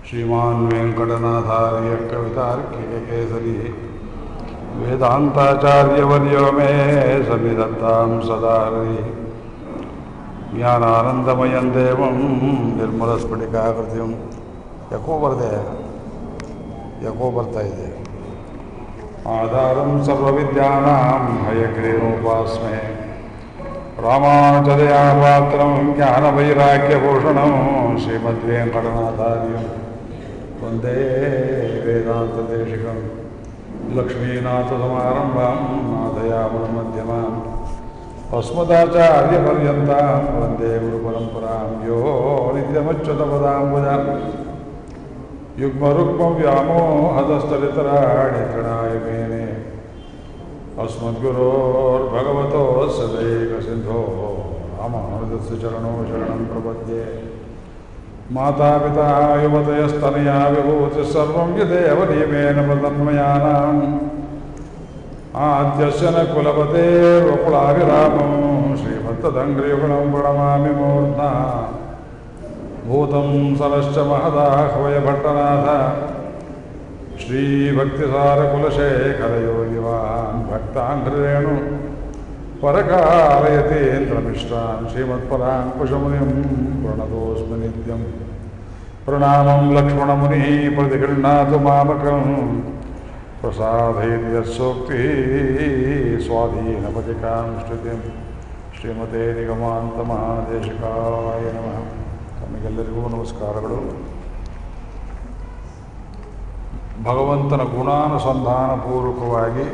श्रीमान् वेङ्कटनाथार्य कवितार्किककेसरी वेदान्ताचार्यवर्यो मे सन्निधत्तां सदा हरि ज्ञानानन्दमयं देवं निर्मलस्फटिकाकृतिं ಯಾಕೋ ಬರದೆ ಯಾಕೋ ಬರ್ತಾ ಇದೆ ಆಧಾರಂ ಸರ್ವವಿದ್ಯಾನಾಂ ಹಯಗ್ರೀವೋಪಾಸ್ಮೆ ರಾಮಾನುಜದಯಾ ಪಾತ್ರಂ ಜ್ಞಾನವೈರಾಗ್ಯಭೂಷಣಂ ಶ್ರೀಮದ್ವೆಂಕಟನಾಥಾರ್ಯಂ ವಂದೇ ವೇದಾಂತದೇಶಿಕಂ ಲಕ್ಷ್ಮೀನಾಥಸಮಾರಂಭಾಂ ನಾಥಯಾಮನಮಧ್ಯಮಾಂ अस्मदाचार्यपर्यन्तां वन्दे गुरुपरम्परां यो नित्यमच्युतपदाम्बुजाम् युग्मरुक्मं व्यामोहदस्तरितराणि तृणाय मेने अस्मद्गुरोर्भगवतोः सदैकसिन्धो रामानुजस्य चरणो शरणं प्रपद्ये मातापिता युवतयस्तनया विभूतिः सर्वं यदेव नियमेन प्रतन्मयानाम् आद्यस्य न कुलपतेर्वकुलाभिरामं श्रीमत्तदङ्घ्रियुगणं प्रणमामि मूर्धा भूतं सरश्च महदाह्वय भट्टनाथ श्रीभक्तिसारकुलशेखरयोगिवान् भक्ताङ्घ्रेणु परकालयतीन्द्रमिष्टान् श्रीमत्पराङ्कुशमुनिं प्रणतोऽस्मि नित्यं प्रणामं लक्ष्मणमुनिः प्रतिगृह्णातु मामकम् प्रसादयति यत्सोक्तिः स्वाधीनपतिकां ಶ್ರುತಿಂ ಶ್ರೀಮತೆ ನಿಗಮಾಂತಮಹಾದೇಶಿಕಾಯ ನಮಃ ತಮಗೆಲ್ಲರಿಗೂ ನಮಸ್ಕಾರಗಳು ಭಗವಂತನ ಗುಣಾನುಸಂಧಾನ ಪೂರ್ವಕವಾಗಿ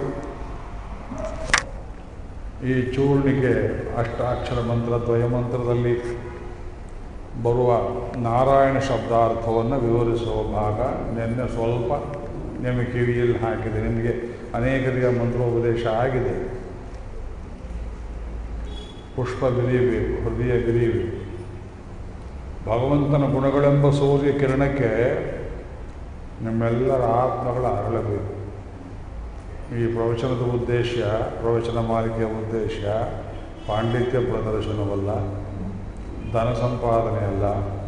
ಈ ಚೂರ್ಣಿಕೆ ಅಷ್ಟಾಕ್ಷರ ಮಂತ್ರ ದ್ವಯಮಂತ್ರದಲ್ಲಿ ಬರುವ ನಾರಾಯಣ ಶಬ್ದಾರ್ಥವನ್ನು ವಿವರಿಸುವ ಭಾಗ ನಿನ್ನೆ ಸ್ವಲ್ಪ ನಿಮ್ಮ ಕಿವಿಯಲ್ಲಿ ಹಾಕಿದೆ ನಿಮಗೆ ಅನೇಕರಿಗೆ ಮಂತ್ರೋಪದೇಶ ಆಗಿದೆ ಪುಷ್ಪ ಬಿರಿಯಬೇಕು ಹೃದಯ ಬಿರಿಯಬೇಕು ಭಗವಂತನ ಗುಣಗಳೆಂಬ ಸೂರ್ಯ ಕಿರಣಕ್ಕೆ ನಿಮ್ಮೆಲ್ಲರ ಆತ್ಮಗಳ ಅರಳಬೇಕು ಈ ಪ್ರವಚನದ ಉದ್ದೇಶ ಪ್ರವಚನ ಮಾಲಿಕೆಯ ಉದ್ದೇಶ ಪಾಂಡಿತ್ಯ ಪ್ರದರ್ಶನವಲ್ಲ ಧನ ಸಂಪಾದನೆ ಅಲ್ಲ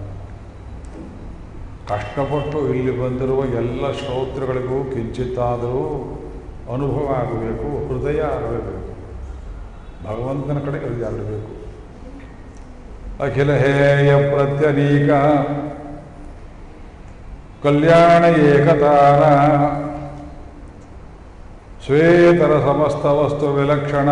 ಕಷ್ಟಪಟ್ಟು ಇಲ್ಲಿ ಬಂದಿರುವ ಎಲ್ಲ ಶ್ರೋತೃಗಳಿಗೂ ಕಿಂಚಿತ್ತಾದರೂ ಅನುಭವ ಆಗಬೇಕು ಹೃದಯ ಅರಳಬೇಕು ಭಗವಂತನ ಕಡೆ ಹೃದಯ ಅರಳಬೇಕು ಅಖಿಲ ಹೇಯ ಪ್ರತ್ಯನೀಕ ಕಲ್ಯಾಣ ಏಕತಾನ ಸ್ವೇತರ ಸಮಸ್ತ ವಸ್ತು ವಿಲಕ್ಷಣ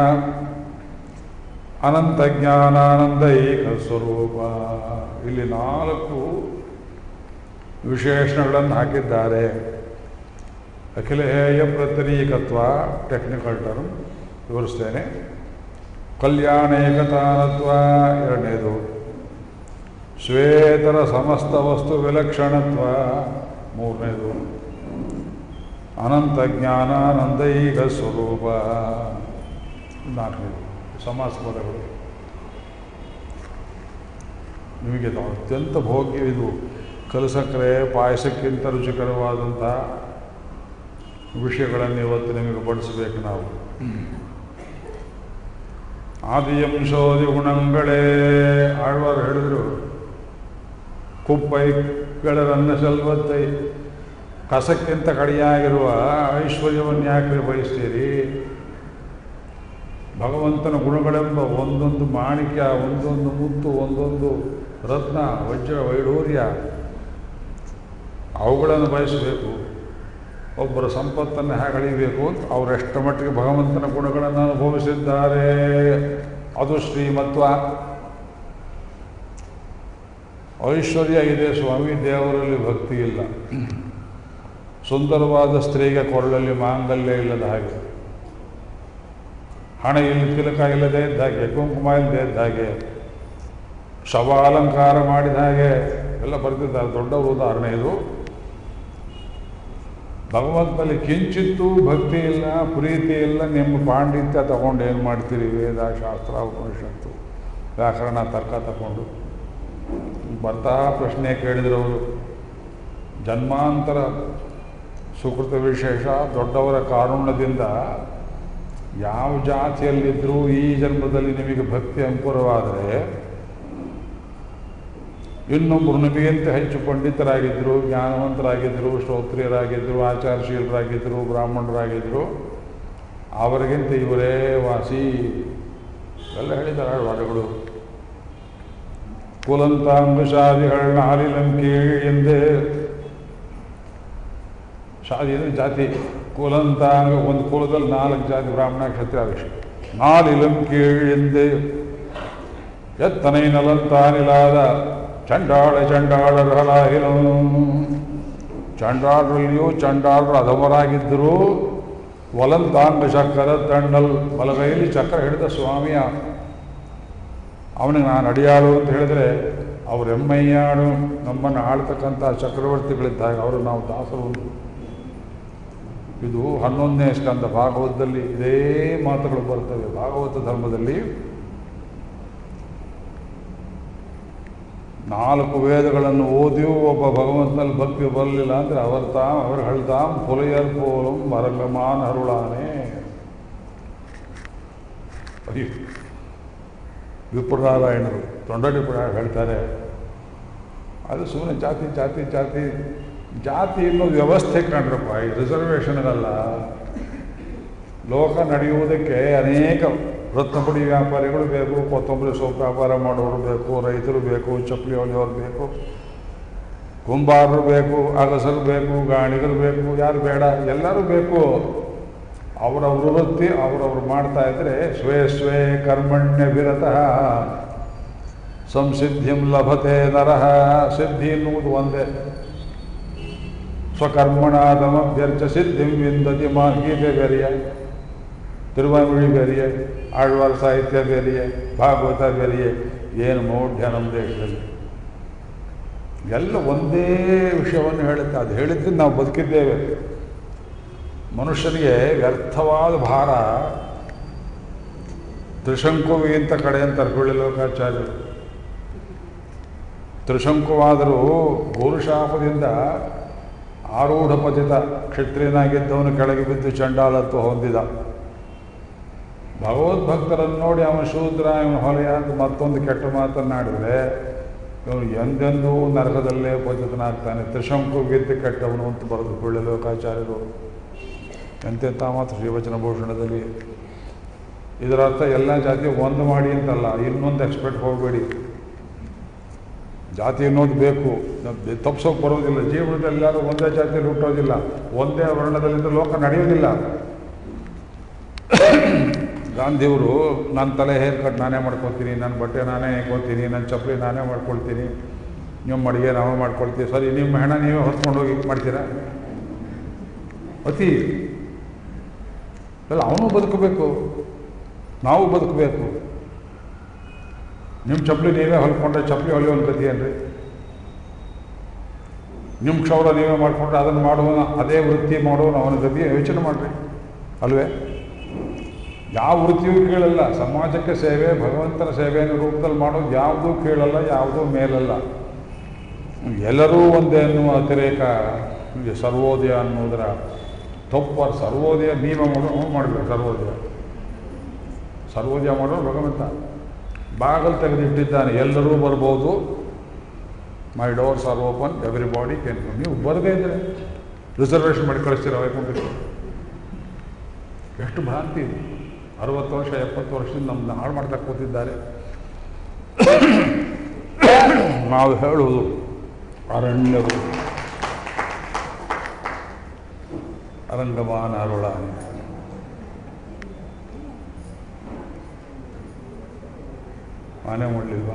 ಅನಂತ ಜ್ಞಾನಾನಂದೈಕ ಸ್ವರೂಪ ಇಲ್ಲಿ ನಾಲ್ಕು ವಿಶೇಷಣಗಳನ್ನು ಹಾಕಿದ್ದಾರೆ ಅಖಿಲ ಹೇಯ ಪ್ರತ್ಯನೀಕತ್ವ ಟೆಕ್ನಿಕಲ್ ಟರ್ಮ್ ವಿವರಿಸ್ತೇನೆ ಕಲ್ಯಾಣ ಏಕತಾನತ್ವ ಎರಡನೇದು ಶ್ವೇತರ ಸಮಸ್ತ ವಸ್ತು ವಿಲಕ್ಷಣತ್ವ ಮೂರನೇದು ಅನಂತ ಜ್ಞಾನಾನಂದೈಕ ಸ್ವರೂಪ ನಾಲ್ಕನೇದು ಸಮಾಸ ಪದಗಳು ನಿಮಗೆ ಇದು ಅತ್ಯಂತ ಭೋಗ್ಯವಿದು ಕಲಸಕ್ಕರೆ ಪಾಯಸಕ್ಕಿಂತ ರುಚಿಕರವಾದಂಥ ವಿಷಯಗಳನ್ನು ಇವತ್ತು ನಿಮಗೆ ಬಡಿಸಬೇಕು ನಾವು ಆದಿಯಂಶೋದಿ ಗುಣಗಳೇ ಆಳ್ವಾರು ಹೇಳಿದರು ಕುಪ್ಪೈಗಳರನ್ನ ಸಲ್ವತ್ತೈ ಕಸಕ್ಕಿಂತ ಕಡಿಯಾಗಿರುವ ಐಶ್ವರ್ಯವನ್ನು ಯಾಕೆ ಬಯಸ್ತೀರಿ ಭಗವಂತನ ಗುಣಗಳೆಂಬ ಒಂದೊಂದು ಮಾಣಿಕ್ಯ ಒಂದೊಂದು ಮುತ್ತು ಒಂದೊಂದು ರತ್ನ ವಜ್ರ ವೈಡೂರ್ಯ ಅವುಗಳನ್ನು ಬಯಸಬೇಕು ಒಬ್ಬರ ಸಂಪತ್ತನ್ನು ಹೇಗೆ ಅಳಿಬೇಕು ಅಂತ ಅವರೆಷ್ಟ ಮಟ್ಟಿಗೆ ಭಗವಂತನ ಗುಣಗಳನ್ನು ಅನುಭವಿಸಿದ್ದಾರೆ ಅದು ಶ್ರೀಮತ್ವ ಐಶ್ವರ್ಯ ಇದೆ ಸ್ವಾಮಿ ದೇವರಲ್ಲಿ ಭಕ್ತಿ ಇಲ್ಲ ಸುಂದರವಾದ ಸ್ತ್ರೀಗೆ ಕೊರಳಲ್ಲಿ ಮಾಂಗಲ್ಯ ಇಲ್ಲದ ಹಾಗೆ ಹಣ ಇಲ್ಲಿ ತಿಲಕ ಇಲ್ಲದೆ ಇದ್ದ ಹಾಗೆ ಕುಂಕುಮ ಇಲ್ಲದೆ ಇದ್ದ ಹಾಗೆ ಶವಾಲಂಕಾರ ಮಾಡಿದ ಹಾಗೆ ಎಲ್ಲ ಬರ್ತಿದ್ದಾರೆ ದೊಡ್ಡ ಉದಾಹರಣೆ ಇದು ಭಗವಂತನಲ್ಲಿ ಕಿಂಚಿತ್ತೂ ಭಕ್ತಿ ಇಲ್ಲ ಪ್ರೀತಿ ಇಲ್ಲ ನಿಮ್ಮ ಪಾಂಡಿತ್ಯ ತಗೊಂಡು ಏನು ಮಾಡ್ತೀರಿ ವೇದ ಶಾಸ್ತ್ರ ಉಪನಿಷತ್ತು ವ್ಯಾಕರಣ ತರ್ಕ ತಗೊಂಡು ಬರ್ತಾ ಪ್ರಶ್ನೆ ಕೇಳಿದ್ರವರು ಜನ್ಮಾಂತರ ಸುಕೃತ ವಿಶೇಷ ದೊಡ್ಡವರ ಕಾರುಣ್ಯದಿಂದ ಯಾವ ಜಾತಿಯಲ್ಲಿದ್ದರೂ ಈ ಜನ್ಮದಲ್ಲಿ ನಿಮಗೆ ಭಕ್ತಿ ಅಂಕುರವಾದರೆ ಇನ್ನೊಬ್ಬರು ನಬಿಗಿಂತ ಹೆಚ್ಚು ಪಂಡಿತರಾಗಿದ್ದರು ಜ್ಞಾನವಂತರಾಗಿದ್ದರು ಶ್ರೋತ್ರಿಯರಾಗಿದ್ದರು ಆಚಾರಶೀಲರಾಗಿದ್ದರು ಬ್ರಾಹ್ಮಣರಾಗಿದ್ದರು ಅವರಿಗಿಂತ ಇವರೇ ವಾಸಿ ಎಲ್ಲ ಹೇಳಿದ್ದಾರೆ ಆಳ್ವಾಡುಗಳು ಕುಲಂತಾಂಗ ಶಾದಿಗಳನ್ನ ಆಲಿಲಂ ಕೇಳಿ ಎಂದೇ ಶಾದಿ ಅಂದರೆ ಜಾತಿ ಕುಲಂತಾಂಗ ಒಂದು ಕುಲದಲ್ಲಿ ನಾಲ್ಕು ಜಾತಿ ಬ್ರಾಹ್ಮಣ ಕ್ಷತ್ರಿಯ ವಿಷಯ ನಾಲಿಲಂ ಕೇಳಿ ಎಂದೇ ಎತ್ತನೈ ನಲಂತಾನಿಲಾದ ಚಂಡಾಳ ಚಂಡಾಳರಹಲಾಹಿಲಂ ಚಂಡಾಳರಲ್ಲಿಯೂ ಚಂಡಾಳರು ಅಧಮರಾಗಿದ್ದರು ವಲಂತಾಂಗ ಚಕ್ರ ತಂಡಲ್ ಬಲಗೈಲಿ ಚಕ್ರ ಹಿಡಿದ ಸ್ವಾಮಿಯ ಅವನಿಗೆ ನಾನು ಅಡಿಯಾಳು ಅಂತ ಹೇಳಿದ್ರೆ ಅವ್ರ ಎಮ್ಮಯ್ಯಾಡು ನಮ್ಮನ್ನು ಆಳ್ತಕ್ಕಂಥ ಚಕ್ರವರ್ತಿಗಳಿದ್ದಾಗ ಅವರು ನಾವು ದಾಸರು ಇದು ಹನ್ನೊಂದನೇ ಸ್ಕಂದ ಭಾಗವತದಲ್ಲಿ ಇದೇ ಮಾತುಗಳು ಬರ್ತವೆ ಭಾಗವತ ಧರ್ಮದಲ್ಲಿ ನಾಲ್ಕು ವೇದಗಳನ್ನು ಓದಿಯೂ ಒಬ್ಬ ಭಗವಂತನಲ್ಲಿ ಭಕ್ತಿ ಬರಲಿಲ್ಲ ಅಂದರೆ ಅವರ್ ತಾಮ್ ಅವರು ಹಳ್ತಾಮ್ ಪುಲಯರ್ ಪೋಲಂ ಮರಂಗಮಾನ್ ಅರುಳಾನೆ ಅಯ್ಯೋ ವಿಪ್ರನಾರಾಯಣರು ತೊಂಡಡಿ ಪುರಾಣ ಹೇಳ್ತಾರೆ ಅದು ಸುಮ್ಮನೆ ಜಾತಿ ಜಾತಿ ಜಾತಿ ಜಾತಿ ಅನ್ನೋದು ವ್ಯವಸ್ಥೆ ಕಂಡ್ರಪ್ಪ ಈ ರಿಸರ್ವೇಷನ್ಗಲ್ಲ ಲೋಕ ನಡೆಯುವುದಕ್ಕೆ ಅನೇಕ ರತ್ನಪುಡಿ ವ್ಯಾಪಾರಿಗಳು ಬೇಕು ಕೊತ್ತಂಬರಿ ಸೋಪ್ ವ್ಯಾಪಾರ ಮಾಡೋರು ಬೇಕು ರೈತರು ಬೇಕು ಚಪ್ಪಲಿ ಹೊಲಿಯೋರು ಬೇಕು ಕುಂಬಾರರು ಬೇಕು ಅಗಸರು ಬೇಕು ಗಾಣಿಗರು ಬೇಕು ಯಾರು ಬೇಡ ಎಲ್ಲರೂ ಬೇಕು ಅವರವ್ರ ವೃತ್ತಿ ಅವರವ್ರು ಮಾಡ್ತಾ ಇದ್ರೆ ಸ್ವೇ ಸ್ವೇ ಕರ್ಮಣ್ಯ ವಿರತಃ ಸಂಸಿದ್ಧಿಂ ಲಭತೆ ನರಹ ಸಿದ್ಧಿ ಎನ್ನುವುದು ಒಂದೇ ಸ್ವಕರ್ಮಣಾದಮಭ್ಯರ್ಚ ಸಿದ್ಧಿಂ ವಿಂದತಿ ಮಾ ಗೀತೆ ಬೇರೆಯ ತಿರುವಾಮಿಳಿ ಬೇರೆಯೇ ಆಳ್ವಾರ ಸಾಹಿತ್ಯ ಬೇರೆಯೇ ಭಾಗವತ ಬೇರೆಯೇ ಏನು ಮೌಢ್ಯ ನಮ್ಮ ದೇಶದಲ್ಲಿ ಎಲ್ಲ ಒಂದೇ ವಿಷಯವನ್ನು ಹೇಳುತ್ತೆ ಅದು ಹೇಳಿದ್ರೆ ನಾವು ಬದುಕಿದ್ದೇವೆ ಮನುಷ್ಯನಿಗೆ ವ್ಯರ್ಥವಾದ ಭಾರ ತ್ರಿಶಂಕುವಿ ಅಂತ ಕಡೆ ಅಂತಾರೆ ಕೊಳ್ಳಿ ಲೋಕಾಚಾರ್ಯರು ತ್ರಿಶಂಕುವಾದರೂ ಗೋರುಶಾಪದಿಂದ ಆರೂಢ ಪತಿತ ಕ್ಷತ್ರಿಯನಾಗಿದ್ದವನು ಕೆಳಗೆ ಬಿದ್ದು ಚಂಡಾಲತ್ವ ಹೊಂದಿದ ಭಗವದ್ಭಕ್ತರನ್ನು ನೋಡಿ ಅವನು ಶೂದ್ರ ಇವನು ಹೊಲೆಯ ಅಂತ ಮತ್ತೊಂದು ಕೆಟ್ಟ ಮಾತನ್ನಾಡಿದರೆ ಇವನು ಎಂದೆಂದೂ ನರಕದಲ್ಲೇ ಪತಿತನಾಗ್ತಾನೆ ತ್ರಿಶಂಕುಗಿದ್ದು ಕೆಟ್ಟವನು ಅಂತ ಬರೆದು ಕೊಳ್ಳಿ ಲೋಕಾಚಾರ್ಯರು ಎಂತೆಂಥ ಮಾತು ಶ್ರೀವಚನ ಭೂಷಣದಲ್ಲಿ ಇದರ ಅರ್ಥ ಎಲ್ಲ ಜಾತಿ ಒಂದು ಮಾಡಿ ಅಂತಲ್ಲ ಇನ್ನೊಂದು ಎಕ್ಸ್ಪೆಕ್ಟ್ ಹೋಗಬೇಡಿ ಜಾತಿ ಅನ್ನೋದು ಬೇಕು ತಪ್ಪಿಸೋಕೆ ಬರೋದಿಲ್ಲ ಜೀವನದಲ್ಲಿ ಎಲ್ಲರೂ ಒಂದೇ ಜಾತಿಯಲ್ಲಿ ಹುಟ್ಟೋದಿಲ್ಲ ಒಂದೇ ವರ್ಣದಲ್ಲಿಂದ ಲೋಕ ನಡೆಯೋದಿಲ್ಲ ಗಾಂಧಿಯವರು ನನ್ನ ತಲೆ ಹೇರ್ ಕಟ್ ನಾನೇ ಮಾಡ್ಕೊತೀನಿ ನನ್ನ ಬಟ್ಟೆ ನಾನೇ ಹಾಕೋತೀನಿ ನನ್ನ ಚಪ್ಪಲಿ ನಾನೇ ಮಾಡ್ಕೊಳ್ತೀನಿ ನಿಮ್ಮ ಅಡುಗೆ ನಾವೇ ಮಾಡ್ಕೊಳ್ತೀವಿ ಸರಿ ನಿಮ್ಮ ಹೆಣ ನೀವೇ ಹೊತ್ಕೊಂಡು ಹೋಗಿ ಮಾಡ್ತೀರಾ ಅತಿ ಅಲ್ಲ ಅವನು ಬದುಕಬೇಕು ನಾವು ಬದುಕಬೇಕು ನಿಮ್ಮ ಚಪ್ಪಲಿ ನೀವೇ ಹೊಲ್ಕೊಂಡ್ರೆ ಚಪ್ಪಲಿ ಹೊಲಿಯೋನ್ ಗತಿ ಏನ್ರಿ ನಿಮ್ಮ ಕ್ಷೌರ ನೀವೇ ಮಾಡಿಕೊಂಡ್ರೆ ಅದನ್ನು ಮಾಡುವನ ಅದೇ ವೃತ್ತಿ ಮಾಡೋನು ಅವನ ಗತಿ ಯೋಚನೆ ಮಾಡಿರಿ ಅಲ್ವೇ ಯಾವ ವೃತ್ತಿಯೂ ಕೇಳಲ್ಲ ಸಮಾಜಕ್ಕೆ ಸೇವೆ ಭಗವಂತನ ಸೇವೆಯನ್ನು ರೂಪದಲ್ಲಿ ಮಾಡೋದು ಯಾವುದೂ ಕೇಳಲ್ಲ ಯಾವುದೂ ಮೇಲಲ್ಲ ಎಲ್ಲರೂ ಒಂದೇ ಅನ್ನುವ ಅತಿರೇಕ ಹೀಗೆ ಸರ್ವೋದಯ ಅನ್ನೋದರ ತಪ್ಪ ಸರ್ವೋದಯ ನೀವ ಮಾಡೋ ಮಾಡಬೇಕು ಸರ್ವೋದಯ ಸರ್ವೋದಯ ಮಾಡೋರು ಭಗವಂತ ಬಾಗಲ್ ತೆಗೆದಿಟ್ಟಿದ್ದಾನೆ ಎಲ್ಲರೂ ಬರ್ಬೋದು my doors are open everybody can ನೀವು ಬರದೇ ಇದ್ರೆ ರಿಸರ್ವೇಷನ್ ಮಾಡಿ ಕಳಿಸ್ತೀರ ವೈಕುಂಠಕ್ಕೆ ಎಷ್ಟು ಭ್ರಾಂತಿ ಇದೆ ಅರವತ್ತು ವರ್ಷ ಎಪ್ಪತ್ತು ವರ್ಷದಿಂದ ನಮ್ಮನ್ನ ಹಾಳು ಮಾಡ್ತಾ ಕೂತಿದ್ದಾರೆ ನಾವು ಹೇಳುವುದು ಅರಣ್ಯರು ಅರಂಗಮಾನ ಅರುಳ ಆನೆ ಮಾಡಲಿಲ್ವಾ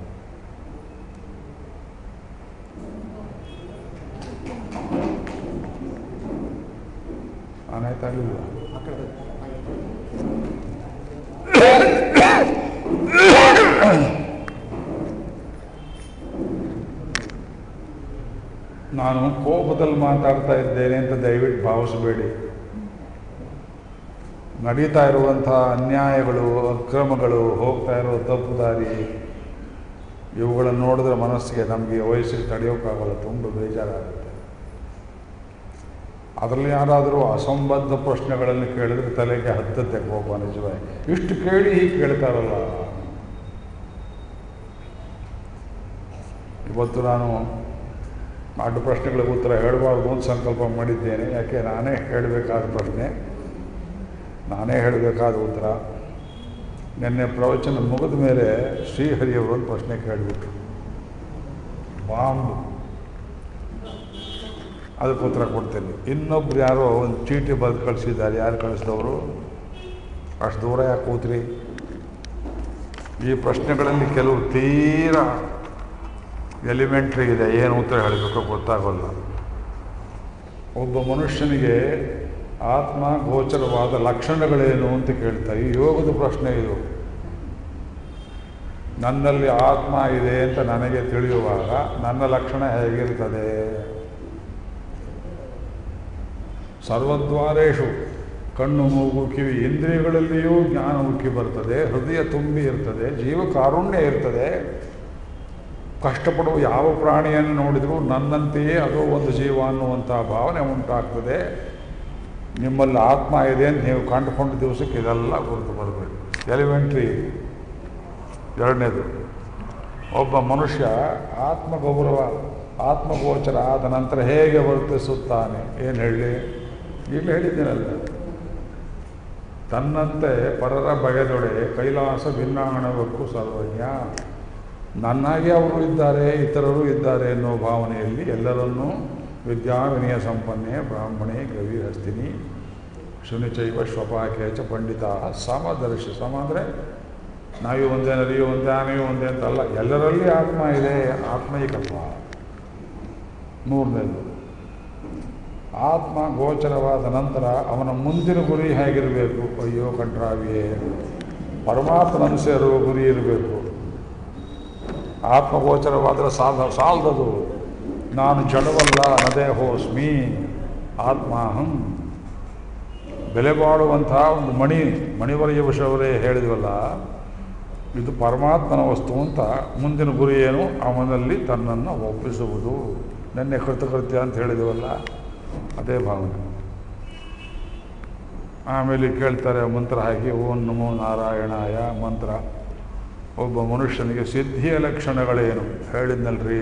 ಆನೆ ಆಯ್ತಾ ಇರ್ಲಿಲ್ವಾ? ನಾನು ಕೋಪದಲ್ಲಿ ಮಾತಾಡ್ತಾ ಇದ್ದೇನೆ ಅಂತ ದಯವಿಟ್ಟು ಭಾವಿಸಬೇಡಿ ನಡೀತಾ ಇರುವಂಥ ಅನ್ಯಾಯಗಳು ಅಕ್ರಮಗಳು ಹೋಗ್ತಾ ಇರೋ ತಪ್ಪು ದಾರಿ ಇವುಗಳನ್ನು ನೋಡಿದ್ರೆ ಮನಸ್ಸಿಗೆ ನಮಗೆ ವಯಸ್ಸಿಗೆ ತಡೆಯೋಕ್ಕಾಗಲ್ಲ ತುಂಬ ಬೇಜಾರಾಗುತ್ತೆ ಅದರಲ್ಲಿ ಯಾರಾದರೂ ಅಸಂಬದ್ಧ ಪ್ರಶ್ನೆಗಳನ್ನು ಕೇಳಿದ್ರೆ ತಲೆಗೆ ಹತ್ತತ್ತೆ ಕೋಪ ನಿಜವಾಗಿ ಇಷ್ಟು ಕೇಳಿ ಹೀಗೆ ಕೇಳ್ತಾರಲ್ಲ ಇವತ್ತು ನಾನು ಅಡ್ಡ ಪ್ರಶ್ನೆಗಳಿಗೆ ಉತ್ತರ ಹೇಳಬಾರ್ದು ಅಂತ ಸಂಕಲ್ಪ ಮಾಡಿದ್ದೇನೆ ಯಾಕೆ ನಾನೇ ಹೇಳಬೇಕಾದ ಪ್ರಶ್ನೆ ನಾನೇ ಹೇಳಬೇಕಾದ ಉತ್ತರ ನಿನ್ನೆ ಪ್ರವಚನ ಮುಗಿದ ಮೇಲೆ ಶ್ರೀಹರಿಯವರು ಒಂದು ಪ್ರಶ್ನೆ ಕೇಳಿಬಿಟ್ರು ಬಾಂಬ್ ಅದಕ್ಕೆ ಉತ್ತರ ಕೊಡ್ತೇನೆ ಇನ್ನೊಬ್ರು ಯಾರೋ ಒಂದು ಚೀಟಿ ಬರೆದು ಕಳಿಸಿದ್ದಾರೆ ಯಾರು ಕಳಿಸಿದವರು ಅಷ್ಟು ದೂರ ಯಾಕೆ ಕೂತ್ರಿ ಈ ಪ್ರಶ್ನೆಗಳಲ್ಲಿ ಕೆಲವು ತೀರಾ ಎಲಿಮೆಂಟ್ರಿ ಇದೆ ಏನು ಉತ್ತರ ಹೇಳಬೇಕು ಗೊತ್ತಾಗೋಲ್ಲ ಒಬ್ಬ ಮನುಷ್ಯನಿಗೆ ಆತ್ಮ ಗೋಚರವಾದ ಲಕ್ಷಣಗಳೇನು ಅಂತ ಕೇಳ್ತಾರೆ ಈ ಯೋಗದ ಪ್ರಶ್ನೆ ಇದು ನನ್ನಲ್ಲಿ ಆತ್ಮ ಇದೆ ಅಂತ ನನಗೆ ತಿಳಿಯುವಾಗ ನನ್ನ ಲಕ್ಷಣ ಹೇಗಿರ್ತದೆ ಸರ್ವದ್ವಾರೇಶು ಕಣ್ಣು ಮೂಗು ಕಿವಿ ಇಂದ್ರಿಯಗಳಲ್ಲಿಯೂ ಜ್ಞಾನ ಉಕ್ಕಿ ಬರ್ತದೆ ಹೃದಯ ತುಂಬಿ ಇರ್ತದೆ ಜೀವ ಕಾರುಣ್ಯ ಇರ್ತದೆ ಕಷ್ಟಪಡುವ ಯಾವ ಪ್ರಾಣಿಯನ್ನು ನೋಡಿದರೂ ನನ್ನಂತೆಯೇ ಅದು ಒಂದು ಜೀವ ಅನ್ನುವಂಥ ಭಾವನೆ ಉಂಟಾಗ್ತದೆ ನಿಮ್ಮಲ್ಲಿ ಆತ್ಮ ಇದೆ ಅಂತ ನೀವು ಕಂಡುಕೊಂಡ ದಿವಸಕ್ಕೆ ಇದೆಲ್ಲ ಗುರುತು ಬರಬೇಕು ಎಲಿಮೆಂಟ್ರಿ ಎರಡನೇದು ಒಬ್ಬ ಮನುಷ್ಯ ಆತ್ಮಗೌರವ ಆತ್ಮಗೋಚರ ಆದ ನಂತರ ಹೇಗೆ ವರ್ತಿಸುತ್ತಾನೆ ಏನು ಹೇಳಿ ಈಗ ಹೇಳಿದ್ದೀನಲ್ಲ ತನ್ನಂತೆ ಪರರ ಬಗೆದೊಡೆ ಕೈಲಾಸ ಭಿನ್ನಾಣವಕ್ಕೂ ಸರ್ವಜ್ಞ ನನ್ನಾಗೆ ಅವರು ಇದ್ದಾರೆ ಇತರರು ಇದ್ದಾರೆ ಎನ್ನುವ ಭಾವನೆಯಲ್ಲಿ ಎಲ್ಲರನ್ನೂ ವಿದ್ಯಾ ವಿನಯ ಸಂಪನ್ನೆ ಬ್ರಾಹ್ಮಣೆ ಗವಿ ಹಸ್ತಿನಿ ಶುನಿಚೈವ ಶ್ವಪಾಕೇಚ ಪಂಡಿತ ಸಮದರ್ಶಿ ಸಮ ಅಂದರೆ ನಾವೂ ಒಂದೇ ನದಿಯೂ ಒಂದೇ ಆನೆಯೂ ಒಂದೇ ಅಂತಲ್ಲ ಎಲ್ಲರಲ್ಲಿ ಆತ್ಮ ಇದೆ ಆತ್ಮೈಕತ್ವ ಮೂರನೇದು ಆತ್ಮ ಗೋಚರವಾದ ನಂತರ ಅವನ ಮುಂದಿನ ಗುರಿ ಹೇಗಿರಬೇಕು ಅಯ್ಯೋ ಕಂಟ್ರಾವಿಯೇ ಪರಮಾತ್ಮನ ಸೇರುವ ಗುರಿ ಇರಬೇಕು ಆತ್ಮಗೋಚರವಾದರೆ ಸಾಲ ಸಾಲದದು ನಾನು ಜಡವಲ್ಲ ನದೇ ಹೋಸ್ಮಿ ಆತ್ಮಾಹಂ ಬೆಲೆ ಬಾಳುವಂತಹ ಒಂದು ಮಣಿ ಮಣಿವರಿಯ ವಿಷಯವರೇ ಹೇಳಿದ್ವಲ್ಲ ಇದು ಪರಮಾತ್ಮನ ವಸ್ತು ಅಂತ ಮುಂದಿನ ಗುರಿ ಏನು ಅವನಲ್ಲಿ ತನ್ನನ್ನು ಒಪ್ಪಿಸುವುದು ನೆನ್ನೆ ಕೃತಕೃತ್ಯ ಅಂತ ಹೇಳಿದವಲ್ಲ ಅದೇ ಭಾವನೆ ಆಮೇಲೆ ಕೇಳ್ತಾರೆ ಮಂತ್ರ ಹಾಕಿ ಓಂ ನಮೋ ನಾರಾಯಣಾಯ ಮಂತ್ರ ಒಬ್ಬ ಮನುಷ್ಯನಿಗೆ ಸಿದ್ಧಿಯ ಲಕ್ಷಣಗಳೇನು ಹೇಳಿದ್ನಲ್ರಿ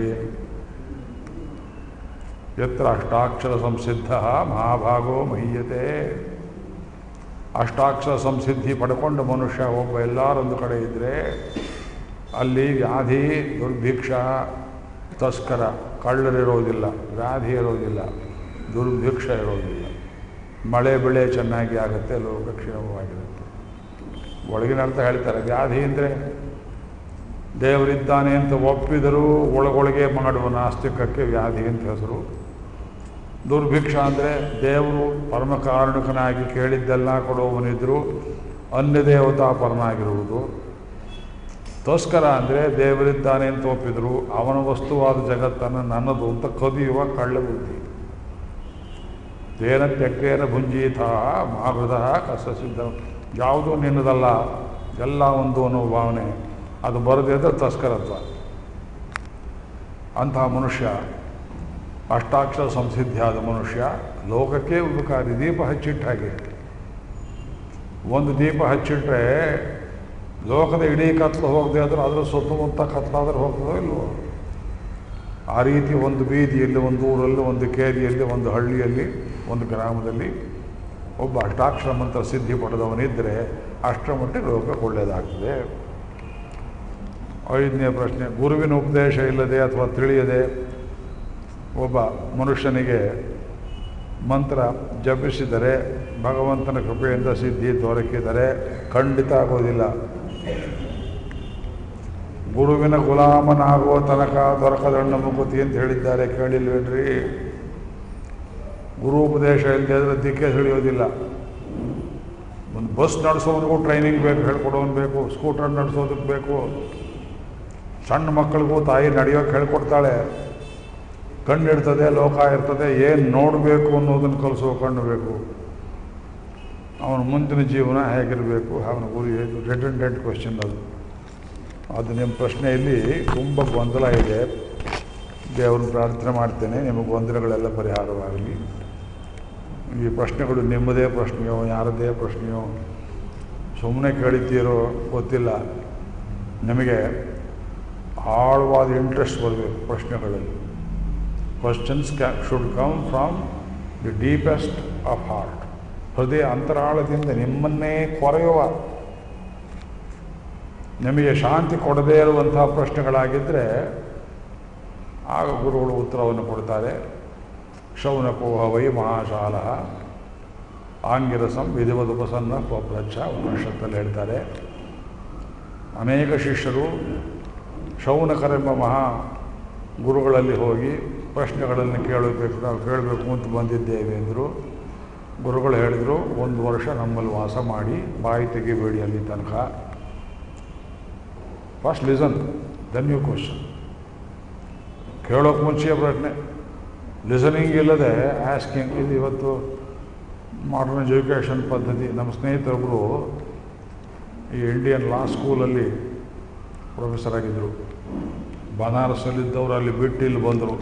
ಯತ್ರ ಅಷ್ಟಾಕ್ಷರ ಸಂಸಿದ್ಧ ಮಹಾಭಾಗೋ ಮಹೀಯತೆ ಅಷ್ಟಾಕ್ಷರ ಸಂಸಿದ್ಧಿ ಪಡ್ಕೊಂಡ ಮನುಷ್ಯ ಒಬ್ಬ ಎಲ್ಲರೊಂದು ಕಡೆ ಇದ್ದರೆ ಅಲ್ಲಿ ವ್ಯಾಧಿ ದುರ್ಭಿಕ್ಷ ತಸ್ಕರ ಕಳ್ಳರಿರೋದಿಲ್ಲ ವ್ಯಾಧಿ ಇರೋದಿಲ್ಲ ದುರ್ಭಿಕ್ಷ ಇರೋದಿಲ್ಲ ಮಳೆ ಬೆಳೆ ಚೆನ್ನಾಗಿ ಆಗುತ್ತೆ ಲೋಕಕ್ಷೇಮವಾಗಿರುತ್ತೆ ಒಳಗಿನ ಅರ್ಥ ಹೇಳ್ತಾರೆ ವ್ಯಾಧಿ ಅಂದರೆ ದೇವರಿದ್ದಾನೆ ಅಂತ ಒಪ್ಪಿದರೂ ಒಳಗೊಳಗೆ ಮಾಡುವ ನಾಸ್ತಿಕಕ್ಕೆ ವ್ಯಾಧಿ ಅಂತ ಹೆಸರು ದುರ್ಭಿಕ್ಷ ಅಂದರೆ ದೇವರು ಪರಮಕಾರಣಕನಾಗಿ ಕೇಳಿದ್ದೆಲ್ಲ ಕೊಡುವವನಿದ್ದರೂ ಅನ್ಯ ದೇವತಾ ಪರನಾಗಿರುವುದು ತಸ್ಕರ ಅಂದರೆ ದೇವರಿದ್ದಾನೆ ಅಂತ ಒಪ್ಪಿದ್ರು ಅವನ ವಸ್ತುವಾದ ಜಗತ್ತನ್ನು ನನ್ನದು ಅಂತ ಕದಿಯುವ ಕಳ್ಳ ಬುದ್ಧಿ ತೇನ ತೆಕ್ಕೇನ ಭುಂಜೀತ ಮಾಗೃದ ಕಸ ಸಿದ್ಧ ಯಾವುದೂ ನಿನ್ನದಲ್ಲ ಎಲ್ಲ ಒಂದು ಅನ್ನೋ ಭಾವನೆ ಅದು ಬರದೇ ಇದ್ದರೆ ತಸ್ಕರತ್ವ ಅಂತಹ ಮನುಷ್ಯ ಅಷ್ಟಾಕ್ಷರ ಸಂಸಿದ್ಧಿಯಾದ ಮನುಷ್ಯ ಲೋಕಕ್ಕೆ ಉಪಕಾರಿ ದೀಪ ಹಚ್ಚಿಟ್ಟ ಹಾಗೆ ಒಂದು ದೀಪ ಹಚ್ಚಿಟ್ರೆ ಲೋಕದ ಇಡೀ ಕತ್ಲು ಹೋಗದೆ ಆದರೂ ಅದರ ಸುತ್ತಮುತ್ತ ಕತ್ಲಾದ್ರೆ ಹೋಗ್ತದೋ ಇಲ್ವೋ ಆ ರೀತಿ ಒಂದು ಬೀದಿಯಲ್ಲಿ ಒಂದು ಊರಲ್ಲಿ ಒಂದು ಕೇರಿಯಲ್ಲಿ ಒಂದು ಹಳ್ಳಿಯಲ್ಲಿ ಒಂದು ಗ್ರಾಮದಲ್ಲಿ ಒಬ್ಬ ಅಷ್ಟಾಕ್ಷರ ಮಂತ್ರ ಸಿದ್ಧಿ ಪಡೆದವನಿದ್ದರೆ ಅಷ್ಟರ ಮಟ್ಟಿಗೆ ಲೋಕಕ್ಕೆ ಒಳ್ಳೆಯದಾಗ್ತದೆ ಐದನೇ ಪ್ರಶ್ನೆ ಗುರುವಿನ ಉಪದೇಶ ಇಲ್ಲದೆ ಅಥವಾ ತಿಳಿಯದೆ ಒಬ್ಬ ಮನುಷ್ಯನಿಗೆ ಮಂತ್ರ ಜಪಿಸಿದರೆ ಭಗವಂತನ ಕೃಪೆಯಿಂದ ಸಿದ್ಧಿ ದೊರಕಿದರೆ ಖಂಡಿತ ಆಗೋದಿಲ್ಲ ಗುರುವಿನ ಗುಲಾಮನಾಗುವ ತನಕ ದೊರಕದಣ್ಣ ಮುಕುತಿ ಅಂತ ಹೇಳಿದ್ದಾರೆ ಕೇಳಿಲ್ವೇನ್ರಿ ಗುರು ಉಪದೇಶ ಇಲ್ಲದೆ ಆದರೆ ದಿಕ್ಕೆ ತಿಳಿಯೋದಿಲ್ಲ ಒಂದು ಬಸ್ ನಡೆಸೋನಿಗೂ ಟ್ರೈನಿಂಗ್ ಬೇಕು ಹೇಳ್ಕೊಡೋನು ಬೇಕು ಸ್ಕೂಟರ್ ನಡೆಸೋದಕ್ಕೆ ಬೇಕು ಸಣ್ಣ ಮಕ್ಕಳಿಗೂ ತಾಯಿ ನಡೆಯೋಕೆ ಹೇಳ್ಕೊಡ್ತಾಳೆ ಕಣ್ಣು ಇರ್ತದೆ ಲೋಕ ಇರ್ತದೆ ಏನು ನೋಡಬೇಕು ಅನ್ನೋದನ್ನು ಕಲಿಸೋ ಕಣ್ಣು ಬೇಕು ಅವನ ಮುಂದಿನ ಜೀವನ ಹೇಗಿರಬೇಕು ಅವನ ಗುರಿ ಹೇಗೆ ರಿಟರ್ಡೆಂಟ್ ಕ್ವಶನ್ ಅದು ಅದು ನಿಮ್ಮ ಪ್ರಶ್ನೆಯಲ್ಲಿ ತುಂಬ ಗೊಂದಲ ಇದೆ ದೇವ್ರನ್ನ ಪ್ರಾರ್ಥನೆ ಮಾಡ್ತೇನೆ ನಿಮ್ಮ ಗೊಂದಲಗಳೆಲ್ಲ ಪರಿಹಾರವಾಗಲಿ ಈ ಪ್ರಶ್ನೆಗಳು ನಿಮ್ಮದೇ ಪ್ರಶ್ನೆಯೋ ಯಾರದೇ ಪ್ರಶ್ನೆಯೋ ಸುಮ್ಮನೆ ಕೇಳಿದ್ದೀರೋ ಗೊತ್ತಿಲ್ಲ ನಿಮಗೆ ಆಳವಾದ ಇಂಟ್ರೆಸ್ಟ್ ಬರಬೇಕು ಪ್ರಶ್ನೆಗಳಲ್ಲಿ ಕ್ವಶನ್ಸ್ ಕ್ಯಾ should come from the deepest of heart ಹೃದಯ ಅಂತರಾಳದಿಂದ ನಿಮ್ಮನ್ನೇ ಕೊರೆಯುವ ನಿಮಗೆ ಶಾಂತಿ ಕೊಡದೇ ಇರುವಂತಹ ಪ್ರಶ್ನೆಗಳಾಗಿದ್ದರೆ ಆಗ ಗುರುಗಳು ಉತ್ತರವನ್ನು ಕೊಡ್ತಾರೆ ಶೌನಕೋಹ ವೈ ಮಹಾಶಾಲ ಆಂಗಿರಸಂ ವಿಧಿವದುಪಸನ್ನ ಪಬ್ರಚ್ಛ ಉಪನಿಷತ್ತಲ್ಲಿ ಹೇಳ್ತಾರೆ ಅನೇಕ ಶಿಷ್ಯರು ಶೌನಕರೆಂಬ ಮಹಾ ಗುರುಗಳಲ್ಲಿ ಹೋಗಿ ಪ್ರಶ್ನೆಗಳನ್ನು ಕೇಳಬೇಕು ನಾವು ಕೇಳಬೇಕು ಅಂತ ಬಂದಿದ್ದೇವೆ ಎಂದರು ಗುರುಗಳು ಹೇಳಿದರು ಒಂದು ವರ್ಷ ನಮ್ಮಲ್ಲಿ ವಾಸ ಮಾಡಿ ಬಾಯಿ ತೆಗಿಬೇಡಿ ಅಲ್ಲಿ ತನಕ first listen then you question ಕೇಳೋಕೆ ಮುಂಚೆಯೇ ಪ್ರಶ್ನೆ ಲಿಸನಿಂಗ್ ಇಲ್ಲದೆ ಆಸ್ಕಿಂಗ್ ಇದು ಇವತ್ತು ಮಾಡರ್ನ್ ಎಜುಕೇಷನ್ ಪದ್ಧತಿ ನಮ್ಮ ಸ್ನೇಹಿತರೊಬ್ಬರು ಈ ಇಂಡಿಯನ್ ಲಾ ಸ್ಕೂಲಲ್ಲಿ ಪ್ರೊಫೆಸರ್ ಆಗಿದ್ದರು ಬನಾರಸಲ್ಲಿದ್ದವರು ಅಲ್ಲಿ ಬಿಟ್ಟು ಇಲ್ಲಿ ಬಂದರು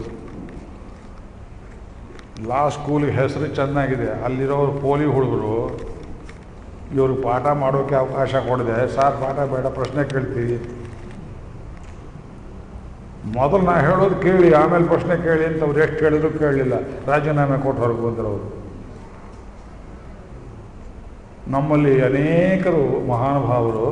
ಲಾ ಸ್ಕೂಲಿಗೆ ಹೆಸರು ಚೆನ್ನಾಗಿದೆ ಅಲ್ಲಿರೋರು ಪೋಲಿ ಹುಡುಗರು ಇವ್ರಿಗೆ ಪಾಠ ಮಾಡೋಕ್ಕೆ ಅವಕಾಶ ಕೊಡದೆ ಸಾರ್ ಪಾಠ ಬೇಡ ಪ್ರಶ್ನೆ ಕೇಳ್ತೀವಿ ಮೊದಲು ನಾ ಹೇಳೋದು ಕೇಳಿ ಆಮೇಲೆ ಪ್ರಶ್ನೆ ಕೇಳಿ ಅಂತ ಅವ್ರು ಎಷ್ಟು ಕೇಳಿದ್ರು ಕೇಳಲಿಲ್ಲ ರಾಜೀನಾಮೆ ಕೊಟ್ಟು ಹೊರಗೆ ಬಂದರು ಅವರು ನಮ್ಮಲ್ಲಿ ಅನೇಕರು ಮಹಾನುಭಾವರು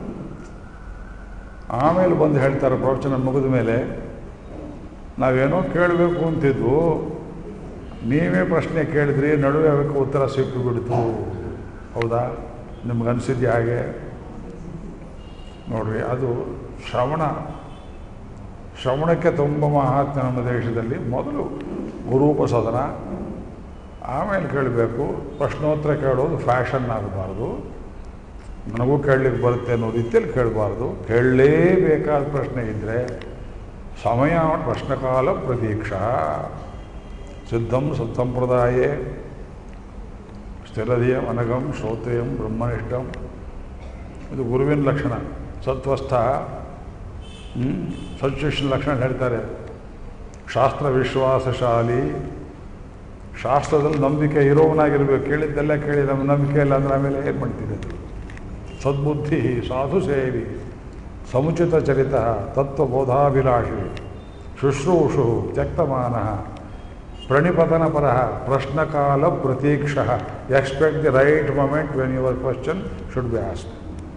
ಆಮೇಲೆ ಬಂದು ಹೇಳ್ತಾರೆ ಪ್ರವಚನ ಮುಗಿದ ಮೇಲೆ ನಾವೇನೋ ಕೇಳಬೇಕು ಅಂತಿದ್ವು ನೀವೇ ಪ್ರಶ್ನೆ ಕೇಳಿದ್ರಿ ನಡುವೆ ಅದಕ್ಕೆ ಉತ್ತರ ಸಿಕ್ಕು ಬಿಡ್ತು ಹೌದಾ ನಿಮ್ಗನ್ಸಿದ್ಯಾ ಹಾಗೆ ನೋಡ್ರಿ ಅದು ಶ್ರವಣ ಶ್ರವಣಕ್ಕೆ ತುಂಬ ಮಹಾತ್ಮ ನಮ್ಮ ದೇಶದಲ್ಲಿ ಮೊದಲು ಗುರೂಪಸದನ ಆಮೇಲೆ ಕೇಳಬೇಕು ಪ್ರಶ್ನೋತ್ತರ ಕೇಳೋದು ಫ್ಯಾಷನ್ ಆಗಬಾರ್ದು ನನಗೂ ಕೇಳಲಿಕ್ಕೆ ಬರುತ್ತೆ ಅನ್ನೋ ರೀತಿಯಲ್ಲಿ ಕೇಳಬಾರ್ದು ಕೇಳಲೇಬೇಕಾದ ಪ್ರಶ್ನೆ ಇದ್ದರೆ ಸಮಯ ಪ್ರಶ್ನಕಾಲ ಪ್ರತೀಕ್ಷಾ ಸಿದ್ಧಂ ಸತ್ಸಂಪ್ರದಾಯೇ ಸ್ಥಿರಧಿಯಂ ಅನಗಂ ಶ್ರೋತ್ರಿಯಂ ಬ್ರಹ್ಮನಿಷ್ಠಂ ಇದು ಗುರುವಿನ ಲಕ್ಷಣ ಸತ್ವಸ್ಥ ಸತ್ಶಿಷ್ಯನ ಲಕ್ಷಣ ಹೇಳ್ತಾರೆ ಶಾಸ್ತ್ರ ವಿಶ್ವಾಸಶಾಲಿ ಶಾಸ್ತ್ರದಲ್ಲಿ ನಂಬಿಕೆ ಇರೋವನಾಗಿರ್ಬೇಕು ಕೇಳಿದ್ದೆಲ್ಲ ಕೇಳಿ ನಮ್ಮ ನಂಬಿಕೆ ಇಲ್ಲ ಅಂದ್ರೆ ಆಮೇಲೆ ಏನು ಮಾಡ್ತಿದೆ ಸದ್ಬುದ್ಧಿ ಸಾಧು ಸೇವಿ ಸಮುಚಿತ ಚರಿತ ತತ್ವಬೋಧಾಭಿಲಾಷಿ ಶುಶ್ರೂಷು ತ್ಯಕ್ತಮಾನ ಪ್ರಣಿಪತನಪರ ಪ್ರಶ್ನಕಾಲ ಪ್ರತೀಕ್ಷ expect the right moment when your question should be ask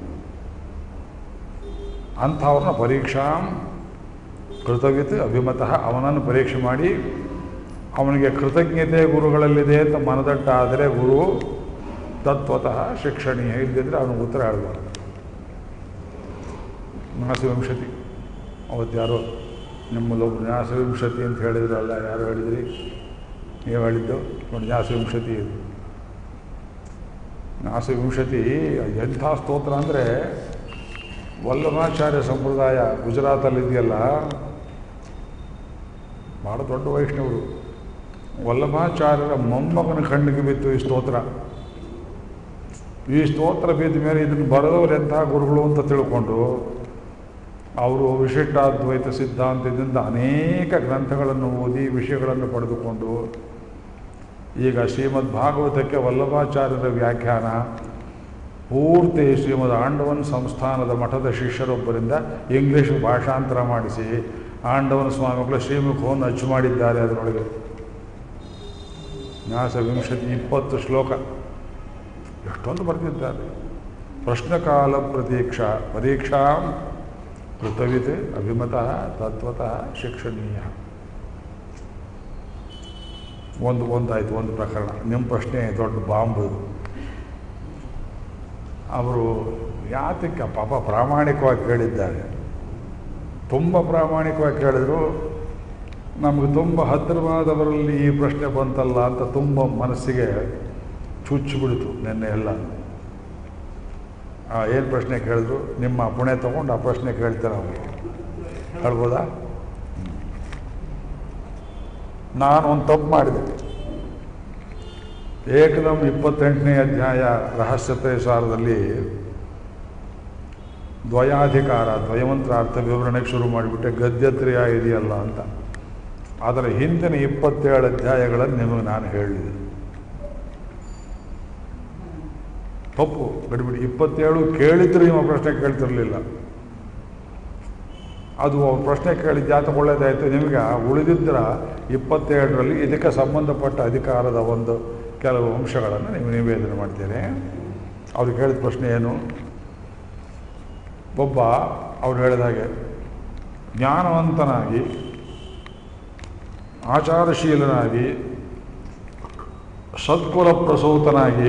ಅಂಥವ್ರನ್ನ ಪರೀಕ್ಷಾಂ ಕೃತವಿತ್ ಅಭಿಮತಃ ಅವನನ್ನು ಪರೀಕ್ಷೆ ಮಾಡಿ ಅವನಿಗೆ ಕೃತಜ್ಞತೆ ಗುರುಗಳಲ್ಲಿದೆ ಅಂತ ಮನದಟ್ಟಾದರೆ ಗುರು ತತ್ವತಃ ಶಿಕ್ಷಣೀಯ ಇದ್ದಿದ್ರೆ ಅವನಿಗೆ ಉತ್ತರ ಹೇಳ್ಬಾರ್ದು ನ್ಯಾಸವಿಂಶತಿ ಅವತ್ತು ಯಾರೋ ನಿಮ್ಮಲ್ಲೊಬ್ರು ನ್ಯಾಸವಿಂಶತಿ ಅಂತ ಹೇಳಿದ್ರಲ್ಲ ಯಾರು ಹೇಳಿದ್ರಿ ನೀವು ಹೇಳಿದ್ದು ನೋಡಿ ನ್ಯಾಸವಿಂಶತಿ ಇದು ನ್ಯಾಸವಿಂಶತಿ ಎಂಥ ಸ್ತೋತ್ರ ಅಂದರೆ ವಲ್ಲಭಾಚಾರ್ಯ ಸಂಪ್ರದಾಯ ಗುಜರಾತಲ್ಲಿ ಇದೆಯಲ್ಲ ಭಾಳ ದೊಡ್ಡ ವೈಷ್ಣವರು ವಲ್ಲಭಾಚಾರ್ಯರ ಮೊಮ್ಮಗನ ಕಣ್ಣಿಗೆ ಬಿತ್ತು ಈ ಸ್ತೋತ್ರ ಈ ಸ್ತೋತ್ರ ಬಿದ್ದ ಮೇಲೆ ಇದನ್ನು ಬರೆದವರು ಎಂಥ ಗುರುಗಳು ಅಂತ ತಿಳ್ಕೊಂಡು ಅವರು ವಿಶಿಷ್ಟಾದ್ವೈತ ಸಿದ್ಧಾಂತದಿಂದ ಅನೇಕ ಗ್ರಂಥಗಳನ್ನು ಓದಿ ವಿಷಯಗಳನ್ನು ಪಡೆದುಕೊಂಡು ಈಗ ಶ್ರೀಮದ್ ಭಾಗವತಕ್ಕೆ ವಲ್ಲಭಾಚಾರ್ಯರ ವ್ಯಾಖ್ಯಾನ ಪೂರ್ತಿ ಶ್ರೀಮದ್ ಆಂಡವನ್ ಸಂಸ್ಥಾನದ ಮಠದ ಶಿಷ್ಯರೊಬ್ಬರಿಂದ ಇಂಗ್ಲೀಷ್ ಭಾಷಾಂತರ ಮಾಡಿಸಿ ಆಂಡವನ ಸ್ವಾಮಿಗಳು ಶ್ರೀಮುಖವನ್ನು ಅಚ್ಚು ಮಾಡಿದ್ದಾರೆ ಅದರೊಳಗೆ ನ್ಯಾಸ ವಿಂಶತಿ ಇಪ್ಪತ್ತು ಶ್ಲೋಕ ಎಷ್ಟೊಂದು ಬರೆದಿದ್ದಾರೆ ಪ್ರಶ್ನಕಾಲ ಪ್ರತೀಕ್ಷಾ ಪರೀಕ್ಷಾ ಕೃತವಿದೆ ಅಭಿಮತಃ ತತ್ವತಃ ಶಿಕ್ಷಣೀಯ ಒಂದು ಒಂದಾಯಿತು ಒಂದು ಪ್ರಕರಣ ನಿಮ್ಮ ಪ್ರಶ್ನೆ ದೊಡ್ಡ ಬಾಂಬ್ ಇದು ಅವರು ಯಾತಕ್ಕೆ ಪಾಪ ಪ್ರಾಮಾಣಿಕವಾಗಿ ಕೇಳಿದ್ದಾರೆ ತುಂಬ ಪ್ರಾಮಾಣಿಕವಾಗಿ ಕೇಳಿದ್ರು ನಮಗೆ ತುಂಬ ಹತ್ತಿರವಾದವರಲ್ಲಿ ಈ ಪ್ರಶ್ನೆ ಬಂತಲ್ಲ ಅಂತ ತುಂಬ ಮನಸ್ಸಿಗೆ ಚುಚ್ಚಿಬಿಡ್ತು ನಿನ್ನೆ ಎಲ್ಲ ಏನು ಪ್ರಶ್ನೆ ಕೇಳಿದ್ರು ನಿಮ್ಮ ಪುಣೆ ತೊಗೊಂಡು ಆ ಪ್ರಶ್ನೆ ಕೇಳ್ತಾರೆ ಅವರಿಗೆ ಹೇಳ್ಬೋದಾ ನಾನು ಒಂದು ತಪ್ಪು ಮಾಡಿದೆ ಏಕದಮ್ ಇಪ್ಪತ್ತೆಂಟನೇ ಅಧ್ಯಾಯ ರಹಸ್ಯತೆ ಸಾರದಲ್ಲಿ ದ್ವಯಾಧಿಕಾರ ದ್ವಯಮಂತ್ರ ಅರ್ಥ ವಿವರಣೆಗೆ ಶುರು ಮಾಡಿಬಿಟ್ಟೆ ಗದ್ಯತ್ರಯ ಇದೆಯಲ್ಲ ಅಂತ ಅದರ ಹಿಂದಿನ ಇಪ್ಪತ್ತೇಳು ಅಧ್ಯಾಯಗಳನ್ನು ನಿಮಗೆ ನಾನು ಹೇಳಿದೆ ತಪ್ಪು ಗಡಿಬಿಡಿ ಇಪ್ಪತ್ತೇಳು ಕೇಳಿದ್ರು ನಿಮ್ಮ ಪ್ರಶ್ನೆ ಕೇಳ್ತಿರ್ಲಿಲ್ಲ ಅದು ಅವ್ರ ಪ್ರಶ್ನೆ ಕೇಳಿದ ಜಾತಕ ಒಳ್ಳೇದಾಯಿತು ನಿಮಗೆ ಉಳಿದಿದ್ದರ ಇಪ್ಪತ್ತೇಳರಲ್ಲಿ ಇದಕ್ಕೆ ಸಂಬಂಧಪಟ್ಟ ಅಧಿಕಾರದ ಒಂದು ಕೆಲವು ಅಂಶಗಳನ್ನು ನೀವು ನಿವೇದನೆ ಮಾಡ್ತೀರಿ ಅವ್ರು ಕೇಳಿದ ಪ್ರಶ್ನೆ ಏನು ಒಬ್ಬ ಅವ್ರು ಹೇಳಿದ ಹಾಗೆ ಜ್ಞಾನವಂತನಾಗಿ ಆಚಾರಶೀಲನಾಗಿ ಸತ್ಕುಲ ಪ್ರಸೂತನಾಗಿ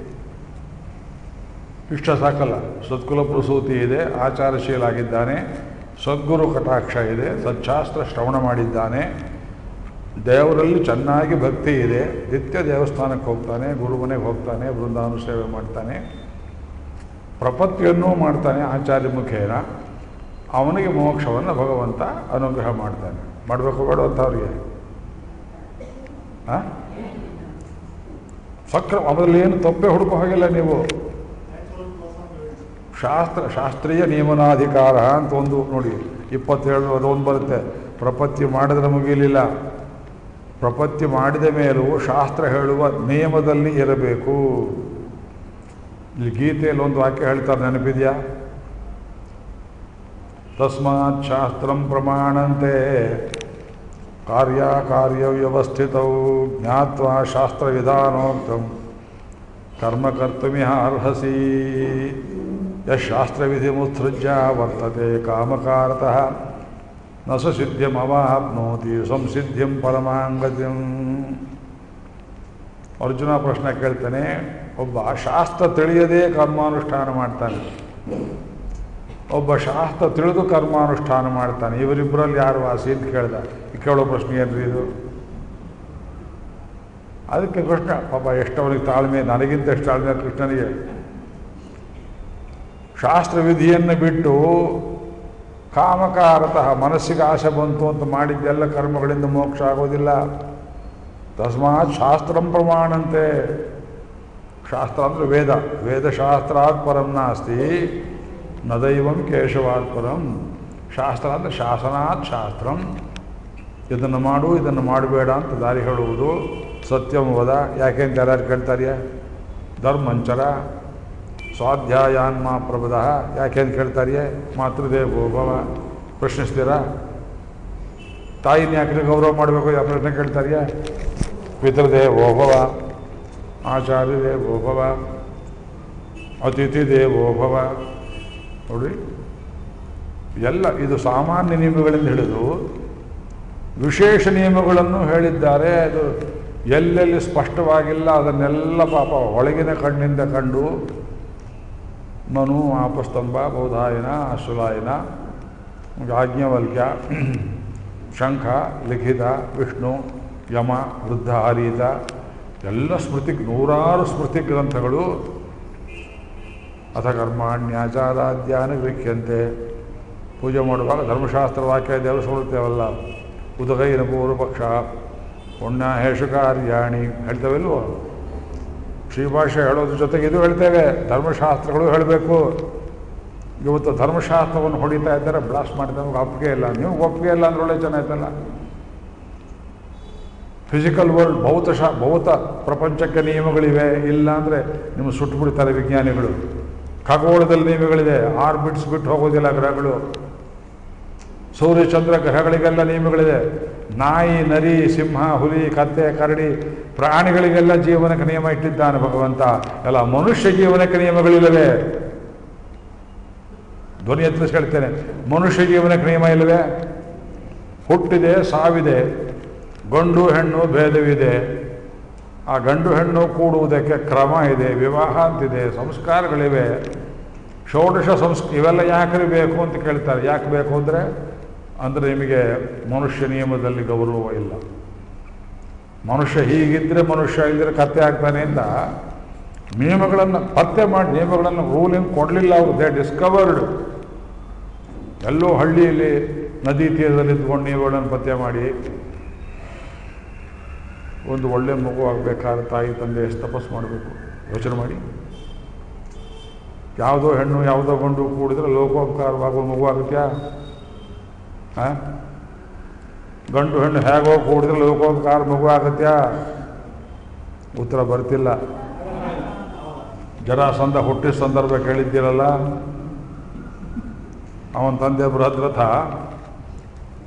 ಇಷ್ಟ ಸಾಕಲ್ಲ ಸತ್ಕುಲ ಪ್ರಸೂತಿ ಇದೆ ಆಚಾರಶೀಲ ಆಗಿದ್ದಾನೆ ಸದ್ಗುರು ಕಟಾಕ್ಷ ಇದೆ ಸಚ್ಚಾಸ್ತ್ರ ಶ್ರವಣ ಮಾಡಿದ್ದಾನೆ ದೇವರಲ್ಲಿ ಚೆನ್ನಾಗಿ ಭಕ್ತಿ ಇದೆ ನಿತ್ಯ ದೇವಸ್ಥಾನಕ್ಕೆ ಹೋಗ್ತಾನೆ ಗುರುಮನೆಗೆ ಹೋಗ್ತಾನೆ ಬೃಂದಾವನ ಸೇವೆ ಮಾಡ್ತಾನೆ ಪ್ರಪತ್ತಿಯನ್ನೂ ಮಾಡ್ತಾನೆ ಆಚಾರ್ಯ ಮುಖೇನ ಅವನಿಗೆ ಮೋಕ್ಷವನ್ನು ಭಗವಂತ ಅನುಗ್ರಹ ಮಾಡ್ತಾನೆ ಮಾಡಬೇಕು ಬೇಡ ಅಂತ ಅವ್ರಿಗೆ ಆ? ಸಕ್ರ ಅದರಲ್ಲಿ ಏನು ತಪ್ಪೆ ಹುಡುಕೋ ಹಾಗಿಲ್ಲ ನೀವು ಶಾಸ್ತ್ರ ಶಾಸ್ತ್ರೀಯ ನಿಯಮನಾಧಿಕಾರ ಅಂತ ಒಂದು ನೋಡಿ ಇಪ್ಪತ್ತೇಳು ಅದೊಂದು ಬರುತ್ತೆ ಪ್ರಪತ್ತಿ ಮಾಡಿದ್ರೆ ಮುಗಿಲಿಲ್ಲ ಪ್ರಪತ್ತಿ ಮಾಡಿದ ಮೇಲೂ ಶಾಸ್ತ್ರ ಹೇಳುವ ನಿಯಮದಲ್ಲಿ ಇರಬೇಕು ಇಲ್ಲಿ ಗೀತೆಯಲ್ಲಿ ಒಂದು ವಾಕ್ಯ ಹೇಳ್ತಾರೆ ನೆನಪಿದೆಯಾ ತಸ್ಮಾತ್ ಶಾಸ್ತ್ರಂ ಪ್ರಮಾಣಂತೆ ಕಾರ್ಯ ಕಾರ್ಯ ವ್ಯವಸ್ಥಿತವು ಜ್ಞಾತ್ವಾ ಶಾಸ್ತ್ರ ವಿಧಾನೋಕ್ತಂ ಕರ್ಮ ಕರ್ತುಮಿಹ ಅರ್ಹಸಿ ಯಶಾಸ್ತ್ರವಿಧಿ ಮುತ್ಸೃಜ್ಯ ವರ್ತತೆ ಕಾಮಕಾರತಃ ನ ಸ ಸಿದ್ಧಿಮವಾಪ್ನೋತಿ ಸಂಸಿದ್ಧಿಂ ಪರಮಾಂಗತಿಂ ಅರ್ಜುನ ಪ್ರಶ್ನೆ ಕೇಳ್ತಾನೆ ಒಬ್ಬ ಶಾಸ್ತ್ರ ತಿಳಿಯದೇ ಕರ್ಮಾನುಷ್ಠಾನ ಮಾಡ್ತಾನೆ ಒಬ್ಬ ಶಾಸ್ತ್ರ ತಿಳಿದು ಕರ್ಮಾನುಷ್ಠಾನ ಮಾಡ್ತಾನೆ ಇವರಿಬ್ಬರಲ್ಲಿ ಯಾರು ವಾಸಿ ಅಂತ ಕೇಳ್ದ ಈ ಕೇಳೋ ಪ್ರಶ್ನೆ ಏನ್ರಿ ಇದು ಅದಕ್ಕೆ ಕೃಷ್ಣ ಪಾಪ ಎಷ್ಟವನಿಗೆ ತಾಳ್ಮೆ ನನಗಿಂತ ಎಷ್ಟು ತಾಳ್ಮೆ ಕೃಷ್ಣನಿಗೆ ಶಾಸ್ತ್ರ ವಿಧಿಯನ್ನು ಬಿಟ್ಟು ಕಾಮಕಾರತಃ ಮನಸ್ಸಿಗೆ ಆಸೆ ಬಂತು ಅಂತ ಮಾಡಿದ್ದೆಲ್ಲ ಕರ್ಮಗಳಿಂದ ಮೋಕ್ಷ ಆಗೋದಿಲ್ಲ ತಸ್ಮಾತ್ ಶಾಸ್ತ್ರಂ ಪ್ರಮಾಣಂತೆ ಶಾಸ್ತ್ರ ಅಂದರೆ ವೇದ ವೇದಶಾಸ್ತ್ರಾತ್ ಪರಂ ನಾಸ್ತಿ ನ ದೈವಂ ಕೇಶವಾತ್ ಪರಂ ಶಾಸ್ತ್ರ ಅಂದರೆ ಶಾಸನಾತ್ ಶಾಸ್ತ್ರಂ ಇದನ್ನು ಮಾಡು ಇದನ್ನು ಮಾಡಬೇಡ ಅಂತ ದಾರಿ ಹೇಳುವುದು ಸತ್ಯಂ ವದ ಯಾಕೆ ಅಂತ ಯಾರು ಕೇಳ್ತಾರ್ಯ ಧರ್ಮಂಚರ ಸ್ವಾಧ್ಯಾಯಾನ್ಮ ಪ್ರಬುಧ ಯಾಕೆ ಅಂತ ಕೇಳ್ತಾರ್ಯೆ ಮಾತೃದೇವೋ ಭವ ಪ್ರಶ್ನಿಸ್ತೀರಾ ತಾಯಿನ ಯಾಕೆ ಗೌರವ ಮಾಡಬೇಕು ಯಾವ ಪ್ರಶ್ನೆ ಕೇಳ್ತಾರ್ಯ ಪಿತೃದೇವೋ ಭವ ಆಚಾರ್ಯ ದೇವೋ ಭವ ಅತಿಥಿ ದೇವೋ ಭವ ನೋಡಿ ಎಲ್ಲ ಇದು ಸಾಮಾನ್ಯ ನಿಯಮಗಳಿಂದ ಹಿಡಿದು ವಿಶೇಷ ನಿಯಮಗಳನ್ನು ಹೇಳಿದ್ದಾರೆ ಅದು ಎಲ್ಲೆಲ್ಲಿ ಸ್ಪಷ್ಟವಾಗಿಲ್ಲ ಅದನ್ನೆಲ್ಲ ಪಾಪ ಒಳಗಿನ ಕಣ್ಣಿಂದ ಕಂಡು ಮನು ಆಪಸ್ತಂಭ ಬೌಧಾಯನ ಅಶ್ವಲಾಯನ ಯಾಜ್ಞವಲ್ಕ್ಯ ಶಂಖ ಲಿಖಿತ ವಿಷ್ಣು ಯಮ ವೃದ್ಧ ಆರೀತ ಎಲ್ಲ ಸ್ಮೃತಿ ನೂರಾರು ಸ್ಮೃತಿ ಗ್ರಂಥಗಳು ಅಥ ಕರ್ಮಾಣ್ಯಾಚಾರಾಧ್ಯಾನ ಗೃಹ್ಯಂತೆ ಪೂಜೆ ಮಾಡುವಾಗ ಧರ್ಮಶಾಸ್ತ್ರ ವಾಕ್ಯ ದೇವಸ್ಮೃತೇವಲ್ಲ ಉದಗೈನ ಪೂರ್ವಪಕ್ಷ ಪುಣ್ಯ ಹೇಷು ಕಾರ್ಯಾಣಿ ಹೇಳ್ತೇವಲ್ವೋ ಶ್ರೀಭಾಷೆ ಹೇಳೋದ್ರ ಜೊತೆಗೆ ಇದು ಹೇಳ್ತೇವೆ ಧರ್ಮಶಾಸ್ತ್ರಗಳು ಹೇಳಬೇಕು ಇವತ್ತು ಧರ್ಮಶಾಸ್ತ್ರವನ್ನು ಹೊಡಿತಾ ಇದ್ದಾರೆ ಬ್ಲಾಸ್ಟ್ ಮಾಡಿದ ನಮ್ಗೆ ಒಪ್ಪಿಗೆ ಇಲ್ಲ ನೀವು ಒಪ್ಪಿಗೆ ಇಲ್ಲ ಅಂದ್ರೆ ಒಳ್ಳೆ ಚೆನ್ನಾಯ್ತಲ್ಲ ಫಿಸಿಕಲ್ ವರ್ಲ್ಡ್ ಭೌತಶಾ ಭೌತ ಪ್ರಪಂಚಕ್ಕೆ ನಿಯಮಗಳಿವೆ ಇಲ್ಲ ಅಂದರೆ ನಿಮ್ಮ ಸುಟ್ಟು ಬಿಡ್ತಾರೆ ವಿಜ್ಞಾನಿಗಳು ಖಗೋಳದಲ್ಲಿ ನಿಯಮಗಳಿದೆ ಆರ್ಬಿಟ್ಸ್ ಬಿಟ್ಟು ಹೋಗೋದಿಲ್ಲ ಗ್ರಹಗಳು ಸೂರ್ಯ ಚಂದ್ರ ಗ್ರಹಗಳಿಗೆಲ್ಲ ನಿಯಮಗಳಿದೆ ನಾಯಿ ನರಿ ಸಿಂಹ ಹುಲಿ ಕತ್ತೆ ಕರಡಿ ಪ್ರಾಣಿಗಳಿಗೆಲ್ಲ ಜೀವನಕ್ಕೆ ನಿಯಮ ಇಟ್ಟಿದ್ದಾನೆ ಭಗವಂತ ಎಲ್ಲ ಮನುಷ್ಯ ಜೀವನಕ್ಕೆ ನಿಯಮಗಳಿಲ್ಲವೇ ಧ್ವನಿ ಎತ್ತರಿಸಿ ಹೇಳ್ತೇನೆ ಮನುಷ್ಯ ಜೀವನಕ್ಕೆ ನಿಯಮ ಇಲ್ಲವೇ ಹುಟ್ಟಿದೆ ಸಾವಿದೆ ಗಂಡು ಹೆಣ್ಣು ಭೇದವಿದೆ ಆ ಗಂಡು ಹೆಣ್ಣು ಕೂಡುವುದಕ್ಕೆ ಕ್ರಮ ಇದೆ ವಿವಾಹ ಅಂತಿದೆ ಸಂಸ್ಕಾರಗಳಿವೆ ಷೋಡಶ ಸಂಸ್ ಇವೆಲ್ಲ ಯಾಕೆ ಬೇಕು ಅಂತ ಕೇಳ್ತಾರೆ ಯಾಕೆ ಬೇಕು ಅಂದರೆ ಅಂದರೆ ನಿಮಗೆ ಮನುಷ್ಯ ನಿಯಮದಲ್ಲಿ ಗೌರವ ಇಲ್ಲ ಮನುಷ್ಯ ಹೀಗಿದ್ದರೆ ಮನುಷ್ಯ ಇಲ್ಲದ್ರೆ ಕತ್ತೆ ಆಗ್ತಾನೆ ಅಂತ ನಿಯಮಗಳನ್ನು ಪತ್ತೆ ಮಾಡಿ ನಿಯಮಗಳನ್ನು ರೂಲಿಂಗ್ ಕೊಡಲಿಲ್ಲ ಅವರು ದೇ ಡಿಸ್ಕವರ್ಡ್ ಎಲ್ಲೋ ಹಳ್ಳಿಯಲ್ಲಿ ನದಿ ತೀರದಲ್ಲಿ ಇದ್ಕೊಂಡು ನಿಯಮಗಳನ್ನು ಪತ್ತೆ ಮಾಡಿ ಒಂದು ಒಳ್ಳೆ ಮಗು ಆಗಬೇಕಾದ್ರೆ ತಾಯಿ ತಂದೆ ಎಷ್ಟು ತಪಸ್ಸು ಮಾಡಬೇಕು ಯೋಚನೆ ಮಾಡಿ ಯಾವುದೋ ಹೆಣ್ಣು ಯಾವುದೋ ಗಂಡು ಕೂಡಿದ್ರೆ ಲೋಕೋಪಕಾರವಾಗುವ ಮಗು ಆಗುತ್ತ್ಯಾ ಆ? ಗಂಡು ಹೆಣ್ಣು ಹೇಗೋ ಕೂಡಿದ್ರೆ ಲೋಕೋಪಕಾರ ಮಗು ಆಗುತ್ತ್ಯಾ ಉತ್ತರ ಬರ್ತಿಲ್ಲ ಜರಾಸಂಧ ಹುಟ್ಟಿದ ಸಂದರ್ಭ ಕೇಳಿದ್ದೀರಲ್ಲ ಅವನ ತಂದೆ ಬೃಹದ್ರಥ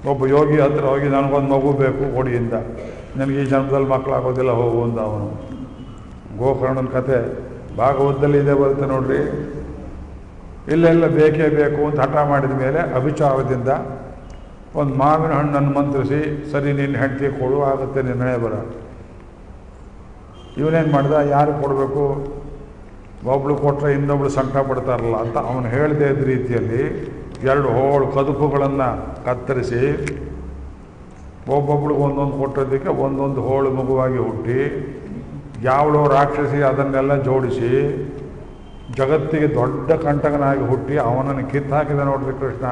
ಒಬ್ಬ ಯೋಗಿ ಹತ್ರ ಹೋಗಿ ನನಗೊಂದು ಮಗು ಬೇಕು ಕೊಡಿಯಿಂದ ನನಗೆ ಈ ಜನ್ಮದಲ್ಲಿ ಮಕ್ಕಳಾಗೋದಿಲ್ಲ ಹೋಗು ಅಂದ ಅವನು ಗೋಕರ್ಣನ ಕತೆ ಭಾಗವತದಲ್ಲಿ ಇದೆ ಬರುತ್ತೆ ನೋಡ್ರಿ ಇಲ್ಲೆಲ್ಲ ಬೇಕೇ ಬೇಕು ಅಂತ ಹಠ ಮಾಡಿದ ಮೇಲೆ ಅಭಿಚಾರದಿಂದ ಒಂದು ಮಾವಿನ ಹಣ್ಣನ್ನು ಮಂತ್ರಿಸಿ ಸರಿ ನಿನ್ನ ಹೆಂಡತಿ ಕೊಡು ಆಗುತ್ತೆ ನಿರ್ಣಯ ಬರ ಇವನೇನು ಮಾಡ್ದ ಯಾರು ಕೊಡಬೇಕು ಒಬ್ಳು ಕೊಟ್ಟರೆ ಇನ್ನೊಬ್ಳು ಸಂಕಟ ಪಡ್ತಾರಲ್ಲ ಅಂತ ಅವನು ಹೇಳದೇ ಇದ್ದ ರೀತಿಯಲ್ಲಿ ಎರಡು ಹೋಳು ಕದುಪುಗಳನ್ನು ಕತ್ತರಿಸಿ ಒಬ್ಬೊಬ್ಳಿಗೆ ಒಂದೊಂದು ಕೊಟ್ಟೋದಕ್ಕೆ ಒಂದೊಂದು ಹೋಳು ಮಗುವಾಗಿ ಹುಟ್ಟಿ ಯಾವಳೋ ರಾಕ್ಷಸಿ ಅದನ್ನೆಲ್ಲ ಜೋಡಿಸಿ ಜಗತ್ತಿಗೆ ದೊಡ್ಡ ಕಂಟಕನಾಗಿ ಹುಟ್ಟಿ ಅವನನ್ನು ಕಿತ್ತಾಕಿದ ನೋಡ್ರಿ ಕೃಷ್ಣ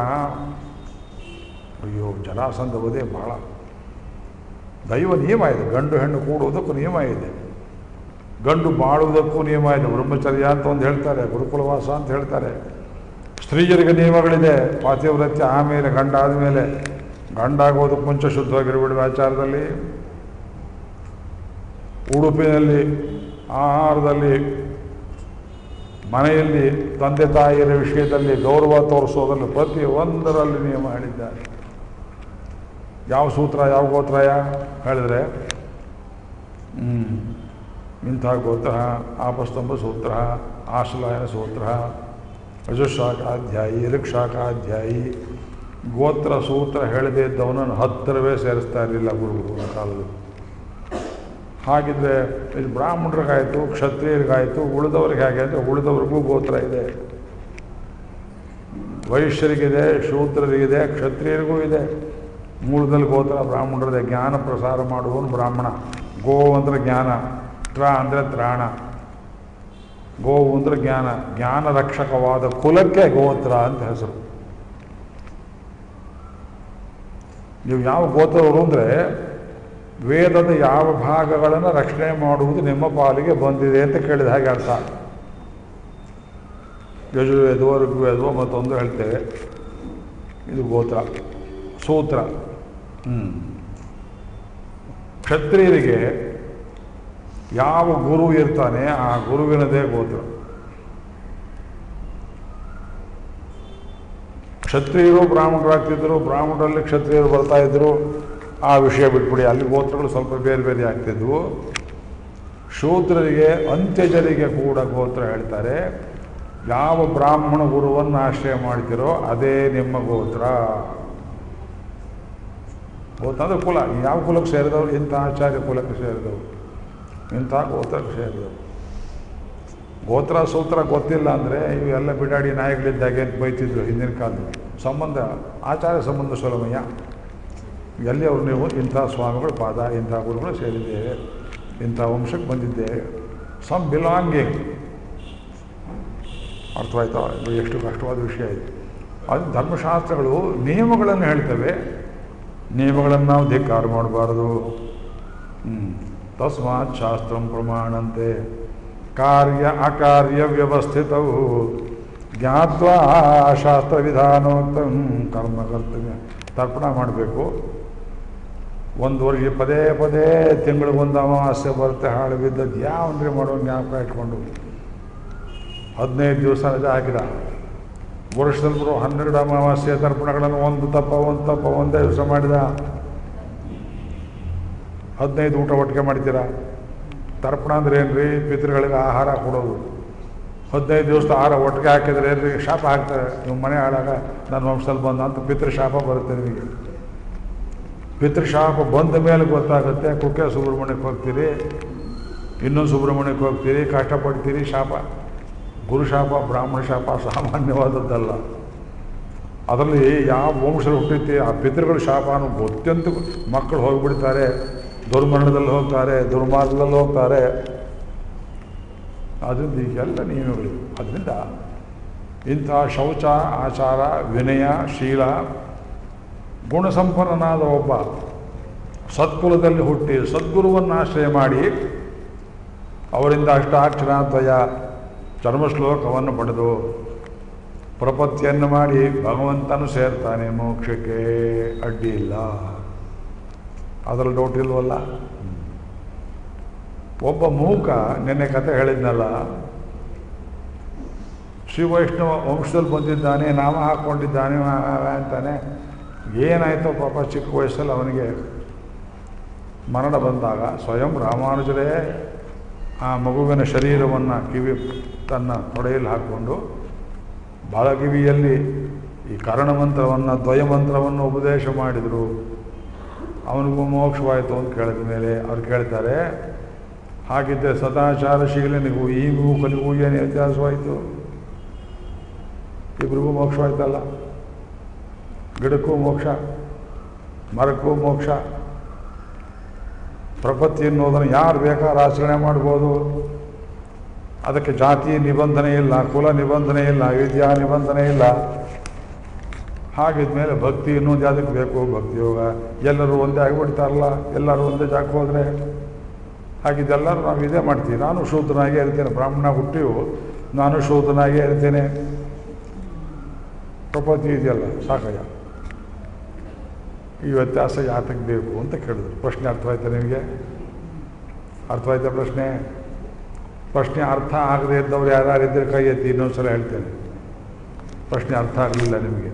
ಅಯ್ಯೋ ಜರಾಸಂಧ ವಧೆ ಬಹಳ ದೈವ ನಿಯಮ ಇದೆ ಗಂಡು ಹೆಣ್ಣು ಕೂಡುವುದಕ್ಕೂ ನಿಯಮ ಇದೆ ಗಂಡು ಬಾಳುವುದಕ್ಕೂ ನಿಯಮ ಇದೆ ಬ್ರಹ್ಮಚರ್ಯ ಅಂತ ಒಂದು ಹೇಳ್ತಾರೆ ಗುರುಕುಲವಾಸ ಅಂತ ಹೇಳ್ತಾರೆ ಸ್ತ್ರೀಯರಿಗೆ ನಿಯಮಗಳಿದೆ ಪಾತಿವ್ರತ್ಯ ಆಮೇಲೆ ಗಂಡ ಆದಮೇಲೆ ಗಂಡಾಗೋದಕ್ಕೆ ಮುಂಚೆ ಶುದ್ಧವಾಗಿರ್ಬಿಡುವ ಆಚಾರದಲ್ಲಿ ಉಡುಪಿನಲ್ಲಿ ಆಹಾರದಲ್ಲಿ ಮನೆಯಲ್ಲಿ ತಂದೆ ತಾಯಿಯರ ವಿಷಯದಲ್ಲಿ ಗೌರವ ತೋರಿಸೋದ್ರಲ್ಲಿ ಪ್ರತಿ ಒಂದರಲ್ಲಿ ನಿಯಮ ಹೇಳಿದ್ದಾರೆ ಯಾವ ಸೂತ್ರ ಯಾವ ಗೋತ್ರಯ ಹೇಳಿದ್ರೆ ಹ್ಮ್. ಇಂಥ ಗೋತ್ರ ಆಪಸ್ತಂಭ ಸೂತ್ರ ಆಶ್ಲಾಯನ ಸೂತ್ರ ರಜುಶಾಖಾಧ್ಯಾಯಿ ಋಕ್ಷಾಖಾಧ್ಯಾಯಿ ಗೋತ್ರ ಸೂತ್ರ ಹೇಳದೇ ಇದ್ದವನನ್ನು ಹತ್ತಿರವೇ ಸೇರಿಸ್ತಾ ಇರಲಿಲ್ಲ ಗುರುಗಳು ಕಾಲದಲ್ಲಿ ಹಾಗಿದ್ರೆ ಇದು ಬ್ರಾಹ್ಮಣರಿಗಾಯಿತು ಕ್ಷತ್ರಿಯರಿಗಾಯಿತು ಉಳಿದವ್ರಿಗೆ ಹೇಗೆ ಅಂದರೆ ಉಳಿದವ್ರಿಗೂ ಗೋತ್ರ ಇದೆ ವೈಶ್ಯರಿಗಿದೆ ಶೂದ್ರರಿಗಿದೆ ಕ್ಷತ್ರಿಯರಿಗೂ ಇದೆ ಮೂಲದಲ್ಲಿ ಗೋತ್ರ ಬ್ರಾಹ್ಮಣರದೇ ಜ್ಞಾನ ಪ್ರಸಾರ ಮಾಡುವವನು ಬ್ರಾಹ್ಮಣ ಗೋ ಅಂದರೆ ಜ್ಞಾನ ಟ್ರ ಅಂದರೆ ತ್ರಾಣ ಗೋವು ಅಂದರೆ ಜ್ಞಾನ ಜ್ಞಾನ ರಕ್ಷಕವಾದ ಕುಲಕ್ಕೆ ಗೋತ್ರ ಅಂತ ಹೆಸರು ನೀವು ಯಾವ ಗೋತ್ರವರು ಅಂದರೆ ವೇದದ ಯಾವ ಭಾಗಗಳನ್ನು ರಕ್ಷಣೆ ಮಾಡುವುದು ನಿಮ್ಮ ಪಾಲಿಗೆ ಬಂದಿದೆ ಅಂತ ಕೇಳಿದ ಹಾಗೆ ಅರ್ಥ ಯಜುರ್ವೇದವೋ ಋಗ್ವೇದವೋ ಮತ್ತೊಂದು ಹೇಳ್ತೇವೆ ಇದು ಗೋತ್ರ ಸೂತ್ರ ಹ್ಮ್. ಕ್ಷತ್ರಿಯರಿಗೆ ಯಾವ ಗುರು ಇರ್ತಾನೆ ಆ ಗುರುವಿನದೇ ಗೋತ್ರ ಕ್ಷತ್ರಿಯರು ಬ್ರಾಹ್ಮಣರಾಗ್ತಿದ್ರು ಬ್ರಾಹ್ಮಣರಲ್ಲಿ ಕ್ಷತ್ರಿಯರು ಬರ್ತಾ ಇದ್ರು ಆ ವಿಷಯ ಬಿಟ್ಬಿಡಿ ಅಲ್ಲಿ ಗೋತ್ರಗಳು ಸ್ವಲ್ಪ ಬೇರೆ ಬೇರೆ ಆಗ್ತಿದ್ವು ಶೂದ್ರರಿಗೆ ಅಂತ್ಯಜರಿಗೆ ಕೂಡ ಗೋತ್ರ ಹೇಳ್ತಾರೆ ಯಾವ ಬ್ರಾಹ್ಮಣ ಗುರುವನ್ನು ಆಶ್ರಯ ಮಾಡ್ತಿರೋ ಅದೇ ನಿಮ್ಮ ಗೋತ್ರ ಗೋತ್ರ ಅಂದರೆ ಕುಲ ಯಾವ ಕುಲಕ್ಕೆ ಸೇರಿದವರು ಇಂಥ ಆಚಾರ್ಯ ಕುಲಕ್ಕೆ ಸೇರಿದವರು ಇಂಥ ಗೋತ್ರಕ್ಕೆ ಸೇರಿದವರು ಗೋತ್ರ ಸೂತ್ರ ಗೊತ್ತಿಲ್ಲ ಅಂದರೆ ಇವೆಲ್ಲ ಬಿಡಾಡಿ ನಾಯಿಗಳಿದ್ದಾಗೆ ಅಂತ ಬೈತಿದ್ರು ಹಿಂದಿನ ಕಾಲದಲ್ಲಿ ಸಂಬಂಧ ಆಚಾರ ಸಂಬಂಧ ಸುಲಭಯ್ಯ ಎಲ್ಲಿ ಅವರು ನೀವು ಇಂಥ ಸ್ವಾಮಿಗಳು ಪಾದ ಇಂಥ ಗುರುಗಳು ಸೇರಿದ್ದೇವೆ ಇಂಥ ವಂಶಕ್ಕೆ ಬಂದಿದ್ದೇವೆ ಸಮ್ ಬಿಲಾಂಗಿಂಗ್ ಅರ್ಥವಾಯ್ತಾ ಇದು ಎಷ್ಟು ಕಷ್ಟವಾದ ವಿಷಯ ಇದೆ ಅದು ಧರ್ಮಶಾಸ್ತ್ರಗಳು ನಿಯಮಗಳನ್ನು ಹೇಳ್ತವೆ ನಿಯಮಗಳನ್ನು ನಾವು ಧಿಕ್ಕಾರ ಮಾಡಬಾರ್ದು ಹ್ಮ್. ತಸ್ಮಾತ್ ಶಾಸ್ತ್ರ ಪ್ರಮಾಣಂತೆ ಕಾರ್ಯ ಅಕಾರ್ಯ ವ್ಯವಸ್ಥಿತವು ಜ್ಞಾತ್ವಾ ಶಾಸ್ತ್ರ ವಿಧಾನೋಕ್ತ ಕರ್ಮ ಕರ್ತವ್ಯ ತರ್ಪಣ ಮಾಡಬೇಕು ಒಂದು ವರ್ಷ ಪದೇ ಪದೇ ತಿಂಗಳಿಗೊಂದು ಅಮಾವಾಸ್ಯೆ ಬರುತ್ತೆ ಹಾಳು ಬಿದ್ದದ್ದು ಯಾವನ್ರಿ ಮಾಡೋ ಜ್ಞಾಪಕ ಇಟ್ಕೊಂಡು ಹದಿನೈದು ದಿವಸ ರಜೆ ಹಾಕಿದ ವರ್ಷದಲ್ಲಿ ಬರೋ ಹನ್ನೆರಡು ಅಮಾವಾಸ್ಯೆ ತರ್ಪಣಗಳನ್ನು ಒಂದು ತಪ್ಪ ಒಂದು ತಪ್ಪ ಒಂದೇ ದಿವಸ ಮಾಡಿದ ಹದಿನೈದು ಊಟ ಒಟ್ಟಿಗೆ ಮಾಡ್ತೀರಾ ತರ್ಪಣ ಅಂದ್ರೆ ಏನ್ರಿ ಪಿತೃಗಳಿಗೆ ಆಹಾರ ಕೊಡೋದು ಹದಿನೈದು ದಿವಸ ಆಹಾರ ಒಟ್ಟಿಗೆ ಹಾಕಿದ್ರೆ ಏನ್ರಿ ಶಾಪ ಹಾಕ್ತಾರೆ ನಿಮ್ಮ ಮನೆ ಹಾಳಾಗ ನನ್ನ ವಂಶದಲ್ಲಿ ಬಂದ ಅಂತ ಪಿತೃ ಶಾಪ ಬರುತ್ತೆ ನಿಮಗೆ ಪಿತೃಶಾಪ ಬಂದ ಮೇಲೆ ಗೊತ್ತಾಗುತ್ತೆ ಕುಕ್ಕೆ ಸುಬ್ರಹ್ಮಣ್ಯಕ್ಕೆ ಹೋಗ್ತೀರಿ ಇನ್ನೊಂದು ಸುಬ್ರಹ್ಮಣ್ಯಕ್ಕೆ ಹೋಗ್ತೀರಿ ಕಷ್ಟಪಡ್ತೀರಿ ಶಾಪ ಗುರುಶಾಪ ಬ್ರಾಹ್ಮಣ ಶಾಪ ಸಾಮಾನ್ಯವಾದದ್ದಲ್ಲ ಅದರಲ್ಲಿ ಯಾವ ವಂಶದಲ್ಲಿ ಹುಟ್ಟೈತಿ ಆ ಪಿತೃಗಳ ಶಾಪ ಅನ್ನೋ ಗೊತ್ತಂತೂ ಮಕ್ಕಳು ಹೋಗಿಬಿಡ್ತಾರೆ ದುರ್ಮರಣದಲ್ಲಿ ಹೋಗ್ತಾರೆ ದುರ್ಮಾರ್ಗದಲ್ಲಿ ಹೋಗ್ತಾರೆ ಅದರಿಂದ ಈಗೆಲ್ಲ ನಿಯಮಗಳು ಅದರಿಂದ ಇಂಥ ಶೌಚ ಆಚಾರ ವಿನಯ ಶೀಲ ಗುಣಸಂಪನ್ನನಾದ ಒಬ್ಬ ಸತ್ಕುಲದಲ್ಲಿ ಹುಟ್ಟಿ ಸದ್ಗುರುವನ್ನು ಆಶ್ರಯ ಮಾಡಿ ಅವರಿಂದ ಅಷ್ಟಾಕ್ಷರಾದ್ವಯ ಚರ್ಮಶ್ಲೋಕವನ್ನು ಪಡೆದು ಪ್ರಪತ್ತಿಯನ್ನು ಮಾಡಿ ಭಗವಂತನು ಸೇರ್ತಾನೆ ಮೋಕ್ಷಕ್ಕೆ ಅಡ್ಡಿ ಇಲ್ಲ ಅದರಲ್ಲಿ ಡೌಟ್ ಇಲ್ವಲ್ಲ ಒಬ್ಬ ಮೂಕ ನಿನ್ನೆ ಕತೆ ಹೇಳಿದ್ನಲ್ಲ ಶ್ರೀ ವೈಷ್ಣವ ವಂಶದಲ್ಲಿ ಬಂದಿದ್ದಾನೆ ನಾಮ ಹಾಕ್ಕೊಂಡಿದ್ದಾನೆ ಆ, ಆ, ಆ ಅಂತಾನೆ ಏನಾಯಿತೋ ಪಾಪ ಚಿಕ್ಕ ವಯಸ್ಸಲ್ಲಿ ಅವನಿಗೆ ಮರಣ ಬಂದಾಗ ಸ್ವಯಂ ರಾಮಾನುಜರೇ ಆ ಮಗುವಿನ ಶರೀರವನ್ನು ಕಿವಿ ತನ್ನ ತೊಡೆಯಲ್ಲಿ ಹಾಕ್ಕೊಂಡು ಬಾಲಕಿವಿಯಲ್ಲಿ ಈ ಕರ್ಣಮಂತ್ರವನ್ನು ದ್ವಯಮಂತ್ರವನ್ನು ಉಪದೇಶ ಮಾಡಿದರು ಅವನಿಗೂ ಮೋಕ್ಷವಾಯಿತು ಅಂತ ಕೇಳಿದ ಮೇಲೆ ಅವ್ರು ಕೇಳ್ತಾರೆ ಹಾಗಿದ್ದರೆ ಸದಾಚಾರಶೀಲನಿಗೂ ಈ ಮೂಕನಿಗೂ ಏನು ವ್ಯತ್ಯಾಸವಾಯಿತು ಇಬ್ಬರಿಗೂ ಮೋಕ್ಷವಾಯ್ತಲ್ಲ ಗಿಡಕ್ಕೂ ಮೋಕ್ಷ ಮರಕ್ಕೂ ಮೋಕ್ಷ ಪ್ರಪತ್ತಿ ಅನ್ನೋದನ್ನು ಯಾರು ಬೇಕಾದ್ರೆ ಆಚರಣೆ ಮಾಡ್ಬೋದು ಅದಕ್ಕೆ ಜಾತಿ ನಿಬಂಧನೆ ಇಲ್ಲ ಕುಲ ನಿಬಂಧನೆ ಇಲ್ಲ ವಿದ್ಯಾ ನಿಬಂಧನೆ ಇಲ್ಲ ಹಾಗಿದ್ಮೇಲೆ ಭಕ್ತಿ ಇನ್ನೊಂದು ಯಾವುದಕ್ಕೆ ಬೇಕು ಭಕ್ತಿಯೋಗ ಎಲ್ಲರೂ ಒಂದೇ ಆಗಿಬಿಡ್ತಾರಲ್ಲ ಎಲ್ಲರೂ ಒಂದೇ ಜಾಗಕ್ಕೆ ಹೋದರೆ ಹಾಗಿದ್ದೆಲ್ಲರೂ ನಾವು ಇದೇ ಮಾಡ್ತೀವಿ ನಾನು ಶೂದ್ರನಾಗೇ ಇರ್ತೇನೆ ಬ್ರಾಹ್ಮಣ ಹುಟ್ಟಿಯು ನಾನು ಶೂದ್ರನಾಗೇ ಇರ್ತೇನೆ ಪ್ರಪತ್ತಿ ಇದೆಯಲ್ಲ ಸಾಕಯ್ಯ ಈ ವ್ಯತ್ಯಾಸ ಯಾತಕ್ಕೆ ಬೇಕು ಅಂತ ಕೇಳಿದ್ರು ಪ್ರಶ್ನೆ ಅರ್ಥವಾಯ್ತಾ ನಿಮಗೆ ಅರ್ಥವಾಯ್ತಾ ಪ್ರಶ್ನೆ ಪ್ರಶ್ನೆ ಅರ್ಥ ಆಗದೆ ಇದ್ದವ್ರು ಯಾರ್ಯಾರಿದ್ದರೆ ಕೈ ಎತ್ತಿ ಇನ್ನೊಂದು ಸಲ ಹೇಳ್ತೇನೆ ಪ್ರಶ್ನೆ ಅರ್ಥ ಆಗಲಿಲ್ಲ ನಿಮಗೆ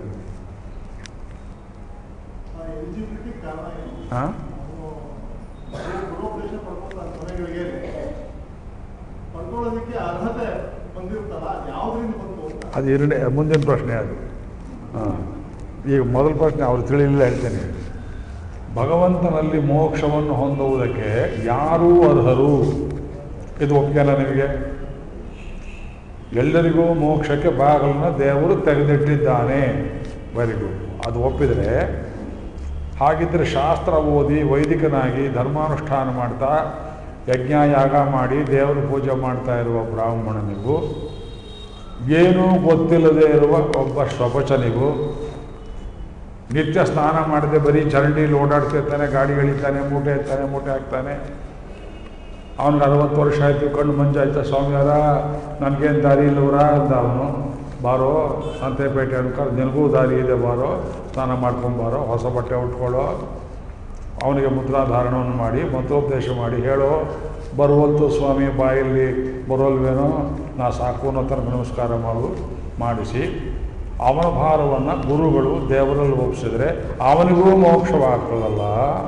ಎಲಿಜಿಬಿಲಿಟಿ ಕಾರಣ ಏನು ಹಾಂ ಅವನು ಗೃಹೋಪದೇಶ ಪಡ್ಕೊತಾನೆ ಕೊನೆಗಳಿಗೆ ಪಡ್ಕೊಳ್ಳೋದಕ್ಕೆ ಅರ್ಹತೆ ಬಂದಿರ್ತಲ್ಲ ಯಾವ್ದ್ರಿಂದ ಬಂತು ಅಂತ ಅದು ಎರಡನೇ ಮುಂದಿನ ಪ್ರಶ್ನೆ ಅದು ಹಾಂ ಈಗ ಮೊದಲ ಪ್ರಶ್ನೆ ಅವ್ರು ತಿಳಿಲಿಲ್ಲ ಹೇಳ್ತೇನೆ ಭಗವಂತನಲ್ಲಿ ಮೋಕ್ಷವನ್ನು ಹೊಂದುವುದಕ್ಕೆ ಯಾರೂ ಅರ್ಹರು ಇದು ಒಪ್ಪಿಗೆಲ್ಲ ನಿಮಗೆ ಎಲ್ಲರಿಗೂ ಮೋಕ್ಷಕ್ಕೆ ಬಾಗಿಲನ್ನ ದೇವರು ತೆಗೆದಿಟ್ಟಿದ್ದಾನೆ ವೆರಿ ಗುಡ್ ಅದು ಒಪ್ಪಿದರೆ ಹಾಗಿದ್ದರೆ ಶಾಸ್ತ್ರ ಓದಿ ವೈದಿಕನಾಗಿ ಧರ್ಮಾನುಷ್ಠಾನ ಮಾಡ್ತಾ ಯಜ್ಞ ಯಾಗ ಮಾಡಿ ದೇವರ ಪೂಜೆ ಮಾಡ್ತಾ ಇರುವ ಬ್ರಾಹ್ಮಣನಿಗೂ ಏನೂ ಗೊತ್ತಿಲ್ಲದೆ ಇರುವ ಒಬ್ಬ ಸ್ವಪಚನಿಗೂ ನಿತ್ಯ ಸ್ನಾನ ಮಾಡದೆ ಬರೀ ಚರಂಡಿಲಿ ಓಡಾಡ್ತಿರ್ತಾನೆ ಗಾಡಿ ಎಳಿತಾನೆ ಮೂಟೆ ಎತ್ತಾನೆ ಮೂಟೆ ಹಾಕ್ತಾನೆ ಅವನಿಗೆ ಅರವತ್ತು ವರ್ಷ ಆಯಿತು ಕಣ್ಣು ಮಂಜಾಯ್ತ ಸ್ವಾಮಿಯಾರ ನನಗೇನು ದಾರಿ ಇಲ್ಲವರ ಅಂದ ಅವನು ಬಾರೋ ಸಂತೆಪೇಟೆ ಅನ್ಕೊಂಡು ನಿನಗೂ ದಾರಿ ಇದೆ ಬಾರೋ ಸ್ನಾನ ಮಾಡ್ಕೊಂಬಾರೋ ಹೊಸ ಬಟ್ಟೆ ಉಟ್ಕೊಳ್ಳೋ ಅವನಿಗೆ ಮುದ್ರಾಧಾರಣವನ್ನು ಮಾಡಿ ಮಂತ್ರೋಪದೇಶ ಮಾಡಿ ಹೇಳೋ ಬರುವಲ್ತು ಸ್ವಾಮಿ ಬಾಯಲ್ಲಿ ಬರೋಲ್ವೇನೋ ನಾ ಸಾಕು ಅನ್ನೋ ಥರ ನಮಸ್ಕಾರ ಮಾಡು ಮಾಡಿಸಿ ಅವನ ಭಾರವನ್ನು ಗುರುಗಳು ದೇವರಲ್ಲಿ ಒಪ್ಪಿಸಿದ್ರೆ ಅವನಿಗೂ ಮೋಕ್ಷವಾಗ್ತದಲ್ಲ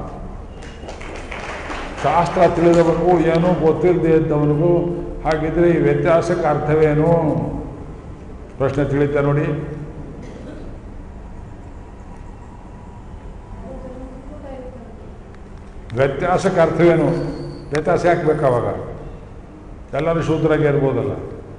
ಶಾಸ್ತ್ರ ತಿಳಿದವನಿಗೂ ಏನೂ ಗೊತ್ತಿಲ್ಲದೆ ಇದ್ದವನಿಗೂ ಹಾಗಿದ್ರೆ ಈ ವ್ಯತ್ಯಾಸಕ್ಕೆ ಅರ್ಥವೇನು ಪ್ರಶ್ನೆ ತಿಳಿತಾ ನೋಡಿ ವ್ಯತ್ಯಾಸಕ್ಕೆ ಅರ್ಥವೇನು ವ್ಯತ್ಯಾಸ ಯಾಕೆ ಬೇಕು ಅವಾಗ ಎಲ್ಲರೂ ಶೂದ್ರಾಗೆ ಇರ್ಬೋದಲ್ಲ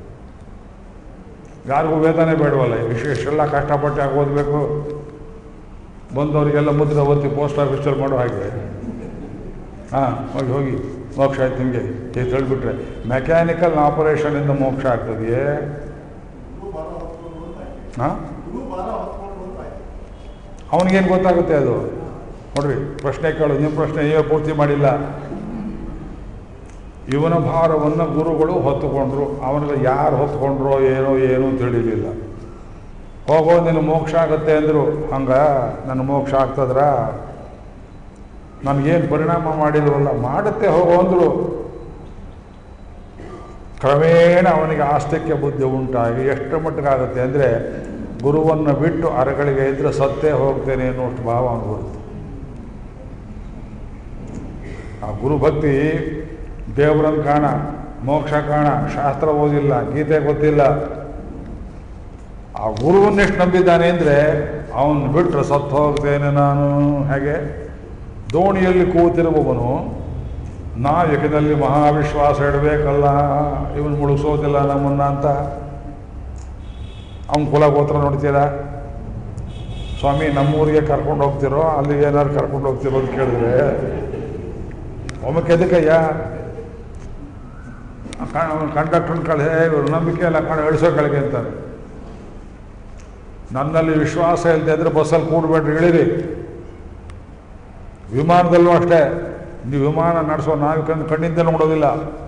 ಯಾರಿಗೂ ವೇದನೆ ಬೇಡವಲ್ಲ ಇಷ್ಟು ಎಷ್ಟೆಲ್ಲ ಕಷ್ಟಪಟ್ಟು ಯಾಕೆ ಓದಬೇಕು ಬಂದವರಿಗೆಲ್ಲ ಮುದ್ರೆ ಓದಿ ಪೋಸ್ಟ್ ಆಫೀಸಲ್ಲಿ ಮಾಡೋ ಹಾಗೆ ಹಾಂ ಹೋಗಿ ಹೋಗಿ ಮೋಕ್ಷ ಆಯ್ತು ನಿಮಗೆ ಅಂತ ಹೇಳ್ಬಿಟ್ರೆ ಮೆಕ್ಯಾನಿಕಲ್ ಆಪರೇಷನಿಂದ ಮೋಕ್ಷ ಆಗ್ತದೆಯೇ ಗುರು ಭಾರ ಹೊತ್ಕೊಂಡು ಅಂತ ಆಯ್ತು ಹಾಂ ಗುರು ಭಾರ ಹೊತ್ಕೊಂಡು ಅಂತ ಆಯ್ತು ಅವನಿಗೇನು ಗೊತ್ತಾಗುತ್ತೆ ಅದು ನೋಡ್ರಿ ಪ್ರಶ್ನೆ ಕೇಳು ನಿಮ್ಮ ಪ್ರಶ್ನೆ ನೀವೇ ಪೂರ್ತಿ ಮಾಡಿಲ್ಲ ಇವನ ಭಾರವನ್ನು ಗುರುಗಳು ಹೊತ್ತುಕೊಂಡ್ರು ಅವನಿಗೆ ಯಾರು ಹೊತ್ಕೊಂಡ್ರೋ ಏನೋ ಏನೂ ತಿಳಿಲಿಲ್ಲ ಹೋಗೋ ನಿನ್ನ ಮೋಕ್ಷ ಆಗುತ್ತೆ ಅಂದರು ಹಂಗ ನನ್ನ ಮೋಕ್ಷ ಆಗ್ತದ್ರ ನನಗೇನು ಪರಿಣಾಮ ಮಾಡಿಲ್ವಲ್ಲ ಮಾಡುತ್ತೆ ಹೋಗೋ ಅಂದರು ಕ್ರಮೇಣ ಅವನಿಗೆ ಆಸ್ತಿಕ್ಯ ಬುದ್ಧಿ ಉಂಟಾಗಿ ಎಷ್ಟು ಮಟ್ಟಿಗಾಗುತ್ತೆ ಅಂದರೆ ಗುರುವನ್ನು ಬಿಟ್ಟು ಅರಗಳಿಗೆ ಇದ್ರೆ ಸತ್ತೇ ಹೋಗ್ತೇನೆ ಅನ್ನೋಷ್ಟು ಭಾವ ಅವನು ಬರುತ್ತೆ ಆ ಗುರುಭಕ್ತಿ ದೇವರನ್ನು ಕಾಣ ಮೋಕ್ಷ ಕಾಣ ಶಾಸ್ತ್ರ ಓದಿಲ್ಲ ಗೀತೆ ಗೊತ್ತಿಲ್ಲ ಆ ಗುರುವನ್ನೆಷ್ಟು ನಂಬಿದ್ದಾನೆ ಅಂದರೆ ಅವನು ಬಿಟ್ಟರೆ ಸತ್ತು ಹೋಗ್ತೇನೆ ನಾನು ಹೇಗೆ ದೋಣಿಯಲ್ಲಿ ಕೂತಿರುವವನು ನಾವಿಕದಲ್ಲಿ ಮಹಾವಿಶ್ವಾಸ ಇಡಬೇಕಲ್ಲ ಇವನು ಮುಳುಗಿಸೋದಿಲ್ಲ ನಮ್ಮನ್ನ ಅಂತ ಅವನ ಕುಲ ಗೋತ್ರ ನೋಡ್ತೀರಾ ಸ್ವಾಮಿ ನಮ್ಮೂರಿಗೆ ಕರ್ಕೊಂಡು ಹೋಗ್ತಿರೋ ಅಲ್ಲಿಗೆ ಏನಾದ್ರು ಕರ್ಕೊಂಡು ಹೋಗ್ತಿರೋ ಅಂತ ಕೇಳಿದ್ರೆ ಒಮ್ಮಕ್ಕೆ ಎದಕ್ಕಯ್ಯ ಕಂಡಕ್ಟರ್ ಕಳೆ ಇವರು ನಂಬಿಕೆ ಎಲ್ಲ ಕಣ ಇಳಿಸೋ ಕಳೆಗೆ ಅಂತಾರೆ ನನ್ನಲ್ಲಿ ವಿಶ್ವಾಸ ಇಲ್ಲದೆ ಅಂದರೆ ಬಸ್ಸಲ್ಲಿ ಕೂಡಬೇಡ್ರಿ ಇಳಿರಿ ವಿಮಾನದಲ್ಲೂ ಅಷ್ಟೇ ನೀವು ವಿಮಾನ ನಡೆಸೋ ನಾವಿಕಂದು ಕಣ್ಣಿಂದ ನೋಡೋದಿಲ್ಲ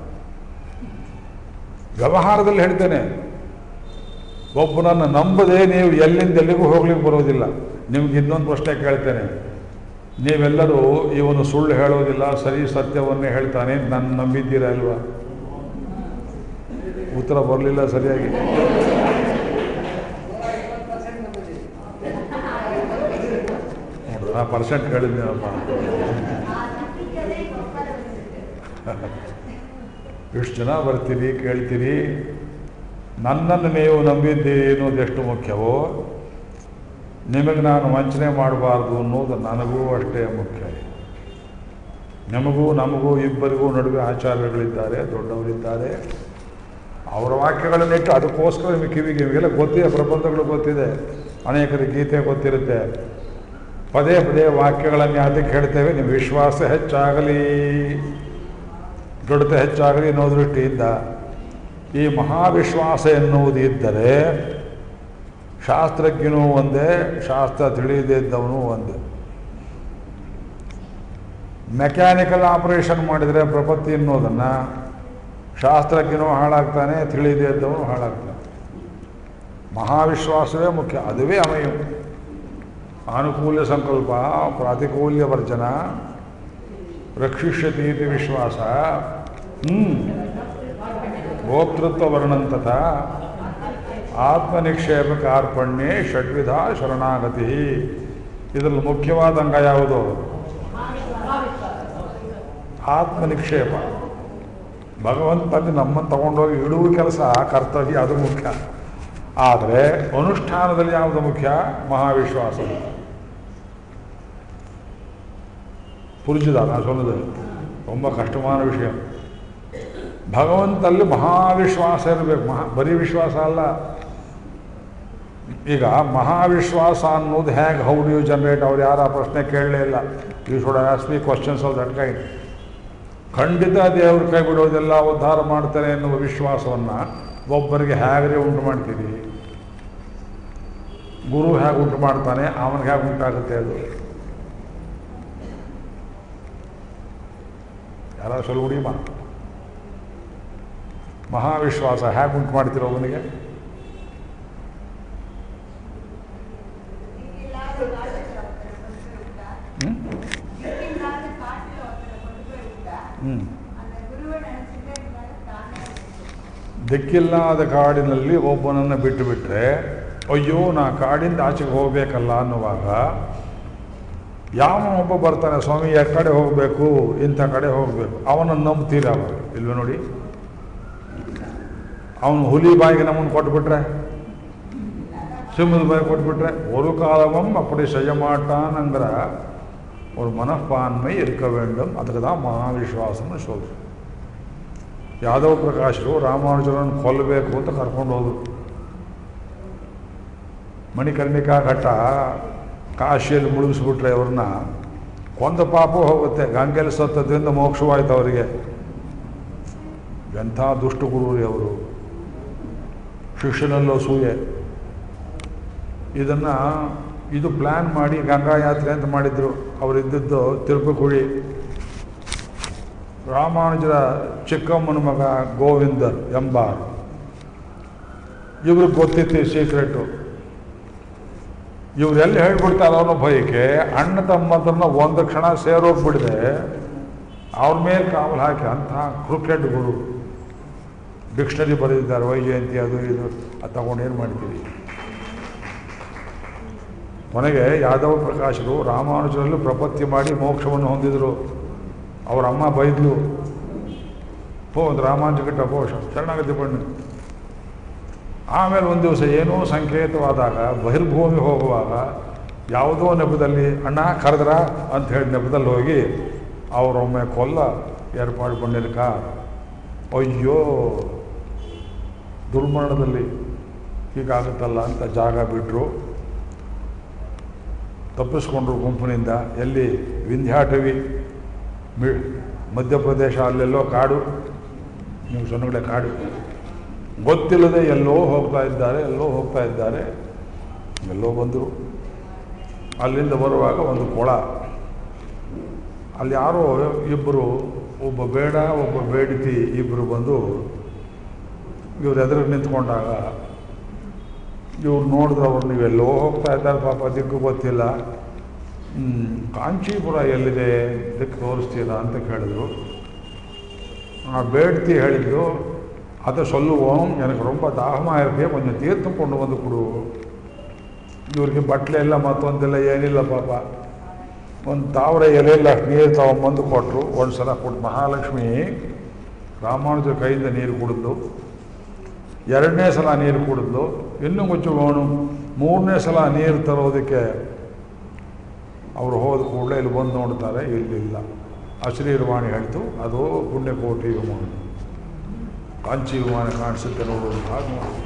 ವ್ಯವಹಾರದಲ್ಲಿ ಹೇಳ್ತೇನೆ ಒಬ್ಬನನ್ನು ನಂಬದೆ ನೀವು ಎಲ್ಲಿಂದ ಎಲ್ಲಿಗೂ ಹೋಗ್ಲಿಕ್ಕೆ ಬರೋದಿಲ್ಲ ನಿಮ್ಗೆ ಇನ್ನೊಂದು ಪ್ರಶ್ನೆ ಕೇಳ್ತೇನೆ ನೀವೆಲ್ಲರೂ ಇವನು ಸುಳ್ಳು ಹೇಳೋದಿಲ್ಲ ಸರಿ ಸತ್ಯವನ್ನೇ ಹೇಳ್ತಾನೆ ನನ್ನ ನಂಬಿದ್ದೀರಾ ಅಲ್ವಾ ಉತ್ತರ ಬರಲಿಲ್ಲ ಸರಿಯಾಗಿ ಆ ಪರ್ಸೆಂಟ್ ಹೇಳಿದ್ದೀನಪ್ಪ ಎಷ್ಟು ಜನ ಬರ್ತೀರಿ ಕೇಳ್ತೀರಿ ನನ್ನನ್ನು ನೀವು ನಂಬಿದ್ದೀರಿ ಅನ್ನೋದು ಎಷ್ಟು ಮುಖ್ಯವೋ ನಿಮಗೆ ನಾನು ವಂಚನೆ ಮಾಡಬಾರ್ದು ಅನ್ನೋದು ನನಗೂ ಅಷ್ಟೇ ಮುಖ್ಯ ನಮಗೂ ನಮಗೂ ಇಬ್ಬರಿಗೂ ನಡುವೆ ಆಚಾರ್ಯಗಳಿದ್ದಾರೆ ದೊಡ್ಡವರಿದ್ದಾರೆ ಅವರ ವಾಕ್ಯಗಳನ್ನಿಟ್ಟು ಅದಕ್ಕೋಸ್ಕರ ನಿಮಗೆ ಕಿವಿಗೆ ನಿಮಗೆಲ್ಲ ಗೊತ್ತಿದೆ ಪ್ರಬಂಧಗಳು ಗೊತ್ತಿದೆ ಅನೇಕರಿಗೆ ಗೀತೆ ಗೊತ್ತಿರುತ್ತೆ ಪದೇ ಪದೇ ವಾಕ್ಯಗಳನ್ನು ಯಾತಕ್ಕೆ ಹೇಳ್ತೇವೆ ನಿಮ್ಮ ವಿಶ್ವಾಸ ಹೆಚ್ಚಾಗಲಿ ದೃಢತೆ ಹೆಚ್ಚಾಗಲಿ ಅನ್ನೋ ದೃಷ್ಟಿಯಿಂದ ಈ ಮಹಾವಿಶ್ವಾಸ ಎನ್ನುವುದು ಇದ್ದರೆ ಶಾಸ್ತ್ರಜ್ಞನೂ ಒಂದೇ ಶಾಸ್ತ್ರ ತಿಳಿಯದೇ ಇದ್ದವನು ಒಂದೇ ಮೆಕ್ಯಾನಿಕಲ್ ಆಪರೇಷನ್ ಮಾಡಿದರೆ ಪ್ರಪತ್ತಿ ಅನ್ನೋದನ್ನು ಶಾಸ್ತ್ರಜ್ಞನೂ ಹಾಳಾಗ್ತಾನೆ ತಿಳಿಯದೇ ಇದ್ದವನು ಹಾಳಾಗ್ತಾನೆ ಮಹಾವಿಶ್ವಾಸವೇ ಮುಖ್ಯ ಅದುವೇ ಅಮಯು ಆನುಕೂಲ್ಯ ಸಂಕಲ್ಪ ಪ್ರಾತಿಕೂಲ್ಯ ವರ್ಜನ ರಕ್ಷಿಷ್ಯತಿ ಇತಿ ವಿಶ್ವಾಸ ಹ್ಞೂ ಭೋಕ್ತೃತ್ವ ವರ್ಣಂತಥ ಆತ್ಮನಿಕ್ಷೇಪ ಕಾರ್ಪಣ್ಯೆ ಷಡ್ವಿಧ ಶರಣಾಗತಿ ಇದರಲ್ಲಿ ಮುಖ್ಯವಾದ ಅಂಗ ಯಾವುದು ಆತ್ಮನಿಕ್ಷೇಪ ಭಗವಂತನಲ್ಲಿ ನಮ್ಮನ್ನು ತಗೊಂಡೋಗಿ ಇಡುವ ಕೆಲಸ ಕರ್ತವ್ಯ ಅದು ಮುಖ್ಯ ಆದರೆ ಅನುಷ್ಠಾನದಲ್ಲಿ ಯಾವುದು ಮುಖ್ಯ ಮಹಾವಿಶ್ವಾಸ புரிஞ்சுதா நான் சொன்னது ரொம்ப ಕಷ್ಟமான ವಿಷಯ ಭಗವಂತಲ್ಲಿ ಮಹಾವಿಶ್ವಾಸ ಇರಬೇಕು ಮಹಾ ಬರೀ ವಿಶ್ವಾಸ ಅಲ್ಲ ಈಗ ಮಹಾವಿಶ್ವಾಸ ಅನ್ನೋದು ಹೇಗೆ ಹೌ ಡು ಯು ಜನರೇಟ್ ಅವ್ರು ಯಾರು ಆ ಪ್ರಶ್ನೆ ಕೇಳಲೇ ಇಲ್ಲ you should ask me questions of that kind ಖಂಡಿತ ದೇವ್ರ ಕೈ ಬಿಡೋದೆಲ್ಲ ಉದ್ಧಾರ ಮಾಡ್ತಾರೆ ಎನ್ನುವ ವಿಶ್ವಾಸವನ್ನು ಒಬ್ಬರಿಗೆ ಹೇಗೆ ಉಂಟು ಮಾಡ್ತೀರಿ ಗುರು ಹೇಗೆ ಉಂಟು ಮಾಡ್ತಾನೆ ಅವನಿಗೆ ಹೇಗೆ ಉಂಟಾಗುತ್ತೆ ಅದು ಯಾರ ಸೊಲ್ಗುಡಿಮ ಮಹಾವಿಶ್ವಾಸ ಹೇಗೆ ಉಂಟು ಮಾಡ್ತಿರೋ ಅವನಿಗೆ ಹ್ಮ್? ಹ್ಮ್. ದಿಕ್ಕಿಲ್ಲದ ಕಾಡಿನಲ್ಲಿ ಒಬ್ಬನನ್ನು ಬಿಟ್ಟು ಬಿಟ್ಟರೆ ಅಯ್ಯೋ ನಾ ಕಾಡಿಂದ ಆಚೆಗೆ ಹೋಗಬೇಕಲ್ಲ ಅನ್ನುವಾಗ ಯಾವ ಒಬ್ಬ ಬರ್ತಾನೆ ಸ್ವಾಮಿ ಯಾವ ಕಡೆ ಹೋಗಬೇಕು ಇಂಥ ಕಡೆ ಹೋಗಬೇಕು ಅವನನ್ನು ನಂಬ್ತೀರ ಅವಾಗ ಇಲ್ವೇ ನೋಡಿ ಅವನು ಹುಲಿ ಬಾಯಿಗೆ ನಮ್ಮನ್ನು ಕೊಟ್ಬಿಟ್ರೆ ಸಿಂಹದ ಬಾಯಿ ಕೊಟ್ಬಿಟ್ರೆ ஒரு காலமும் அப்படி செய்ய மாட்டான்ங்கிற ஒரு மனப்பான்மை இருக்க வேண்டும் அதுக்கு தான் ಮಹಾವಿಶ್ವಾಸನ சொல்றேன் ಯಾದವ ಪ್ರಕಾಶರು ರಾಮಾನುಜರನ್ನು ಕೊಲ್ಲಬೇಕು ಅಂತ ಕರ್ಕೊಂಡು ಹೋದ್ರು ಮಣಿಕರ್ಣಿಕಾ ಘಟ್ಟ ಕಾಶಿಯಲ್ಲಿ ಮುಳುಗಿಸ್ಬಿಟ್ರೆ ಅವ್ರನ್ನ ಕೊಂದ ಪಾಪ ಹೋಗುತ್ತೆ ಗಂಗೆಯಲ್ಲಿ ಸತ್ತದ್ರಿಂದ ಮೋಕ್ಷವಾಯ್ತು ಅವರಿಗೆ ಎಂಥ ದುಷ್ಟ ಗುರುರಿ ಅವರು ಶಿಷ್ಯನಲ್ಲೋ ಸೂಯೆ ಇದನ್ನು ಇದು ಪ್ಲ್ಯಾನ್ ಮಾಡಿ ಗಂಗಾ ಯಾತ್ರೆ ಅಂತ ಮಾಡಿದ್ರು ಅವರಿದ್ದದ್ದು ತಿರುಪುಕುಳಿ ರಾಮಾನುಜರ ಚಿಕ್ಕಮ್ಮನ ಮಗ ಗೋವಿಂದ ಎಂಬಾರ್ ಇವ್ರಿಗೆ ಗೊತ್ತಿತ್ತು ಈ ಸೀಕ್ರೆಟು ಇವರೆಲ್ಲಿ ಹೇಳ್ಬಿಡ್ತಾರೋ ಅನ್ನೋ ಭಯಕ್ಕೆ ಅಣ್ಣ ತಮ್ಮಂದ್ರನ್ನ ಒಂದು ಕ್ಷಣ ಸೇರೋಗ್ಬಿಡಿದೆ ಅವ್ರ ಮೇಲೆ ಕಾವಲು ಹಾಕಿ ಅಂಥ ಕ್ರಿಕೆಟ್ ಗುರು ಡಿಕ್ಷನರಿ ಬರೆದಿದ್ದಾರೆ ವೈಜಯಂತಿ ಅದು ಇದು ಅದು ತಗೊಂಡು ಏನು ಮಾಡ್ತೀವಿ ಕೊನೆಗೆ ಯಾದವ ಪ್ರಕಾಶರು ರಾಮಾನುಜರಲ್ಲೂ ಪ್ರಪತ್ತಿ ಮಾಡಿ ಮೋಕ್ಷವನ್ನು ಹೊಂದಿದರು ಅವ್ರ ಅಮ್ಮ ಬೈದ್ಲು ಪೋ ಒಂದು ರಾಮಾನುಜಗಿಟ್ಟ ಪೋಷ ಶರಣಾಗತಿ ಬಣ್ಣು ಆಮೇಲೆ ಒಂದು ದಿವಸ ಏನೋ ಸಂಕೇತವಾದಾಗ ಬಹಿರ್ಭೂಮಿ ಹೋಗುವಾಗ ಯಾವುದೋ ನೆಪದಲ್ಲಿ ಅಣ್ಣ ಕರೆದ್ರ ಅಂತ ಹೇಳಿ ನೆಪದಲ್ಲಿ ಹೋಗಿ ಅವರೊಮ್ಮೆ ಕೊಲ್ಲ ಏರ್ಪಾಡು பண்ணிருக்க ಅಯ್ಯೋ ದುರ್ಮರಣದಲ್ಲಿ ಹೀಗಾಗುತ್ತಲ್ಲ ಅಂತ ಜಾಗ ಬಿಟ್ಟರು ತಪ್ಪಿಸ್ಕೊಂಡ್ರು ಗುಂಪಿನಿಂದ ಎಲ್ಲಿ ವಿಂಧ್ಯಾಟವಿ ಮಿ ಮಧ್ಯಪ್ರದೇಶ ಅಲ್ಲೆಲ್ಲೋ ಕಾಡು ನೀವು ಸೊನ್ನಗಡೆ ಕಾಡು ಗೊತ್ತಿಲ್ಲದೆ ಎಲ್ಲೋ ಹೋಗ್ತಾ ಇದ್ದಾರೆ ಎಲ್ಲೋ ಹೋಗ್ತಾ ಇದ್ದಾರೆ ಎಲ್ಲೋ ಬಂದರು ಅಲ್ಲಿಂದ ಬರುವಾಗ ಒಂದು ಕೊಳ ಅಲ್ಲಿ ಯಾರೋ ಇಬ್ಬರು ಒಬ್ಬ ಬೇಡ ಒಬ್ಬ ಬೇಡಿತಿ ಇಬ್ಬರು ಬಂದು ಇವ್ರು ಎದುರು ನಿಂತ್ಕೊಂಡಾಗ ಇವ್ರು ನೋಡಿದ್ರೆ ಅವ್ರು ನೀವೆಲ್ಲೋ ಹೋಗ್ತಾ ಇದ್ದಾರೆ ಪಾಪ ದಿಕ್ಕು ಗೊತ್ತಿಲ್ಲ ಹ್ಮ್, ಕಾಂಚೀಪುರ ಎಲ್ಲಿದೆ ದಿಕ್ಕು ತೋರಿಸ್ತೀರಾ ಅಂತ ಕೇಳಿದ್ರು ಆ ಬೇಡ್ತಿ ಹೇಳಿದ್ದು அதை சொல்லுவோம் எனக்கு ரொம்ப தாகமாக இருக்கு கொஞ்சம் தீர்த்தம் கொண்டு வந்து கொடு ಇವ್ರಿಗೆ ಬಟ್ಲೆ ಇಲ್ಲ ಮತ್ತೊಂದಿಲ್ಲ ಏನಿಲ್ಲ ಪಾಪ ಒಂದು ತಾವರೆ ಎಲೆಯಲ್ಲಿ ಅಷ್ಟು ನೀರು ತಗೊಂಬಂದು ಕೊಟ್ಟರು ಒಂದು ಸಲ ಕೊಟ್ಟು ಮಹಾಲಕ್ಷ್ಮಿ ರಾಮಾನುಜ ಕೈಯಿಂದ ನೀರು ಕುಡಿದ್ಲು ಎರಡನೇ ಸಲ ನೀರು ಕುಡಿದ್ಲು ಇನ್ನೂ ಮುಚ್ಚುವವನು ಮೂರನೇ ಸಲ ನೀರು ತರೋದಕ್ಕೆ ಅವರು ಹೋದ ಕೂಡಲೇ ಇಲ್ಲಿ ಬಂದು ನೋಡ್ತಾರೆ ಇಲ್ಲಿಲ್ಲ ಅಶ್ರೀರ್ವಾಣಿ ಹೇಳ್ತು ಅದು ಪುಣ್ಯಕೋಟಿ ವಿಮಾನ ಕಾಂಚಿ ವಿಮಾನ ಕಾಣಿಸುತ್ತೆ ನೋಡೋದು ಹಾಗೆ ನೋಡಿ.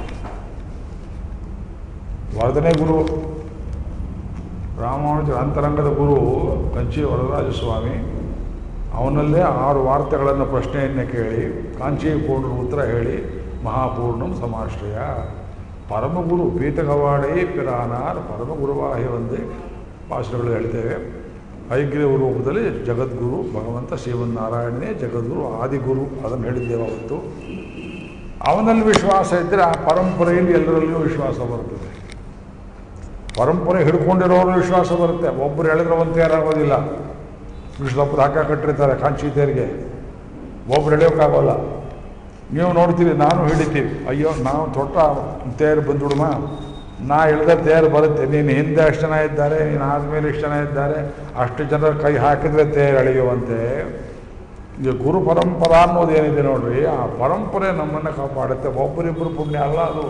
ವರದನೇ ಗುರು ರಾಮಾನುಜರ ಅಂತರಂಗದ ಗುರು ಕಂಚಿ ವರದರಾಜ ಸ್ವಾಮಿ ಅವನಲ್ಲೇ ಆರು ವಾರ್ತೆಗಳನ್ನು ಪ್ರಶ್ನೆಯನ್ನು ಕೇಳಿ ಕಾಂಚಿ ಪೂರ್ಣ ಉತ್ತರ ಹೇಳಿ ಮಹಾಪೂರ್ಣಂ ಸಮಾಶ್ರಯ ಪರಮಗುರು ಪೀತಗವಾಡೈ ಪಿರಾನಾರ್ ಪರಮಗುರುವಾಹಿ ಒಂದೇ ಭಾಷೆಗಳು ಹೇಳ್ತೇವೆ ಐಗ್ರೀವ ರೂಪದಲ್ಲಿ ಜಗದ್ಗುರು ಭಗವಂತ ಶ್ರೀಮನ್ನಾರಾಯಣನೇ ಜಗದ್ಗುರು ಆದಿಗುರು ಅದನ್ನು ಹೇಳಿದ್ದೇವೆ ಅವತ್ತು ಅವನಲ್ಲಿ ವಿಶ್ವಾಸ ಇದ್ದರೆ ಆ ಪರಂಪರೆಯಲ್ಲಿ ಎಲ್ಲರಲ್ಲಿಯೂ ವಿಶ್ವಾಸ ಬರ್ತದೆ ಪರಂಪರೆ ಹಿಡ್ಕೊಂಡಿರೋರು ವಿಶ್ವಾಸ ಬರುತ್ತೆ ಒಬ್ಬರು ಹೇಳಿದ್ರೆ ಒಂದು ತೇರಾಗೋದಿಲ್ಲ ವಿಶ್ವಪ್ಪದ ಹಾಕ ಕಟ್ಟಿರ್ತಾರೆ ಕಾಂಚಿ ತೇರಿಗೆ ಒಬ್ರು ಎಳೆಯೋಕ್ಕಾಗೋಲ್ಲ ನೀವು ನೋಡ್ತೀರಿ ನಾನು ಹಿಡಿತೀವಿ ಅಯ್ಯೋ ನಾವು ತೊಟ್ಟ ತೇರು ಬಂದ್ಬಿಡುಮ ನಾ ಇಳಿದ ತೇರು ಬರುತ್ತೆ ನೀನು ಹಿಂದೆ ಎಷ್ಟು ಜನ ಇದ್ದಾರೆ ನೀನು ಆದಮೇಲೆ ಎಷ್ಟು ಜನ ಇದ್ದಾರೆ ಅಷ್ಟು ಜನರ ಕೈ ಹಾಕಿದ್ರೆ ತೇರು ಎಳೆಯುವಂತೆ ಈಗ ಗುರು ಪರಂಪರಾ ಅನ್ನೋದು ಏನಿದೆ ನೋಡ್ರಿ ಆ ಪರಂಪರೆ ನಮ್ಮನ್ನು ಕಾಪಾಡುತ್ತೆ ಒಬ್ಬರಿಬ್ಬರು ಪುಣ್ಯ ಅಲ್ಲ ಅದು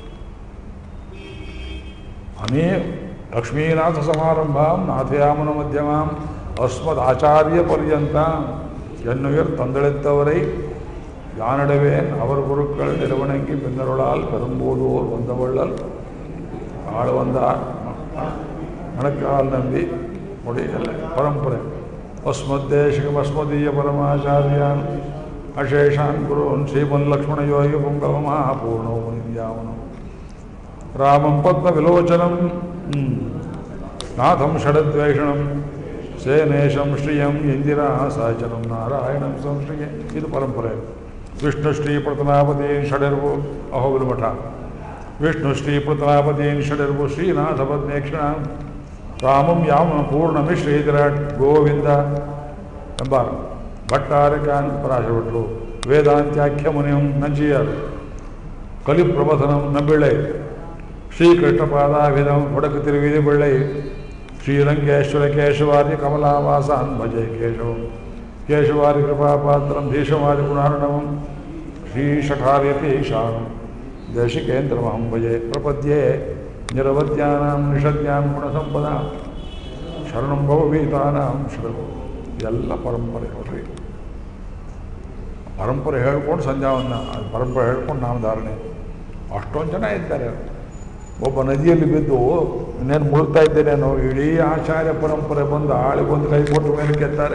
ಅನೇ ಲಕ್ಷ್ಮೀನಾಥ ಸಮಾರಂಭಾಂ ನಾಥಯಾಮನ ಮಧ್ಯಮಾಂ ಅಸ್ಮದ್ ಆಚಾರ್ಯ ಪರ್ಯಂತ ಎನ್ನುಯರ್ ತಂದಳೆತ್ತವರೈ யானிடவேன் அவர் குருக்கள் நிறுவனங்கி பின்னருளால் பெரும்போதோர் வந்தவள்ளல் ஆள் வந்தார் மணக்கால் நம்பி முடியல ಪರಂಪರೆ ಅಸ್ಮದ್ದೇಶಿಕಂ ಅಸ್ಮದೀಯ ಪರಮಾಚಾರ್ಯಾನ್ ಅಶೇಷಾನ್ ಗುರುನ್ ಶ್ರೀಮನ್ ಲಕ್ಷ್ಮಣ ಯೋಗಿ ಪುಂಗವ ಮಹಾಪೂರ್ಣೋ ಮುನಿಯಾವನು ರಾಮಂ ಪದ್ಮ ವಿಲೋಚನಂ ಹ್ಮ್. ನಾಥಂ ಷಡದ್ವೇಷಣಂ ಸೇನೇಶಂ ಶ್ರಿಯಂ ಇಂದಿರಾ ಸಹಚರಂ ನಾರಾಯಣಂ ಸಂಶ್ರಿಯೆ ಇದು ಪರಂಪರೆ ವಿಷ್ಣು ಶ್ರೀ ಪ್ರತನಾಪದೀನ್ ಷಡಿರ್ವು ಅಹೋಬಿಲು ಮಠ ವಿಷ್ಣು ಶ್ರೀ ಪ್ರತನಾಪದೀನ್ ಷಡಿರ್ವು ಶ್ರೀನಾಥ ಪದ್ಮೇಕ್ಷಣ ರಾಮಂ ಯಾಮ ಪೂರ್ಣಮಿಶ್ರೀಧರಾಟ್ ಗೋವಿಂದ ಎಂಬ ಭಟ್ಟಾರಕಾನ್ ಪರಾಶರಭಟ್ರು ವೇದಾಂತ್ಯಾಖ್ಯ ಮುನಿಯಂ ನಂಜಿಯರ್ ಕಲಿಪ್ರಬಧನಂ ನಂಬಿಳೆ ಶ್ರೀಕೃಷ್ಣಪಾದಾಭಿಧಂ ಹೊಡಕು ತಿರುವಿದಿ ಬೆಳ್ಳೈ ಶ್ರೀರಂಗೇಶ್ವರ ಕೇಶವಾರಿ ಕಮಲಾವಾಸಾನ್ ಭಜೆ ಕೇಶವಂ ಕೇಶವಾರಿ ಕೃಪಾಪಾತ್ರಂ ಭೀಷವಾರಿ ಗುಣಾರ್ಣವಂ ಶ್ರೀಷಠಾರ್ಯತೀಶಾಂ ದೇಶಿಕೇಂದ್ರಮಹಂ ಭಜೆ ಪ್ರಪದ್ಯೆ ನಿರವದ್ಯಾನಾಂ ನಿಷದ್ಯಾಂ ಗುಣಸಂಪದ ಶರಣಂ ಭವಭೀತಾನಾಂ ಶರಣು ಎಲ್ಲ ಪರಂಪರೆ ನೋಡ್ರಿ ಪರಂಪರೆ ಹೇಳ್ಕೊಂಡು ಸಂಧ್ಯಾವನ್ನ ಅದು ಪರಂಪರೆ ಹೇಳ್ಕೊಂಡು ನಾಮಧಾರಣೆ ಅಷ್ಟೊಂದು ಜನ ಇದ್ದಾರೆ ಒಬ್ಬ ನದಿಯಲ್ಲಿ ಬಿದ್ದು ಇನ್ನೇನು ಮುಳುಗ್ತಾ ಇದ್ದೇನೇನೋ ಇಡೀ ಆಚಾರ್ಯ ಪರಂಪರೆ ಬಂದು ಆಳಿಗೊಂದು ಕೈ ಕೊಟ್ಟು ಮೇಲೆ ಕೆತ್ತಾರೆ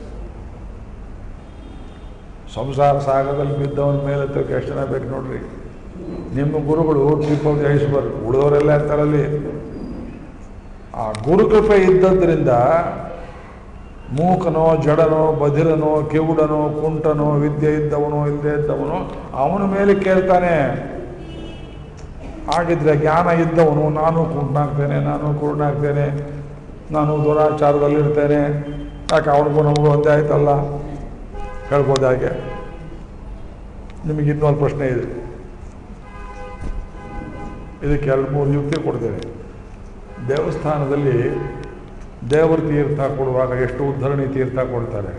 ಸಂಸಾರ ಸಾಗರದಲ್ಲಿ ಬಿದ್ದವನ ಮೇಲೆ ಎತ್ತೋಕೆ ಎಷ್ಟು ಜನ ಬೇಕು ನೋಡ್ರಿ ನಿಮ್ಮ ಗುರುಗಳು ಟಿಪ್ ಆಫ್ ದಿ ಐಸ್ಬರ್ಗ್ ಉಳಿದವರೆಲ್ಲ ಇರ್ತಾರಲ್ಲಿ ಆ ಗುರುಕೃಪೆ ಇದ್ದದ್ರಿಂದ ಮೂಕನೋ ಜಡನೋ ಬಧಿರನೋ ಕಿವುಡನೋ ಕುಂಟನೋ ವಿದ್ಯೆ ಇದ್ದವನೋ ಇಲ್ಲದೆ ಇದ್ದವನೋ ಅವನ ಮೇಲೆ ಕೇಳ್ತಾನೆ ಹಾಗಿದ್ರೆ ಜ್ಞಾನ ಇದ್ದವನು ನಾನು ಕುಂಟನಾಗ್ತೇನೆ ನಾನು ಕುರುಡನಾಗ್ತೇನೆ ನಾನು ದುರಾಚಾರದಲ್ಲಿರ್ತೇನೆ ಯಾಕೆ ಅವನಿಗೂ ನಮಗೂ ಒಂದೇ ಆಯ್ತಲ್ಲ ಹೇಳ್ಬೋದು ಹಾಗೆ ನಿಮಗೆ ಇನ್ನೊಂದು ಪ್ರಶ್ನೆ ಇದೆ ಇದಕ್ಕೆ ಎರಡು ಮೂರು ಯುಕ್ತಿ ಕೊಡ್ತೇನೆ ದೇವಸ್ಥಾನದಲ್ಲಿ ದೇವರ ತೀರ್ಥ ಕೊಡುವಾಗ ಎಷ್ಟು ಉದ್ಧರಣಿ ತೀರ್ಥ ಕೊಡ್ತಾರೆ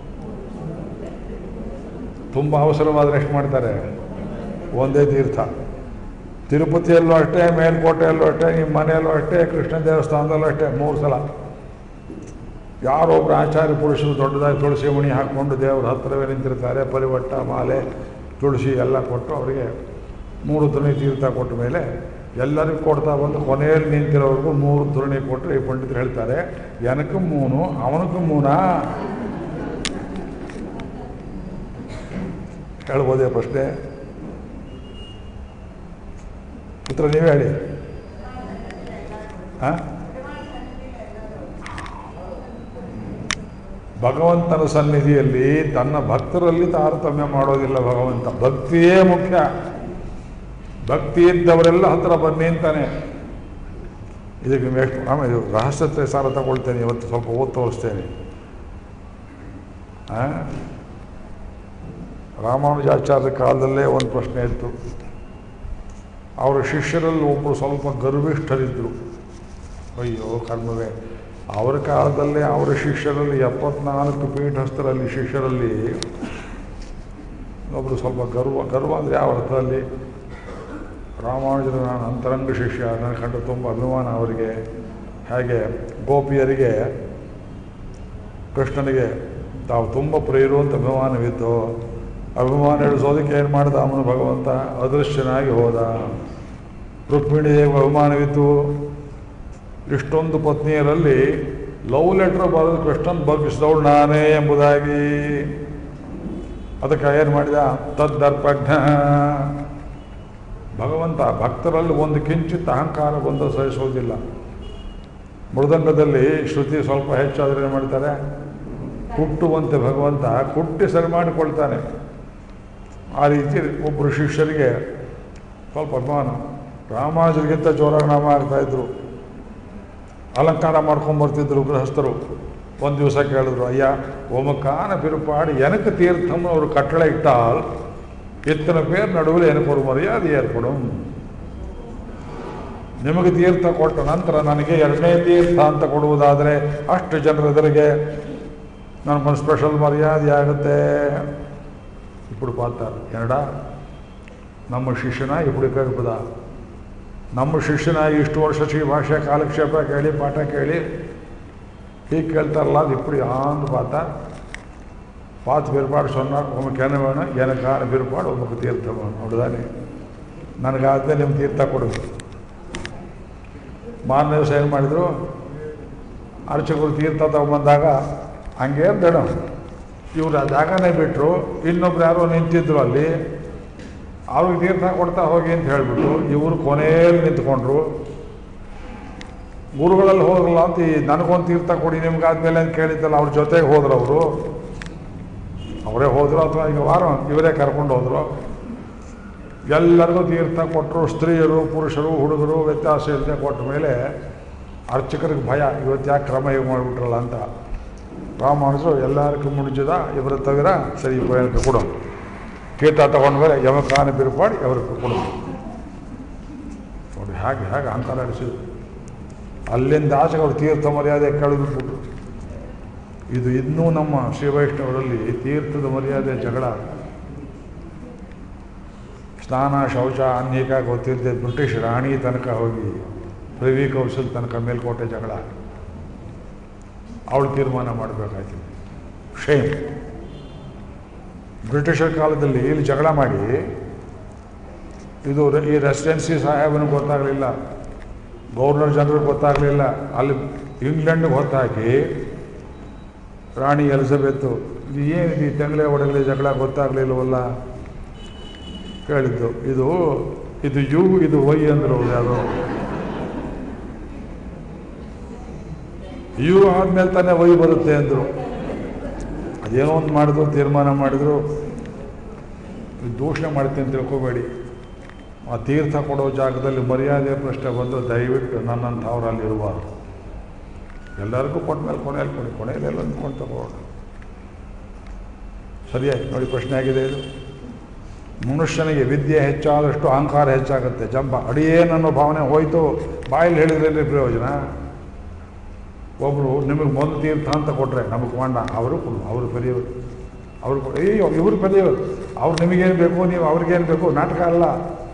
ತುಂಬ ಅವಸರವಾದರೆ ಎಷ್ಟು ಮಾಡ್ತಾರೆ ಒಂದೇ ತೀರ್ಥ ತಿರುಪತಿಯಲ್ಲೂ ಅಷ್ಟೇ ಮೇಲ್ಕೋಟೆಯಲ್ಲೂ ಅಷ್ಟೇ ನಿಮ್ಮ ಮನೆಯಲ್ಲೂ ಅಷ್ಟೇ ಕೃಷ್ಣ ದೇವಸ್ಥಾನದಲ್ಲೂ ಅಷ್ಟೇ ಮೂರು ಸಲ ಯಾರೊಬ್ಬರು ಆಚಾರ್ಯ ಪುರುಷರು ದೊಡ್ಡದಾಗಿ ತುಳಸಿ ಮಣಿ ಹಾಕ್ಕೊಂಡು ದೇವರ ಹತ್ತಿರವೇ ನಿಂತಿರ್ತಾರೆ ಪರಿವಟ್ಟ ಮಾಲೆ ತುಳಸಿ ಎಲ್ಲ ಕೊಟ್ಟು ಅವರಿಗೆ ಮೂರು ಧ್ವನಿ ತೀರ್ಥ ಕೊಟ್ಟ ಮೇಲೆ ಎಲ್ಲರಿಗೂ ಕೊಡ್ತಾ ಬಂದು ಕೊನೆಯಲ್ಲಿ ನಿಂತಿರೋರ್ಗೂ ಮೂರು ಧ್ವನಿ ಕೊಟ್ಟರೆ ಈ ಪಂಡಿತರು ಹೇಳ್ತಾರೆ ಎನಕ್ಕೆ ಮೂನು ಅವನಕ್ಕೂ ಮೂನಾ ಹೇಳ್ಬೋದೇ ಪ್ರಶ್ನೆ ಉತ್ತರ ನೀವೇ ಹೇಳಿ ಹಾಂ ಭಗವಂತನ ಸನ್ನಿಧಿಯಲ್ಲಿ ತನ್ನ ಭಕ್ತರಲ್ಲಿ ತಾರತಮ್ಯ ಮಾಡೋದಿಲ್ಲ ಭಗವಂತ ಭಕ್ತಿಯೇ ಮುಖ್ಯ ಭಕ್ತಿ ಇದ್ದವರೆಲ್ಲ ಹತ್ರ ಬನ್ನಿ ಅಂತಾನೆ ಇದಕ್ಕೆ ಎಷ್ಟು ಆಮೇಲೆ ಇದು ರಹಸ್ಯತ್ರ ಸಾರ ತಗೊಳ್ತೇನೆ ಇವತ್ತು ಸ್ವಲ್ಪ ಓದ್ ತೋರಿಸ್ತೇನೆ ಆ? ರಾಮಾನುಜಾಚಾರ್ಯ ಕಾಲದಲ್ಲೇ ಒಂದು ಪ್ರಶ್ನೆ ಇತ್ತು ಅವರ ಶಿಷ್ಯರಲ್ಲಿ ಒಬ್ಬರು ಸ್ವಲ್ಪ ಗರ್ವಿಷ್ಠರಿದ್ದರು ಅಯ್ಯೋ ಕರ್ಮವೇ ಅವರ ಕಾಲದಲ್ಲಿ ಅವರ ಶಿಷ್ಯರಲ್ಲಿ ಎಪ್ಪತ್ನಾಲ್ಕು ಪೀಠಸ್ಥರಲ್ಲಿ ಶಿಷ್ಯರಲ್ಲಿ ಒಬ್ಬರು ಸ್ವಲ್ಪ ಗರ್ವ ಗರ್ವ ಅಂದರೆ ಯಾವ ಅರ್ಥದಲ್ಲಿ ರಾಮಾನುಜರ ನಾನು ಅಂತರಂಗ ಶಿಷ್ಯ ನನ್ನ ಕಂಡು ತುಂಬ ಅಭಿಮಾನ ಅವರಿಗೆ ಹಾಗೆ ಗೋಪಿಯರಿಗೆ ಕೃಷ್ಣನಿಗೆ ತಾವು ತುಂಬ ಪ್ರಿಯರು ಅಂತ ಅಭಿಮಾನವಿತ್ತು ಅಭಿಮಾನ ಇಳಿಸೋದಕ್ಕೆ ಏನು ಮಾಡಿದ ಅವನು ಭಗವಂತ ಅದೃಶ್ಯನಾಗಿ ಹೋದ ರುಕ್ಮಿಣಿಗೆ ಅಭಿಮಾನವಿತ್ತು ಇಷ್ಟೊಂದು ಪತ್ನಿಯರಲ್ಲಿ ಲವ್ ಲೆಟ್ರ್ ಬರೆದು ಕೃಷ್ಣನ್ ಬಗ್ಗಿಸಿದವಳು ನಾನೇ ಎಂಬುದಾಗಿ ಅದಕ್ಕೆ ಏನು ಮಾಡಿದ ತದ್ದರ್ಪಜ್ಞ ಭಗವಂತ ಭಕ್ತರಲ್ಲಿ ಒಂದು ಕಿಂಚಿತ್ ಅಹಂಕಾರ ಬಂದು ಸಹಿಸೋದಿಲ್ಲ ಮೃದಂಗದಲ್ಲಿ ಶ್ರುತಿ ಸ್ವಲ್ಪ ಹೆಚ್ಚಾದರೆ ಏನು ಮಾಡ್ತಾರೆ ಕುಟ್ಟುವಂತೆ ಭಗವಂತ ಕುಟ್ಟಿ ಸರಿ ಮಾಡಿಕೊಳ್ತಾನೆ ಆ ರೀತಿ ಒಬ್ಬರು ಶಿಷ್ಯರಿಗೆ ಸ್ವಲ್ಪ ಅಭಿಮಾನ ರಾಮಾನುಜರಿಗಿಂತ ಜೋರಾಗಿ ನಾಮ ಆಗ್ತಾಯಿದ್ರು ಅಲಂಕಾರ ಮಾಡ್ಕೊಂಡು ಬರ್ತಿದ್ರು ಗೃಹಸ್ಥರು ಒಂದು ದಿವಸ ಕೇಳಿದ್ರು ಅಯ್ಯ ಒಮಕಾನ ಪಿರುಪಾಡಿ ಎನಕ್ಕೆ ತೀರ್ಥಂ ಅವರು ಕಟ್ಟಳೆ ಇಟ್ಟಾಲ್ ಇತ್ತನ ಪೇರ್ ನಡುவில் எனக்கு ஒரு ಮರ್ಯಾದೆ ಏರ್ಪடும் ನಿಮಗೆ ತೀರ್ಥ ಕೊಟ್ಟ ನಂತರ ನನಗೆ ಎರಡನೇ ತೀರ್ಥ ಅಂತ ಕೊಡುವುದಾದರೆ ಅಷ್ಟು ಜನರ ಎದುರಿಗೆ ನನಗೊಂದು ಸ್ಪೆಷಲ್ ಮರ್ಯಾದೆ ಆಗುತ್ತೆ ఇప్పుడు பார்த்தார் என்னடா ನಮ್ಮ ಶಿಷ್ಯನ ఇప్పుడు ಕೇಳ್ಬೋದ ನಮ್ಮ ಶಿಷ್ಯನ ಇಷ್ಟು ವರ್ಷ ಶ್ರೀ ಭಾಷೆ ಕಾಲಕ್ಷೇಪ ಕೇಳಿ ಪಾಠ ಕೇಳಿ ಹೀಗೆ ಕೇಳ್ತಾರಲ್ಲ ಅದು இப்படி ஆந்து பார்த்தா பார்த்து பிற்பாடு சொன்னார் உமக்கு என்ன வேணும் எனக்கான பிற்பாடு உமக்கு தீர்த்தம் வேணும் அப்படிதானே ನನಗಾದ್ಮೇಲೆ ನಿಮ್ಮ ತೀರ್ಥ ಕೊಡಬೇಕು ಮಾರನೇ ದಿವಸ ಏನು ಮಾಡಿದರು ಅರ್ಚಕರು ತೀರ್ಥ ತಗೊಂಬಂದಾಗ ಹಂಗೆ ಬೇಡ ಇವ್ರು ಆ ಜಾಗನೇ ಬಿಟ್ಟರು ಇನ್ನೊಬ್ರು ಯಾರೋ ನಿಂತಿದ್ರು ಅಲ್ಲಿ ಅವ್ರಿಗೆ ತೀರ್ಥ ಕೊಡ್ತಾ ಹೋಗಿ ಅಂತ ಹೇಳಿಬಿಟ್ಟು ಇವರು ಕೊನೆಯಲ್ಲಿ ನಿಂತ್ಕೊಂಡ್ರು ಗುರುಗಳಲ್ಲಿ ಹೋದ್ರಲ್ಲ ಅಂತ ಈ ನನಗೊಂದು ತೀರ್ಥ ಕೊಡಿ ನಿಮ್ಗಾದ್ಮೇಲೆ ಅಂತ ಕೇಳಿದ್ದಲ್ಲ ಅವ್ರ ಜೊತೆಗೆ ಹೋದ್ರು ಅವರು ಅವರೇ ಹೋದ್ರು ಅಥವಾ ಈಗ ವಾರ ಇವರೇ ಕರ್ಕೊಂಡು ಹೋದ್ರು ಎಲ್ಲರಿಗೂ ತೀರ್ಥ ಕೊಟ್ಟರು ಸ್ತ್ರೀಯರು ಪುರುಷರು ಹುಡುಗರು ವ್ಯತ್ಯಾಸ ಇಲ್ಲದೆ ಕೊಟ್ಟ ಮೇಲೆ ಅರ್ಚಕರಿಗೆ ಭಯ ಇವತ್ತು ಯಾಕೆ ಕ್ರಮ ಹೇಗೆ ಮಾಡಿಬಿಟ್ರಲ್ಲ ಅಂತ ರಾಮಾನುಜರು ಎಲ್ಲರಿಗೂ ಮುಡಿಜಿದ ಇವರ ತವಿರ ಸರಿ ಪಯಣಕ್ಕೆ ಕೊಡು ತೀರ್ಥ ತಗೊಂಡ ಮೇಲೆ ಯಮಕಾನ ಬಿರುಪಾಡಿ ಅವರಿಗೆ ಕೊಡು ನೋಡಿ ಹೇಗೆ ಹೇಗೆ ಅಹಂಕಾರ ನಡೆಸಿದ್ರು ಅಲ್ಲಿಂದ ಆಚೆಗೆ ಅವ್ರು ತೀರ್ಥ ಮರ್ಯಾದೆ ಕಳೆದುಬಿಟ್ರು ಇದು ಇನ್ನೂ ನಮ್ಮ ಶ್ರೀ ವೈಷ್ಣವರಲ್ಲಿ ತೀರ್ಥದ ಮರ್ಯಾದೆ ಜಗಳ ಸ್ನಾನ ಶೌಚ ಅನೇಕ ಗೊತ್ತಿಲ್ಲದೆ ಬ್ರಿಟಿಷ್ ರಾಣಿ ತನಕ ಹೋಗಿ ಪ್ರಿವಿ ಕೌನ್ಸಿಲ್ ತನಕ ಮೇಲ್ಕೋಟೆ ಜಗಳ ಅವಳು ತೀರ್ಮಾನ ಮಾಡಬೇಕಾಯ್ತು ಶೇಮ್ ಬ್ರಿಟಿಷರ ಕಾಲದಲ್ಲಿ ಇಲ್ಲಿ ಜಗಳ ಮಾಡಿ ಇದು ರ- ಈ ರೆಸಿಡೆನ್ಸಿ ಸಾಹೇಬನಿಗೆ ಗೊತ್ತಾಗಲಿಲ್ಲ ಗೌರ್ನರ್ ಜನರಿಗೆ ಗೊತ್ತಾಗಲಿಲ್ಲ ಅಲ್ಲಿ ಇಂಗ್ಲೆಂಡ್ಗೆ ಹೊತ್ತಾಕಿ ರಾಣಿ ಎಲಿಜಬೆತ್ತು ಇದು ಏನಿದೆ ಈ ತೆಂಗಲೆ ಒಡಗಲೆ ಜಗಳ ಗೊತ್ತಾಗಲಿಲ್ಲವಲ್ಲ ಕೇಳಿದ್ದು ಇದು ಇದು ಯು ಇದು ವೈ ಅಂದರು ಯಾರು ಯು ಆದ್ಮೇಲೆ ತಾನೇ ವೈ ಬರುತ್ತೆ ಅಂದರು ಅದೇನೋ ಒಂದು ಮಾಡಿದ್ರು ತೀರ್ಮಾನ ಮಾಡಿದ್ರು ಇದು ದೂಷಣೆ ಮಾಡ್ತೀನಿ ಅಂತ ತಿಳ್ಕೊಬೇಡಿ ಆ ತೀರ್ಥ ಕೊಡೋ ಜಾಗದಲ್ಲಿ ಮರ್ಯಾದೆ ಪ್ರಶ್ನೆ ಬಂದು ದಯವಿಟ್ಟು ನನ್ನಂಥವ್ರು ಅಲ್ಲಿ ಇರಬಾರ್ದು ಎಲ್ಲರಿಗೂ ಕೊಟ್ಟ ಮೇಲೆ ಕೊನೆಯಲ್ಲಿ ಕೊಡಿ ಕೊನೆಯಲ್ಲಿ ಎಲ್ಲ ಅಂದ್ಕೊಂಡು ತಗೋಣ ಸರಿಯಾಗಿ ನೋಡಿ ಪ್ರಶ್ನೆ ಆಗಿದೆ ಇದು ಮನುಷ್ಯನಿಗೆ ವಿದ್ಯೆ ಹೆಚ್ಚಾದಷ್ಟು ಅಹಂಕಾರ ಹೆಚ್ಚಾಗುತ್ತೆ ಜಂಬ ಅಡಿಯೇನ್ ಅನ್ನೋ ಭಾವನೆ ಹೋಯ್ತು ಬಾಯಲ್ಲಿ ಹೇಳಿದ್ರಲ್ಲಿ ಪ್ರಯೋಜನ ಒಬ್ಬರು ನಿಮಗೆ ಮೊದಲು ತೀರ್ಥ ಅಂತ ಕೊಟ್ಟರೆ ನಮಗೆ ಮಾಡ ಅವರು ಕೊಡು ಅವರು ಪೆರಿಯವರು ಅವರು ಕೊಡು ಅಯ್ಯೋ ಇವರು ಪೆರಿಯವರು ಅವ್ರು ನಿಮಗೇನು ಬೇಕು ನೀವು ಅವ್ರಿಗೇನು ಬೇಕು ನಾಟಕ ಅಲ್ಲ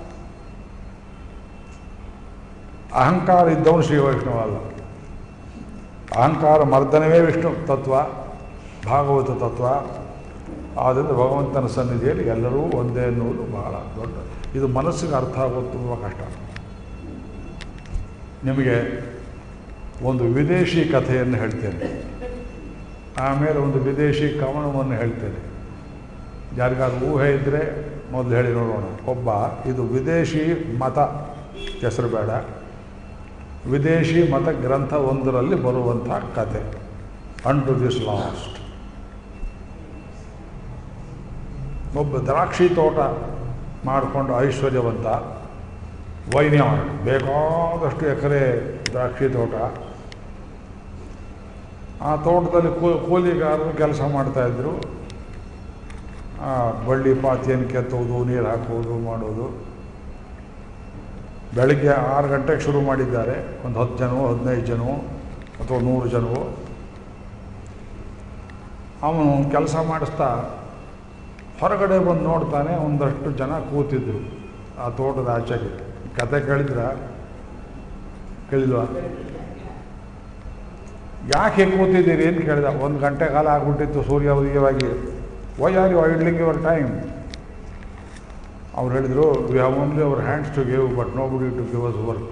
ಅಹಂಕಾರ ಇದ್ದವನು ಶ್ರೀ ವೈಷ್ಣವ ಅಲ್ಲ ಅಹಂಕಾರ ಮರ್ದನವೇ ವಿಷ್ಣು ತತ್ವ ಭಾಗವತ ತತ್ವ ಆದ್ದರಿಂದ ಭಗವಂತನ ಸನ್ನಿಧಿಯಲ್ಲಿ ಎಲ್ಲರೂ ಒಂದೇ ಎನ್ನುವುದು ಬಹಳ ದೊಡ್ಡ ಇದು ಮನಸ್ಸಿಗೆ ಅರ್ಥ ಆಗೋದು ತುಂಬ ಕಷ್ಟ ನಿಮಗೆ ಒಂದು ವಿದೇಶಿ ಕಥೆಯನ್ನು ಹೇಳ್ತೇನೆ ಆಮೇಲೆ ಒಂದು ವಿದೇಶಿ ಕವನವನ್ನು ಹೇಳ್ತೇನೆ ಯಾರಿಗಾದ್ರು ಊಹೆ ಇದ್ದರೆ ಮೊದಲು ಹೇಳಿ ನೋಡೋಣ ಒಬ್ಬ ಇದು ವಿದೇಶಿ ಮತ ಹೆಸರು ಬೇಡ ವಿದೇಶಿ ಮತ ಗ್ರಂಥ ಒಂದರಲ್ಲಿ ಬರುವಂಥ ಕತೆ ಅನ್ ಟು ದಿಸ್ ಲಾಸ್ಟ್ ಒಬ್ಬ ದ್ರಾಕ್ಷಿ ತೋಟ ಮಾಡಿಕೊಂಡು ಐಶ್ವರ್ಯವಂತ ವೈನ್ಯಾರ್ಡ್ ಬೇಕಾದಷ್ಟು ಎಕರೆ ದ್ರಾಕ್ಷಿ ತೋಟ ಆ ತೋಟದಲ್ಲಿ ಕೂ ಕೂಲಿಗಾರರು ಕೆಲಸ ಮಾಡ್ತಾಯಿದ್ರು ಬಳ್ಳಿ ಪಾತಿಯನ್ನು ಕೆತ್ತೋದು ನೀರು ಹಾಕೋದು ಮಾಡೋದು ಬೆಳಗ್ಗೆ ಆರು ಗಂಟೆಗೆ ಶುರು ಮಾಡಿದ್ದಾರೆ ಒಂದು ಹತ್ತು ಜನ ಹದಿನೈದು ಜನ ಅಥವಾ ನೂರು ಜನವೋ ಅವನು ಕೆಲಸ ಮಾಡಿಸ್ತಾ ಹೊರಗಡೆ ಬಂದು ನೋಡ್ತಾನೆ ಒಂದಷ್ಟು ಜನ ಕೂತಿದ್ರು ಆ ತೋಟದ ಆಚೆಗೆ ಕತೆ ಕೇಳಿದ್ರ ಕೇಳಿಲ್ವಾ ಯಾಕೆ ಕೂತಿದ್ದೀರಿ ಅಂತ ಕೇಳಿದ ಒಂದು ಗಂಟೆ ಕಾಲ ಆಗ್ಬಿಟ್ಟಿತ್ತು ಸೂರ್ಯ ಉದಯವಾಗಿ why are you idling your time ಅವ್ರು ಹೇಳಿದರು we have only our hands to give but nobody to give us work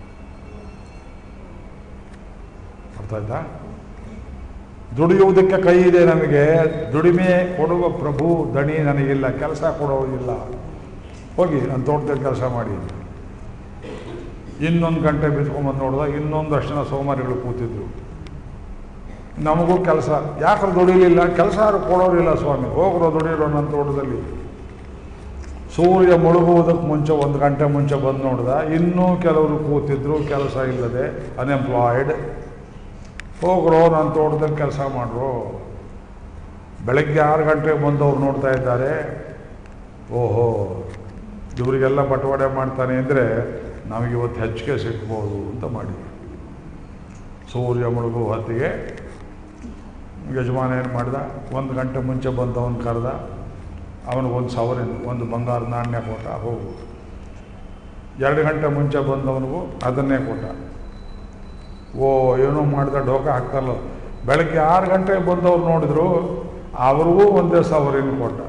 ಅರ್ಥ ಆಯ್ತಾ ದುಡಿಯುವುದಕ್ಕೆ ಕೈ ಇದೆ ನಮಗೆ ದುಡಿಮೆ ಕೊಡುವ ಪ್ರಭು ದಣಿ ನನಗಿಲ್ಲ ಕೆಲಸ ಕೊಡೋದಿಲ್ಲ ಹೋಗಿ ನನ್ನ ತೋಟದಲ್ಲಿ ಕೆಲಸ ಮಾಡಿ ಇನ್ನೊಂದು ಗಂಟೆ ಬಿತ್ಕೊಂಬಂದು ನೋಡಿದ ಇನ್ನೊಂದಷ್ಟು ಜನ ಸೋಮಾರಿಗಳು ಕೂತಿದ್ರು ನಮಗೂ ಕೆಲಸ ಯಾಕೆ ದುಡಿಲಿಲ್ಲ ಕೆಲಸ ಯಾರು ಕೊಡೋರಿಲ್ಲ ಸ್ವಾಮಿ ಹೋಗ್ರೋ ದುಡಿರೋ ನನ್ನ ತೋಟದಲ್ಲಿ ಸೂರ್ಯ ಮುಳುಗುವುದಕ್ಕೆ ಮುಂಚೆ ಒಂದು ಗಂಟೆ ಮುಂಚೆ ಬಂದು ನೋಡ್ದ ಇನ್ನೂ ಕೆಲವರು ಕೂತಿದ್ರು ಕೆಲಸ ಇಲ್ಲದೆ ಅನ್ಎಂಪ್ಲಾಯ್ಡ್ ಹೋಗ್ರೋ ನನ್ನ ತೋಟದಲ್ಲಿ ಕೆಲಸ ಮಾಡ್ರು ಬೆಳಗ್ಗೆ ಆರು ಗಂಟೆಗೆ ಬಂದವ್ರು ನೋಡ್ತಾ ಇದ್ದಾರೆ ಓಹೋ ಇವರಿಗೆಲ್ಲ ಬಟವಾಡೆ ಮಾಡ್ತಾನೆ ಅಂದರೆ ನಮಗೆ ಇವತ್ತು ಹೆಚ್ಚಿಗೆ ಸಿಗ್ಬೋದು ಅಂತ ಮಾಡಿ ಸೂರ್ಯ ಮುಳುಗುವ ಹೊತ್ತಿಗೆ ಯಜಮಾನ ಏನು ಮಾಡ್ದ ಒಂದು ಗಂಟೆ ಮುಂಚೆ ಬಂದವನು ಕರೆದ ಅವನಿಗೊಂದು ಸಾವಿರ ಒಂದು ಬಂಗಾರ ನಾಣ್ಯ ಕೊಟ್ಟ ಹೋಗು ಎರಡು ಗಂಟೆ ಮುಂಚೆ ಬಂದವನಿಗೂ ಅದನ್ನೇ ಕೊಟ್ಟ ಓ ಏನೋ ಮಾಡ್ದ ಡೋಕ ಹಾಕ್ತಲ್ಲ ಬೆಳಗ್ಗೆ ಆರು ಗಂಟೆಗೆ ಬಂದವ್ರು ನೋಡಿದ್ರು ಅವ್ರಿಗೂ ಒಂದೇ ಸಾವಿರ ಕೊಟ್ಟ